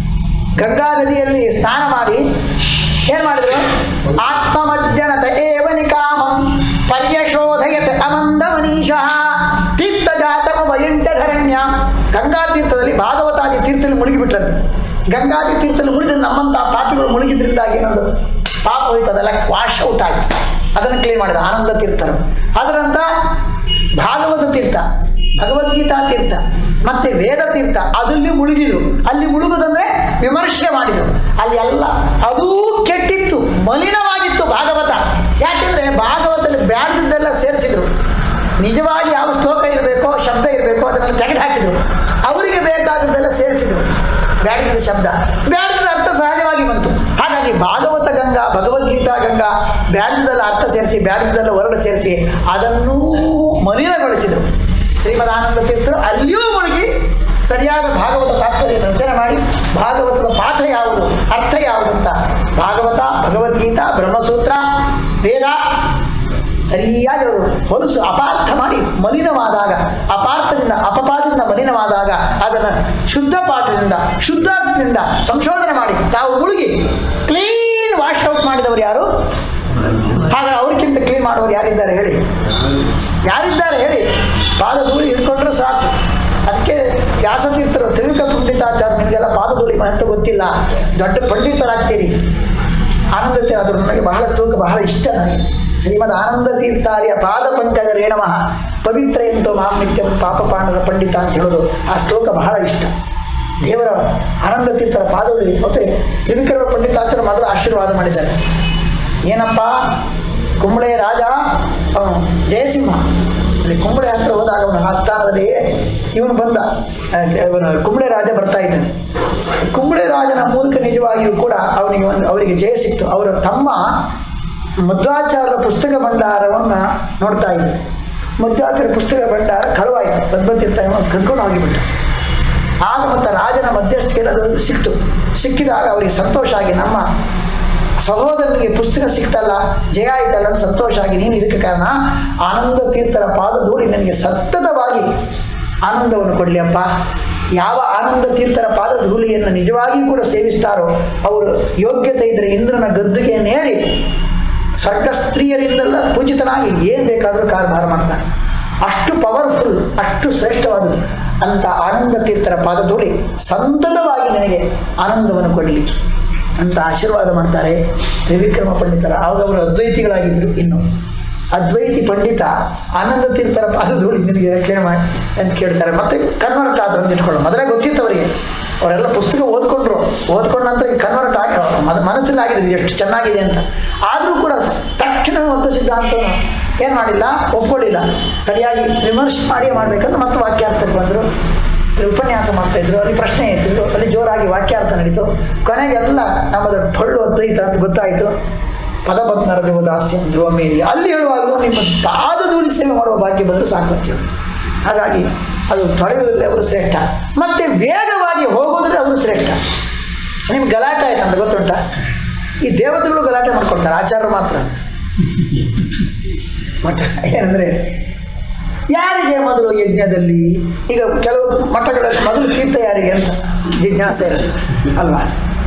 ಗಂಗಾ ನದಿಯಲ್ಲಿ ಸ್ನಾನ ಮಾಡಿ ಏನು ಮಾಡಿದ್ರು ಆತ್ಮಮಜ್ಜನತ ಏವ ನಿಕಾಮಂ ಪರ್ಯಶೋಧಯತ ಅಮಂದಮನೀಶಃ ತೀರ್ಥ ಜಾತಕ ವಯಂಚಧರಣ್ಯ ಗಂಗಾ ತೀರ್ಥದಲ್ಲಿ ಭಾಗವತಾದಿ ತೀರ್ಥದಲ್ಲಿ ಮುಳುಗಿಬಿಟ್ರಂತೆ ಗಂಗಾದಿ ತೀರ್ಥದಲ್ಲಿ ಮುಳುಗಿದ್ರೆ ನಮ್ಮಂಥ ಪಾಪಿಗಳು ಮುಳುಗಿದ್ರಿಂದಾಗಿ ಏನೊಂದು ಪಾಪ ಹೋಯ್ತು ಅದೆಲ್ಲ ವಾಶ್ ಔಟ್ ಆಯ್ತು ಅದನ್ನು ಕ್ಲೀನ್ ಮಾಡಿದ ಆನಂದ ತೀರ್ಥರು ಅದರಂತ ಭಾಗವತ ತೀರ್ಥ ಭಗವದ್ಗೀತಾ ತೀರ್ಥ ಮತ್ತೆ ವೇದ ತೀರ್ಥ ಅದರಲ್ಲಿ ಮುಳುಗಿದ್ರು ಅಲ್ಲಿ ಮುಳುಗುದಂದ್ರೆ ವಿಮರ್ಶೆ ಮಾಡಿದರು ಅಲ್ಲಿ ಎಲ್ಲ ಅದೂ ಕೆಟ್ಟಿತ್ತು ಮಲಿನವಾಗಿತ್ತು ಭಾಗವತ ಯಾಕೆಂದ್ರೆ ಭಾಗವತದಲ್ಲಿ ಬ್ಯಾಡ್ದಿದ್ದೆಲ್ಲ ಸೇರಿಸಿದ್ರು ನಿಜವಾಗಿ ಯಾವ ಶ್ಲೋಕ ಇರಬೇಕೋ ಶಬ್ದ ಇರಬೇಕೋ ಅದನ್ನೆಲ್ಲ ತೆಗೆದು ಹಾಕಿದ್ರು ಅವರಿಗೆ ಬೇಕಾದದ್ದೆಲ್ಲ ಸೇರಿಸಿದ್ರು ಬ್ಯಾಡ್ದಿದ್ದ ಶಬ್ದ ಬ್ಯಾಡ್ದಿದ್ದ ಅರ್ಥ ಸಹಜವಾಗಿ ಬಂತು ಹಾಗಾಗಿ ಭಾಗವತ ಗಂಗಾ ಭಗವದ್ಗೀತಾ ಗಂಗಾ ಬ್ಯಾಡ್ದಿದ್ದೆಲ್ಲ ಅರ್ಥ ಸೇರಿಸಿ ಬ್ಯಾಡ್ದಿದ್ದೆಲ್ಲ ಹೊರಡು ಸೇರಿಸಿ ಅದನ್ನೂ ಮಲಿನಗೊಳಿಸಿದರು ಶ್ರೀಮದಾನಂದ ತೀರ್ಥರು ಅಲ್ಲಿಯೂ ಮುಳುಗಿ ಸರಿಯಾದ ಭಾಗವತ ತಾತ್ಪರ್ಯ ರಚನೆ ಮಾಡಿ ಭಾಗವತದ ಪಾಠ ಯಾವುದು ಅರ್ಥ ಯಾವುದು ಅಂತ ಭಾಗವತ ಭಗವದ್ಗೀತಾ ಬ್ರಹ್ಮಸೂತ್ರ ವೇದ ಸರಿಯಾಗಿ ಅವರು ಹೊಲಸು ಅಪಾರ್ಥ ಮಾಡಿ ಮಲಿನವಾದಾಗ ಅಪಾರ್ಥದಿಂದ ಅಪಪಾಠದಿಂದ ಮಲಿನವಾದಾಗ ಅದನ್ನು ಶುದ್ಧ ಪಾಠದಿಂದ ಶುದ್ಧಾರ್ಥದಿಂದ ಸಂಶೋಧನೆ ಮಾಡಿ ತಾವು ಮುಳುಗಿ ಕ್ಲೀನ್ ವಾಶ್ ಔಟ್ ಮಾಡಿದವರು ಯಾರು ಹಾಗೆ ಅವ್ರಿಗಿಂತ ಕ್ಲೀನ್ ಮಾಡುವವರು ಯಾರಿದ್ದಾರೆ ಹೇಳಿ ಯಾರಿದ್ದಾರೆ ಹೇಳಿ ಪಾದಧೂಳಿ ಹಿಡ್ಕೊಂಡ್ರೆ ಸಾಕು ಅದಕ್ಕೆ ವ್ಯಾಸತೀರ್ಥರು ತ್ರಿವಿಕ ಪಂಡಿತಾಚಾರ್ಯ ನಿಮಗೆಲ್ಲ ಪಾದಧೂಳಿ ಅಂತ ಗೊತ್ತಿಲ್ಲ ದೊಡ್ಡ ಪಂಡಿತರಾಗ್ತೀರಿ ಆನಂದ ತೀರ್ಥ ಅದು ನನಗೆ ಬಹಳ ಶ್ಲೋಕ ಬಹಳ ಇಷ್ಟ ನನಗೆ ಶ್ರೀಮದ್ ಆನಂದ ತೀರ್ಥಾರ್ಯ ಪಾದ ಪಂಕಜ ರೇಣಮಃ ಪವಿತ್ರ ಎಂತೋ ಮಾಂ ನಿತ್ಯಂ ಪಾಪ ಪಾಂಡರ ಪಂಡಿತ ಅಂತ ಹೇಳೋದು ಆ ಶ್ಲೋಕ ಬಹಳ ಇಷ್ಟ ದೇವರ ಆನಂದ ತೀರ್ಥರ ಪಾದಗಳು ಮತ್ತೆ ತ್ರಿವಿಕ್ರಮ ಪಂಡಿತಾಚಾರ್ಯ ಮಾತ್ರ ಆಶೀರ್ವಾದ ಮಾಡಿದ್ದಾರೆ ಏನಪ್ಪ ಕುಂಬಳೆ ರಾಜ ಅವನು ಜಯಸಿಂಹ ಅಲ್ಲಿ ಕುಂಬಳೆ ಹತ್ರ ಹೋದಾಗ ಅವನ ಆಸ್ಥಾನದಲ್ಲಿ ಇವನು ಬಂದ ಆ, ಇವನು ಕುಂಬಳೆ ರಾಜ ಬರ್ತಾ ಇದ್ದಾನೆ ಕುಂಬಳೆ ರಾಜನ ಮೂಲಕ ನಿಜವಾಗಿಯೂ ಕೂಡ ಅವನಿಗೆ ಒಂದು ಅವರಿಗೆ ಜಯ ಸಿಕ್ತು ಅವರ ತಮ್ಮ ಮಧ್ವಾಚಾರ್ಯರ ಪುಸ್ತಕ ಭಂಡಾರವನ್ನು ನೋಡ್ತಾ ಇದ್ದರು ಮಧ್ವಾಚಾರ್ಯ ಪುಸ್ತಕ ಭಂಡಾರ ಕಳುವಾಯಿತು ಪದ್ಮತೀರ್ಥ ಇವನು ಕದ್ಕೊಂಡು ಹೋಗಿಬಿಟ್ಟು ಆಗ ಮತ್ತು ರಾಜನ ಮಧ್ಯಸ್ಥಿಕೆಯಲ್ಲಿ ಅದು ಸಿಕ್ತು ಸಿಕ್ಕಿದಾಗ ಅವರಿಗೆ ಸಂತೋಷ ಆಗಿ ನಮ್ಮ ಸಹೋದರನಿಗೆ ಪುಸ್ತಕ ಸಿಕ್ತಲ್ಲ ಜಯ ಆಯ್ತಲ್ಲ ಅಂತ ಸಂತೋಷ ಆಗಿ ನೀನು ಇದಕ್ಕೆ ಕಾರಣ ಆನಂದ ತೀರ್ಥರ ಪಾದಧೂಳಿ ನನಗೆ ಸತತವಾಗಿ ಆನಂದವನ್ನು ಕೊಡಲಿ ಅಪ್ಪ ಯಾವ ಆನಂದ ತೀರ್ಥರ ಪಾದಧೂಳಿಯನ್ನು ನಿಜವಾಗಿಯೂ ಕೂಡ ಸೇವಿಸ್ತಾರೋ ಅವರು ಯೋಗ್ಯತೆ ಇದ್ದರೆ ಇಂದ್ರನ ಗದ್ದುಗೆಯನ್ನೇರಿ ಸ್ವರ್ಗ ಸ್ತ್ರೀಯರಿಂದೆಲ್ಲ ಪೂಜಿತನಾಗಿ ಏನು ಬೇಕಾದರೂ ಕಾರಭಾರ ಮಾಡ್ತಾನೆ ಅಷ್ಟು ಪವರ್ಫುಲ್ ಅಷ್ಟು ಶ್ರೇಷ್ಠವಾದದ್ದು ಅಂತ ಆನಂದ ತೀರ್ಥರ ಪಾದಧೂಳಿ ಸಂತತವಾಗಿ ನನಗೆ ಆನಂದವನ್ನು ಕೊಡಲಿ ಅಂತ ಆಶೀರ್ವಾದ ಮಾಡ್ತಾರೆ ತ್ರಿವಿಕ್ರಮ ಪಂಡಿತರ ಆವಾಗ ಅವರು ಅದ್ವೈತಿಗಳಾಗಿದ್ದರು ಇನ್ನು ಅದ್ವೈತಿ ಪಂಡಿತ ಆನಂದ ತೀರ್ಥರ ಪಾದಧೂಳಿ ನಿನಗೆ ರಕ್ಷಣೆ ಮಾಡಿ ಅಂತ ಕೇಳ್ತಾರೆ ಮತ್ತೆ ಕನ್ವರ್ಟ್ ಆದ್ರು ಅಂತ ಇಟ್ಕೊಳ್ಳೋ ಮೊದಲೇ ಗೊತ್ತಿತ್ತು ಅವರಿಗೆ ಅವರೆಲ್ಲ ಪುಸ್ತಕ ಓದ್ಕೊಂಡ್ರು ಓದ್ಕೊಂಡ ನಂತರ ಈ ಕನ್ವರ್ಟ್ ಆಗಿ ಮನ ಮನಸ್ಸಲ್ಲಿ ಆಗಿದೆ ಎಷ್ಟು ಚೆನ್ನಾಗಿದೆ ಅಂತ ಆದರೂ ಕೂಡ ತಕ್ಷಣ ಒಂದು ಸಿದ್ಧಾಂತನು ಏನು ಮಾಡಿಲ್ಲ ಒಪ್ಕೊಳ್ಳಿಲ್ಲ ಸರಿಯಾಗಿ ವಿಮರ್ಶೆ ಮಾಡಿ ಮಾಡಬೇಕಂದ್ರೆ ಮತ್ತೆ ವಾಕ್ಯಾರ್ಥಕ್ಕೆ ಬಂದರು ಅಲ್ಲಿ ಉಪನ್ಯಾಸ ಮಾಡ್ತಾಯಿದ್ರು ಅಲ್ಲಿ ಪ್ರಶ್ನೆ ಎತ್ತಿದ್ರು ಅಲ್ಲಿ ಜೋರಾಗಿ ವಾಕ್ಯಾರ್ಥ ನಡೀತು ಕೊನೆಗೆಲ್ಲ ನಮ್ಮದು ಟೊಳ್ಳು ಅದ್ವೈತ ಅಂತ ಗೊತ್ತಾಯಿತು ಪದಪತ್ನರದೇವ ದಾಸ್ಯ ಧ್ರುವ ಮೇರಿ ಅಲ್ಲಿ ಹೇಳುವಾಗಲೂ ನಿಮ್ಮ ಪಾದಧೂಳಿ ಸೇವೆ ಮಾಡುವ ಭಾಗ್ಯ ಬಂದರೆ ಸಾಕು ಅಂತ ಹೇಳಿ. ಹಾಗಾಗಿ ಅದು ತೊಳೆಯುವುದರಲ್ಲಿ ಅವರು ಶ್ರೇಷ್ಠ ಮತ್ತು ವೇಗವಾಗಿ ಹೋಗೋದ್ರಲ್ಲಿ ಅವರು ಶ್ರೇಷ್ಠ ನಿಮ್ಗೆ ಗಲಾಟೆ ಆಯ್ತು ಅಂತ ಗೊತ್ತುಂಟ ಈ ದೇವತೆಗಳು ಗಲಾಟೆ ಮಾಡ್ಕೊಳ್ತಾರೆ ಆಚಾರ್ಯರು ಮಾತ್ರ ಮಠ ಏನಂದರೆ ಯಾರಿಗೆ ಮೊದಲು ಯಜ್ಞದಲ್ಲಿ ಈಗ ಕೆಲವು ಮಠಗಳಲ್ಲಿ ಮೊದಲು ತೀರ್ಥ ಯಾರಿಗೆ ಅಂತ ಜಿಜ್ಞಾಸೆ ಇರುತ್ತೆ ಅಲ್ವಾ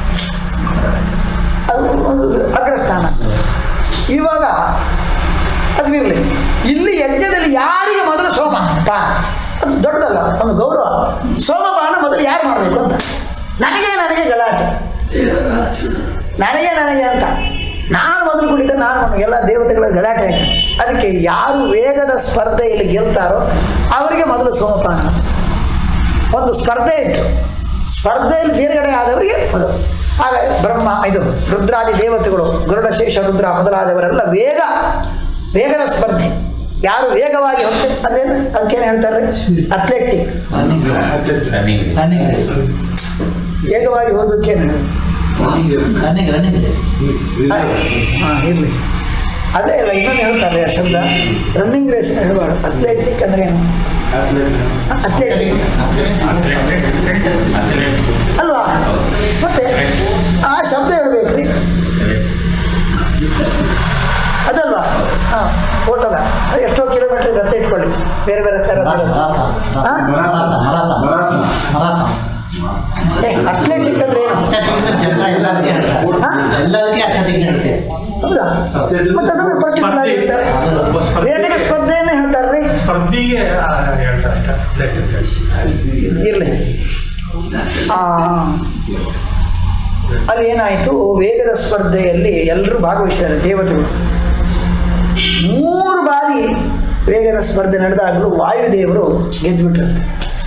ಅದು ಒಂದು ಅಗ್ರಸ್ಥಾನ ಇವಾಗ ಅದು ಇರಲಿ ಇಲ್ಲಿ ಯಜ್ಞದಲ್ಲಿ ಯಾರಿಗೆ ಮೊದಲು ಸೋಮ ಪಾನ ಅದು ದೊಡ್ಡದಲ್ಲ ಒಂದು ಗೌರವ ಸೋಮಪಾನ ಮೊದಲು ಯಾರು ಮಾಡಬೇಕು ಅಂತ ನನಗೆ ನನಗೆ ಗಲಾಟೆ ನನಗೆ ನನಗೆ ಅಂತ ನಾನು ಮೊದಲು ಕುಡಿದ ನಾನು ಮೊದಲು ಎಲ್ಲ ದೇವತೆಗಳ ಗಲಾಟೆ ಆಯ್ತು ಅದಕ್ಕೆ ಯಾರು ವೇಗದ ಸ್ಪರ್ಧೆಯಲ್ಲಿ ಗೆಲ್ತಾರೋ ಅವರಿಗೆ ಮೊದಲು ಸೋಮಪಾನ ಒಂದು ಸ್ಪರ್ಧೆ ಇತ್ತು ಸ್ಪರ್ಧೆಯಲ್ಲಿ ತೇರ್ಗಡೆ ಆದವರಿಗೆ ಮೊದಲು ಆಗ ಬ್ರಹ್ಮ ಇದು ರುದ್ರಾದಿ ದೇವತೆಗಳು ಗರುಡಶೇಷ ರುದ್ರ ಮೊದಲಾದವರೆಲ್ಲ ವೇಗ ವೇಗದ ಸ್ಪರ್ಧೆ ಯಾರು ವೇಗವಾಗಿ ಹೋಗ್ತಾರೆ ಅದೇನು ಅದಕ್ಕೇನು ಹೇಳ್ತಾರೆ ಅಥ್ಲೆಟಿಕ್ ರನ್ನಿಂಗ್ ವೇಗವಾಗಿ ಹೋದಕ್ಕೇನು ರನ್ನಿಂಗ್ ರನ್ನಿಂಗ್ ಹಾಂ ಇರಲಿ ಅದೇ ಇಲ್ಲ ಇನ್ನೊಂದು ಹೇಳ್ತಾರೆ ಆ ಶಬ್ದ ರನ್ನಿಂಗ್ ರೇಸ್ ಹೇಳಬಾರ್ದು ಅಥ್ಲೆಟಿಕ್ ಅಂದ್ರೆ ಏನು ಅಥ್ಲೆಟಿಕ್ ಅಲ್ವಾ ಮತ್ತೆ ಆ ಶಬ್ದ ಹೇಳ್ಬೇಕ್ರಿ ಅದಲ್ವಾ ಹಾಂ ಓಟದ ಅದು ಎಷ್ಟೋ ಕಿಲೋಮೀಟರ್ ರಥ ಇಟ್ಕೊಳ್ಳಿ ಬೇರೆ ಬೇರೆ ಥರ ಹಾ? ಏ ಅಥ್ಲೆಟಿಕ್ ಅಂದ್ರೆ ಏನು ಹಾ? ಎಲ್ಲದಕ್ಕೆ ಅಥ್ಲೆಟಿಕ್ ಹೇಳ್ತೇವೆ ಹೌದಾ ಮತ್ತೆ ಅದನ್ನು ಪರ್ಟಿಕ್ಯುಲರ್ ಆಗಿ ಹೇಳ್ತಾರೆ ವೇದಿಕೆ ಸ್ಪರ್ಧೆಯನ್ನೇ ಹೇಳ್ತಾರೆ ರೀ ಸ್ಪರ್ಧಿಗೆ ಆ, ಹೇಳ್ತಾರೆ ಅಷ್ಟೇ Athletic. ಇರಲಿ ಅಲ್ಲಿ ಏನಾಯಿತು ವೇಗದ ಸ್ಪರ್ಧೆಯಲ್ಲಿ ಎಲ್ಲರೂ ಭಾಗವಹಿಸಿದ್ದಾರೆ ದೇವತೆಗಳು ಮೂರು ಬಾರಿ ವೇಗದ ಸ್ಪರ್ಧೆ ನಡೆದಾಗಲೂ ವಾಯುದೇವರು ಗೆದ್ದುಬಿಟ್ರಂತೆ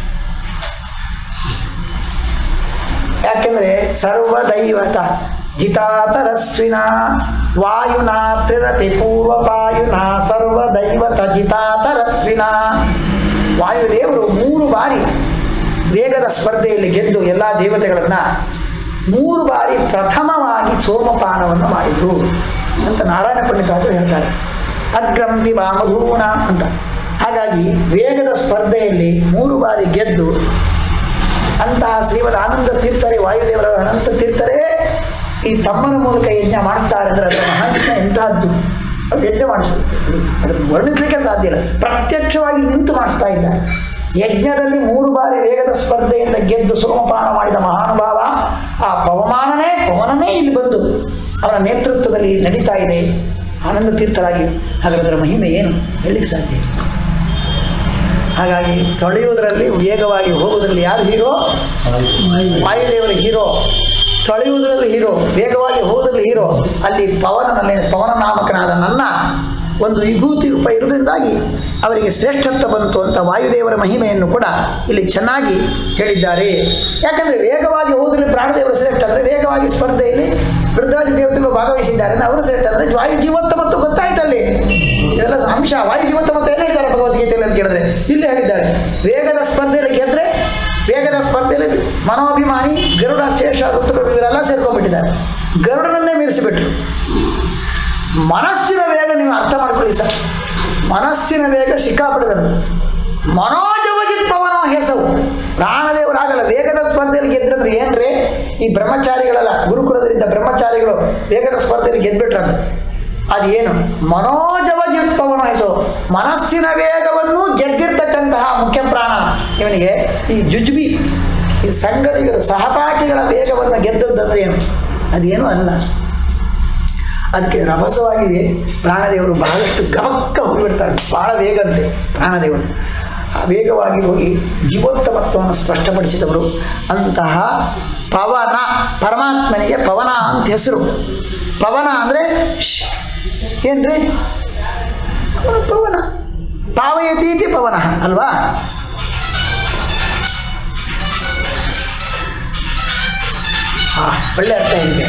ಯಾಕೆಂದರೆ ಸರ್ವದೈವತ ಜಿತಾತರಸ್ವಿನ ವಾಯುನಾ ತ್ರಿರಪಿ ಪೂರ್ವಪಾಯುನ ಸರ್ವದೈವತ ಜಿತಾತರಸ್ವಿನ ವಾಯುದೇವರು ಮೂರು ಬಾರಿ ವೇಗದ ಸ್ಪರ್ಧೆಯಲ್ಲಿ ಗೆದ್ದು ಎಲ್ಲ ದೇವತೆಗಳನ್ನು ಮೂರು ಬಾರಿ ಪ್ರಥಮವಾಗಿ ಸೋಮಪಾನವನ್ನು ಮಾಡಿದರು ಅಂತ ನಾರಾಯಣ ಪಂಡಿತಾದರು ಹೇಳ್ತಾರೆ ಅಗ್ರಂಪಿ ವಾಮಧೂಣ ಅಂತ ಹಾಗಾಗಿ ವೇಗದ ಸ್ಪರ್ಧೆಯಲ್ಲಿ ಮೂರು ಬಾರಿ ಗೆದ್ದು ಅಂತಹ ಶ್ರೀಮದ್ ಆನಂದ ತೀರ್ಥರೇ ವಾಯುದೇವರ ಅನಂತ ತೀರ್ಥರೇ ಈ ತಮ್ಮನ ಮೂಲಕ ಯಜ್ಞ ಮಾಡಿಸ್ತಾರೆ ಅಂದರೆ ಅದರ ಮಹಾತ್ಮ ಎಂತಹದ್ದು ಅವ್ರು ಯಜ್ಞ ಮಾಡಿಸೋದು ಅದನ್ನು ವರ್ಣಿಸಲಿಕ್ಕೆ ಸಾಧ್ಯ ಇಲ್ಲ ಪ್ರತ್ಯಕ್ಷವಾಗಿ ನಿಂತು ಮಾಡಿಸ್ತಾ ಇದ್ದಾರೆ ಯಜ್ಞದಲ್ಲಿ ಮೂರು ಬಾರಿ ವೇಗದ ಸ್ಪರ್ಧೆಯಿಂದ ಗೆದ್ದು ಸೋಮಪಾನ ಮಾಡಿದ ಮಹಾನುಭಾವ ಆ ಪವಮಾನನೇ ಪವನನೇ ಇಲ್ಲಿ ಬಂದು ಅವನ ನೇತೃತ್ವದಲ್ಲಿ ನಡೀತಾ ಇದೆ ಆನಂದ ತೀರ್ಥರಾಗಿ ಹಾಗಾದ್ರೆ ಅದರ ಮಹಿಮೆ ಏನು ಹೇಳಲಿಕ್ಕೆ ಸಾಧ್ಯ ಇಲ್ಲ. ಹಾಗಾಗಿ ತೊಳೆಯುವುದರಲ್ಲಿ ವೇಗವಾಗಿ ಹೋಗುವುದರಲ್ಲಿ ಯಾರು ಹೀರೋ ವಾಯುದೇವರ ಹೀರೋ ತೊಳೆಯುವುದರಲ್ಲಿ ಹೀರೋ ವೇಗವಾಗಿ ಹೋಗುವುದರಲ್ಲಿ ಹೀರೋ ಅಲ್ಲಿ ಪವನನಲ್ಲಿ ಪವನ ನಾಮಕನಾದ ನನ್ನ ಒಂದು ವಿಭೂತಿ ರೂಪ ಇರುವುದರಿಂದಾಗಿ ಅವರಿಗೆ ಶ್ರೇಷ್ಠತ್ವ ಬಂತು ಅಂತ ವಾಯುದೇವರ ಮಹಿಮೆಯನ್ನು ಕೂಡ ಇಲ್ಲಿ ಚೆನ್ನಾಗಿ ಹೇಳಿದ್ದಾರೆ ಯಾಕಂದರೆ ವೇಗವಾಗಿ ಹೋದಲ್ಲಿ ಪ್ರಾಣದೇವರು ಶ್ರೇಷ್ಠ ಅಂದರೆ ವೇಗವಾಗಿ ಸ್ಪರ್ಧೆಯಲ್ಲಿ ರುದ್ರಾದಿ ದೇವತೆಗಳು ಭಾಗವಹಿಸಿದ್ದಾರೆ ಅಂದ್ರೆ ಅವರು ಶ್ರೇಷ್ಠ ಅಂದರೆ ವಾಯು ಜೀವಂತ ಮತ್ತು ಗೊತ್ತಾಯ್ತಲ್ಲಿ ಇದೆಲ್ಲ ಅಂಶ ವಾಯು ಜೀವಂತ ಮತ್ತು ಎಲ್ಲಿ ಹೇಳಿದ್ದಾರೆ ಭಗವದ್ಗೀತೆಯಲ್ಲಿ ಅಂತ ಕೇಳಿದ್ರೆ ಇಲ್ಲಿ ಹೇಳಿದ್ದಾರೆ ವೇಗದ ಸ್ಪರ್ಧೆಯಲ್ಲಿ ಗೆದ್ರೆ ವೇಗದ ಸ್ಪರ್ಧೆಯಲ್ಲಿ ಮನೋಭಿಮಾನಿ ಗರುಡ ಶೇಷ ಋತುಗಳು ಇವರೆಲ್ಲ ಸೇರ್ಕೊಂಡ್ಬಿಟ್ಟಿದ್ದಾರೆ ಗರುಡನನ್ನೇ ಮೀರಿಸಿಬಿಟ್ರು ಮನಸ್ಸಿನ ವೇಗ ನೀವು ಅರ್ಥ ಮಾಡ್ಕೊಳ್ಳಿ ಸರ್ ಮನಸ್ಸಿನ ವೇಗ ಸಿಕ್ಕಾಪಡಿದರು ಮನೋಜವಜಿತ್ ಪವನ ಹೆಸವು ಪ್ರಾಣದೇವರಾಗಲ್ಲ ವೇಗದ ಸ್ಪರ್ಧೆಯಲ್ಲಿ ಗೆದ್ರಂದ್ರೆ ಏನ್ರಿ ಈ ಬ್ರಹ್ಮಚಾರಿಗಳಲ್ಲ ಗುರುಕುಲದಲ್ಲಿದ್ದ ಬ್ರಹ್ಮಚಾರಿಗಳು ವೇಗದ ಸ್ಪರ್ಧೆಯಲ್ಲಿ ಗೆದ್ಬಿಟ್ರಂತೆ ಅದೇನು ಮನೋಜವಜಿತ್ ಪವನ ಹೆಸವು ಮನಸ್ಸಿನ ವೇಗವನ್ನು ಗೆದ್ದಿರ್ತಕ್ಕಂತಹ ಮುಖ್ಯ ಪ್ರಾಣ ಇವನಿಗೆ ಈ ಜುಜುಬಿ ಈ ಸಂಗಡಿಗರ ಸಹಪಾಠಿಗಳ ವೇಗವನ್ನು ಗೆದ್ದದ್ದಂದ್ರೆ ಏನು ಅದೇನು ಅಲ್ಲ ಅದಕ್ಕೆ ರಭಸವಾಗಿ ಪ್ರಾಣದೇವರು ಬಹಳಷ್ಟು ಗಮಕ್ಕ ಹೋಗಿಬಿಡ್ತಾರೆ ಭಾಳ ವೇಗಂತೆ ಪ್ರಾಣದೇವರು ಆ ವೇಗವಾಗಿ ಹೋಗಿ ಜೀವೋತ್ತಮತ್ವವನ್ನು ಸ್ಪಷ್ಟಪಡಿಸಿದವರು ಅಂತಹ ಪವನ ಪರಮಾತ್ಮನಿಗೆ ಪವನ ಅಂತ ಹೆಸರು ಪವನ ಅಂದರೆ ಏನ್ರಿ ಅವನು ಪವನ ಪಾವಯತೀತಿ ಪವನ ಅಲ್ವಾ ಆ ಒಳ್ಳೆ ಅರ್ಥ ಇದೆ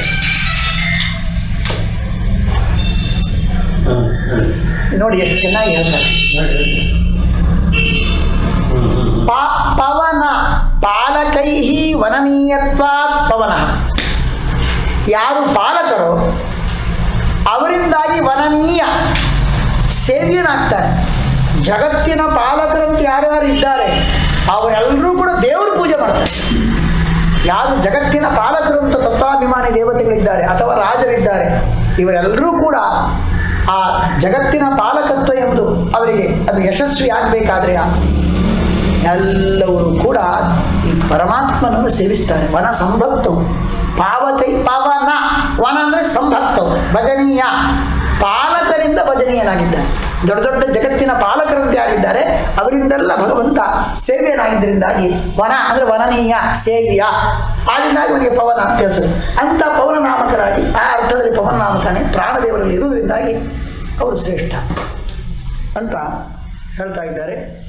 ನೋಡಿ ಎಷ್ಟು ಚೆನ್ನಾಗಿ ಹೇಳ್ತಾರೆ ಪಾ ಪವನ ಪಾಲಕೈ ವನನೀಯತ್ವಾತ್ ಪವನ ಯಾರು ಪಾಲಕರೋ ಅವರಿಂದಾಗಿ ವನನೀಯ ಸೇವ್ಯನಾಗ್ತಾನೆ ಜಗತ್ತಿನ ಪಾಲಕರಂತ ಯಾರ್ಯಾರು ಇದ್ದಾರೆ ಅವರೆಲ್ಲರೂ ಕೂಡ ದೇವ್ರ ಪೂಜೆ ಮಾಡ್ತಾರೆ ಯಾರು ಜಗತ್ತಿನ ಪಾಲಕರು ಅಂತ ತತ್ವಾಭಿಮಾನಿ ದೇವತೆಗಳಿದ್ದಾರೆ ಅಥವಾ ರಾಜರಿದ್ದಾರೆ ಇವರೆಲ್ಲರೂ ಕೂಡ ಆ ಜಗತ್ತಿನ ಪಾಲಕತ್ವ ಎಂಬುದು ಅವರಿಗೆ ಅದು ಯಶಸ್ವಿ ಆಗಬೇಕಾದ್ರೆ ಎಲ್ಲವರು ಕೂಡ ಈ ಪರಮಾತ್ಮನನ್ನು ಸೇವಿಸ್ತಾರೆ ವನ ಸಂಭಕ್ತವು ಪಾವಕೈ ಪವನ ವನ ಅಂದರೆ ಸಂಭಕ್ತವು ಭಜನೀಯ ಪಾಲಕರಿಂದ ಭಜನೀಯನಾಗಿದ್ದಾರೆ ದೊಡ್ಡ ದೊಡ್ಡ ಜಗತ್ತಿನ ಪಾಲಕರಂತೆ ಯಾರಿದ್ದಾರೆ ಅವರಿಂದೆಲ್ಲ ಭಗವಂತ ಸೇವೆಯನಾಗಿದ್ದರಿಂದಾಗಿ ವನ ಅಂದರೆ ವನನೀಯ ಸೇವ್ಯ ಆದ್ದರಿಂದಾಗಿ ಅವನಿಗೆ ಪವನ ಅಂತ ಹೆಸರು ಅಂಥ ಪವನ ನಾಮಕರಾಗಿ ಆ ಅರ್ಥದಲ್ಲಿ ಪವನ ನಾಮಕನೇ ಪ್ರಾಣದೇವರಲ್ಲಿ ಇರುವುದರಿಂದಾಗಿ ಅವರು ಶ್ರೇಷ್ಠ ಅಂತ ಹೇಳ್ತಾ ಇದ್ದಾರೆ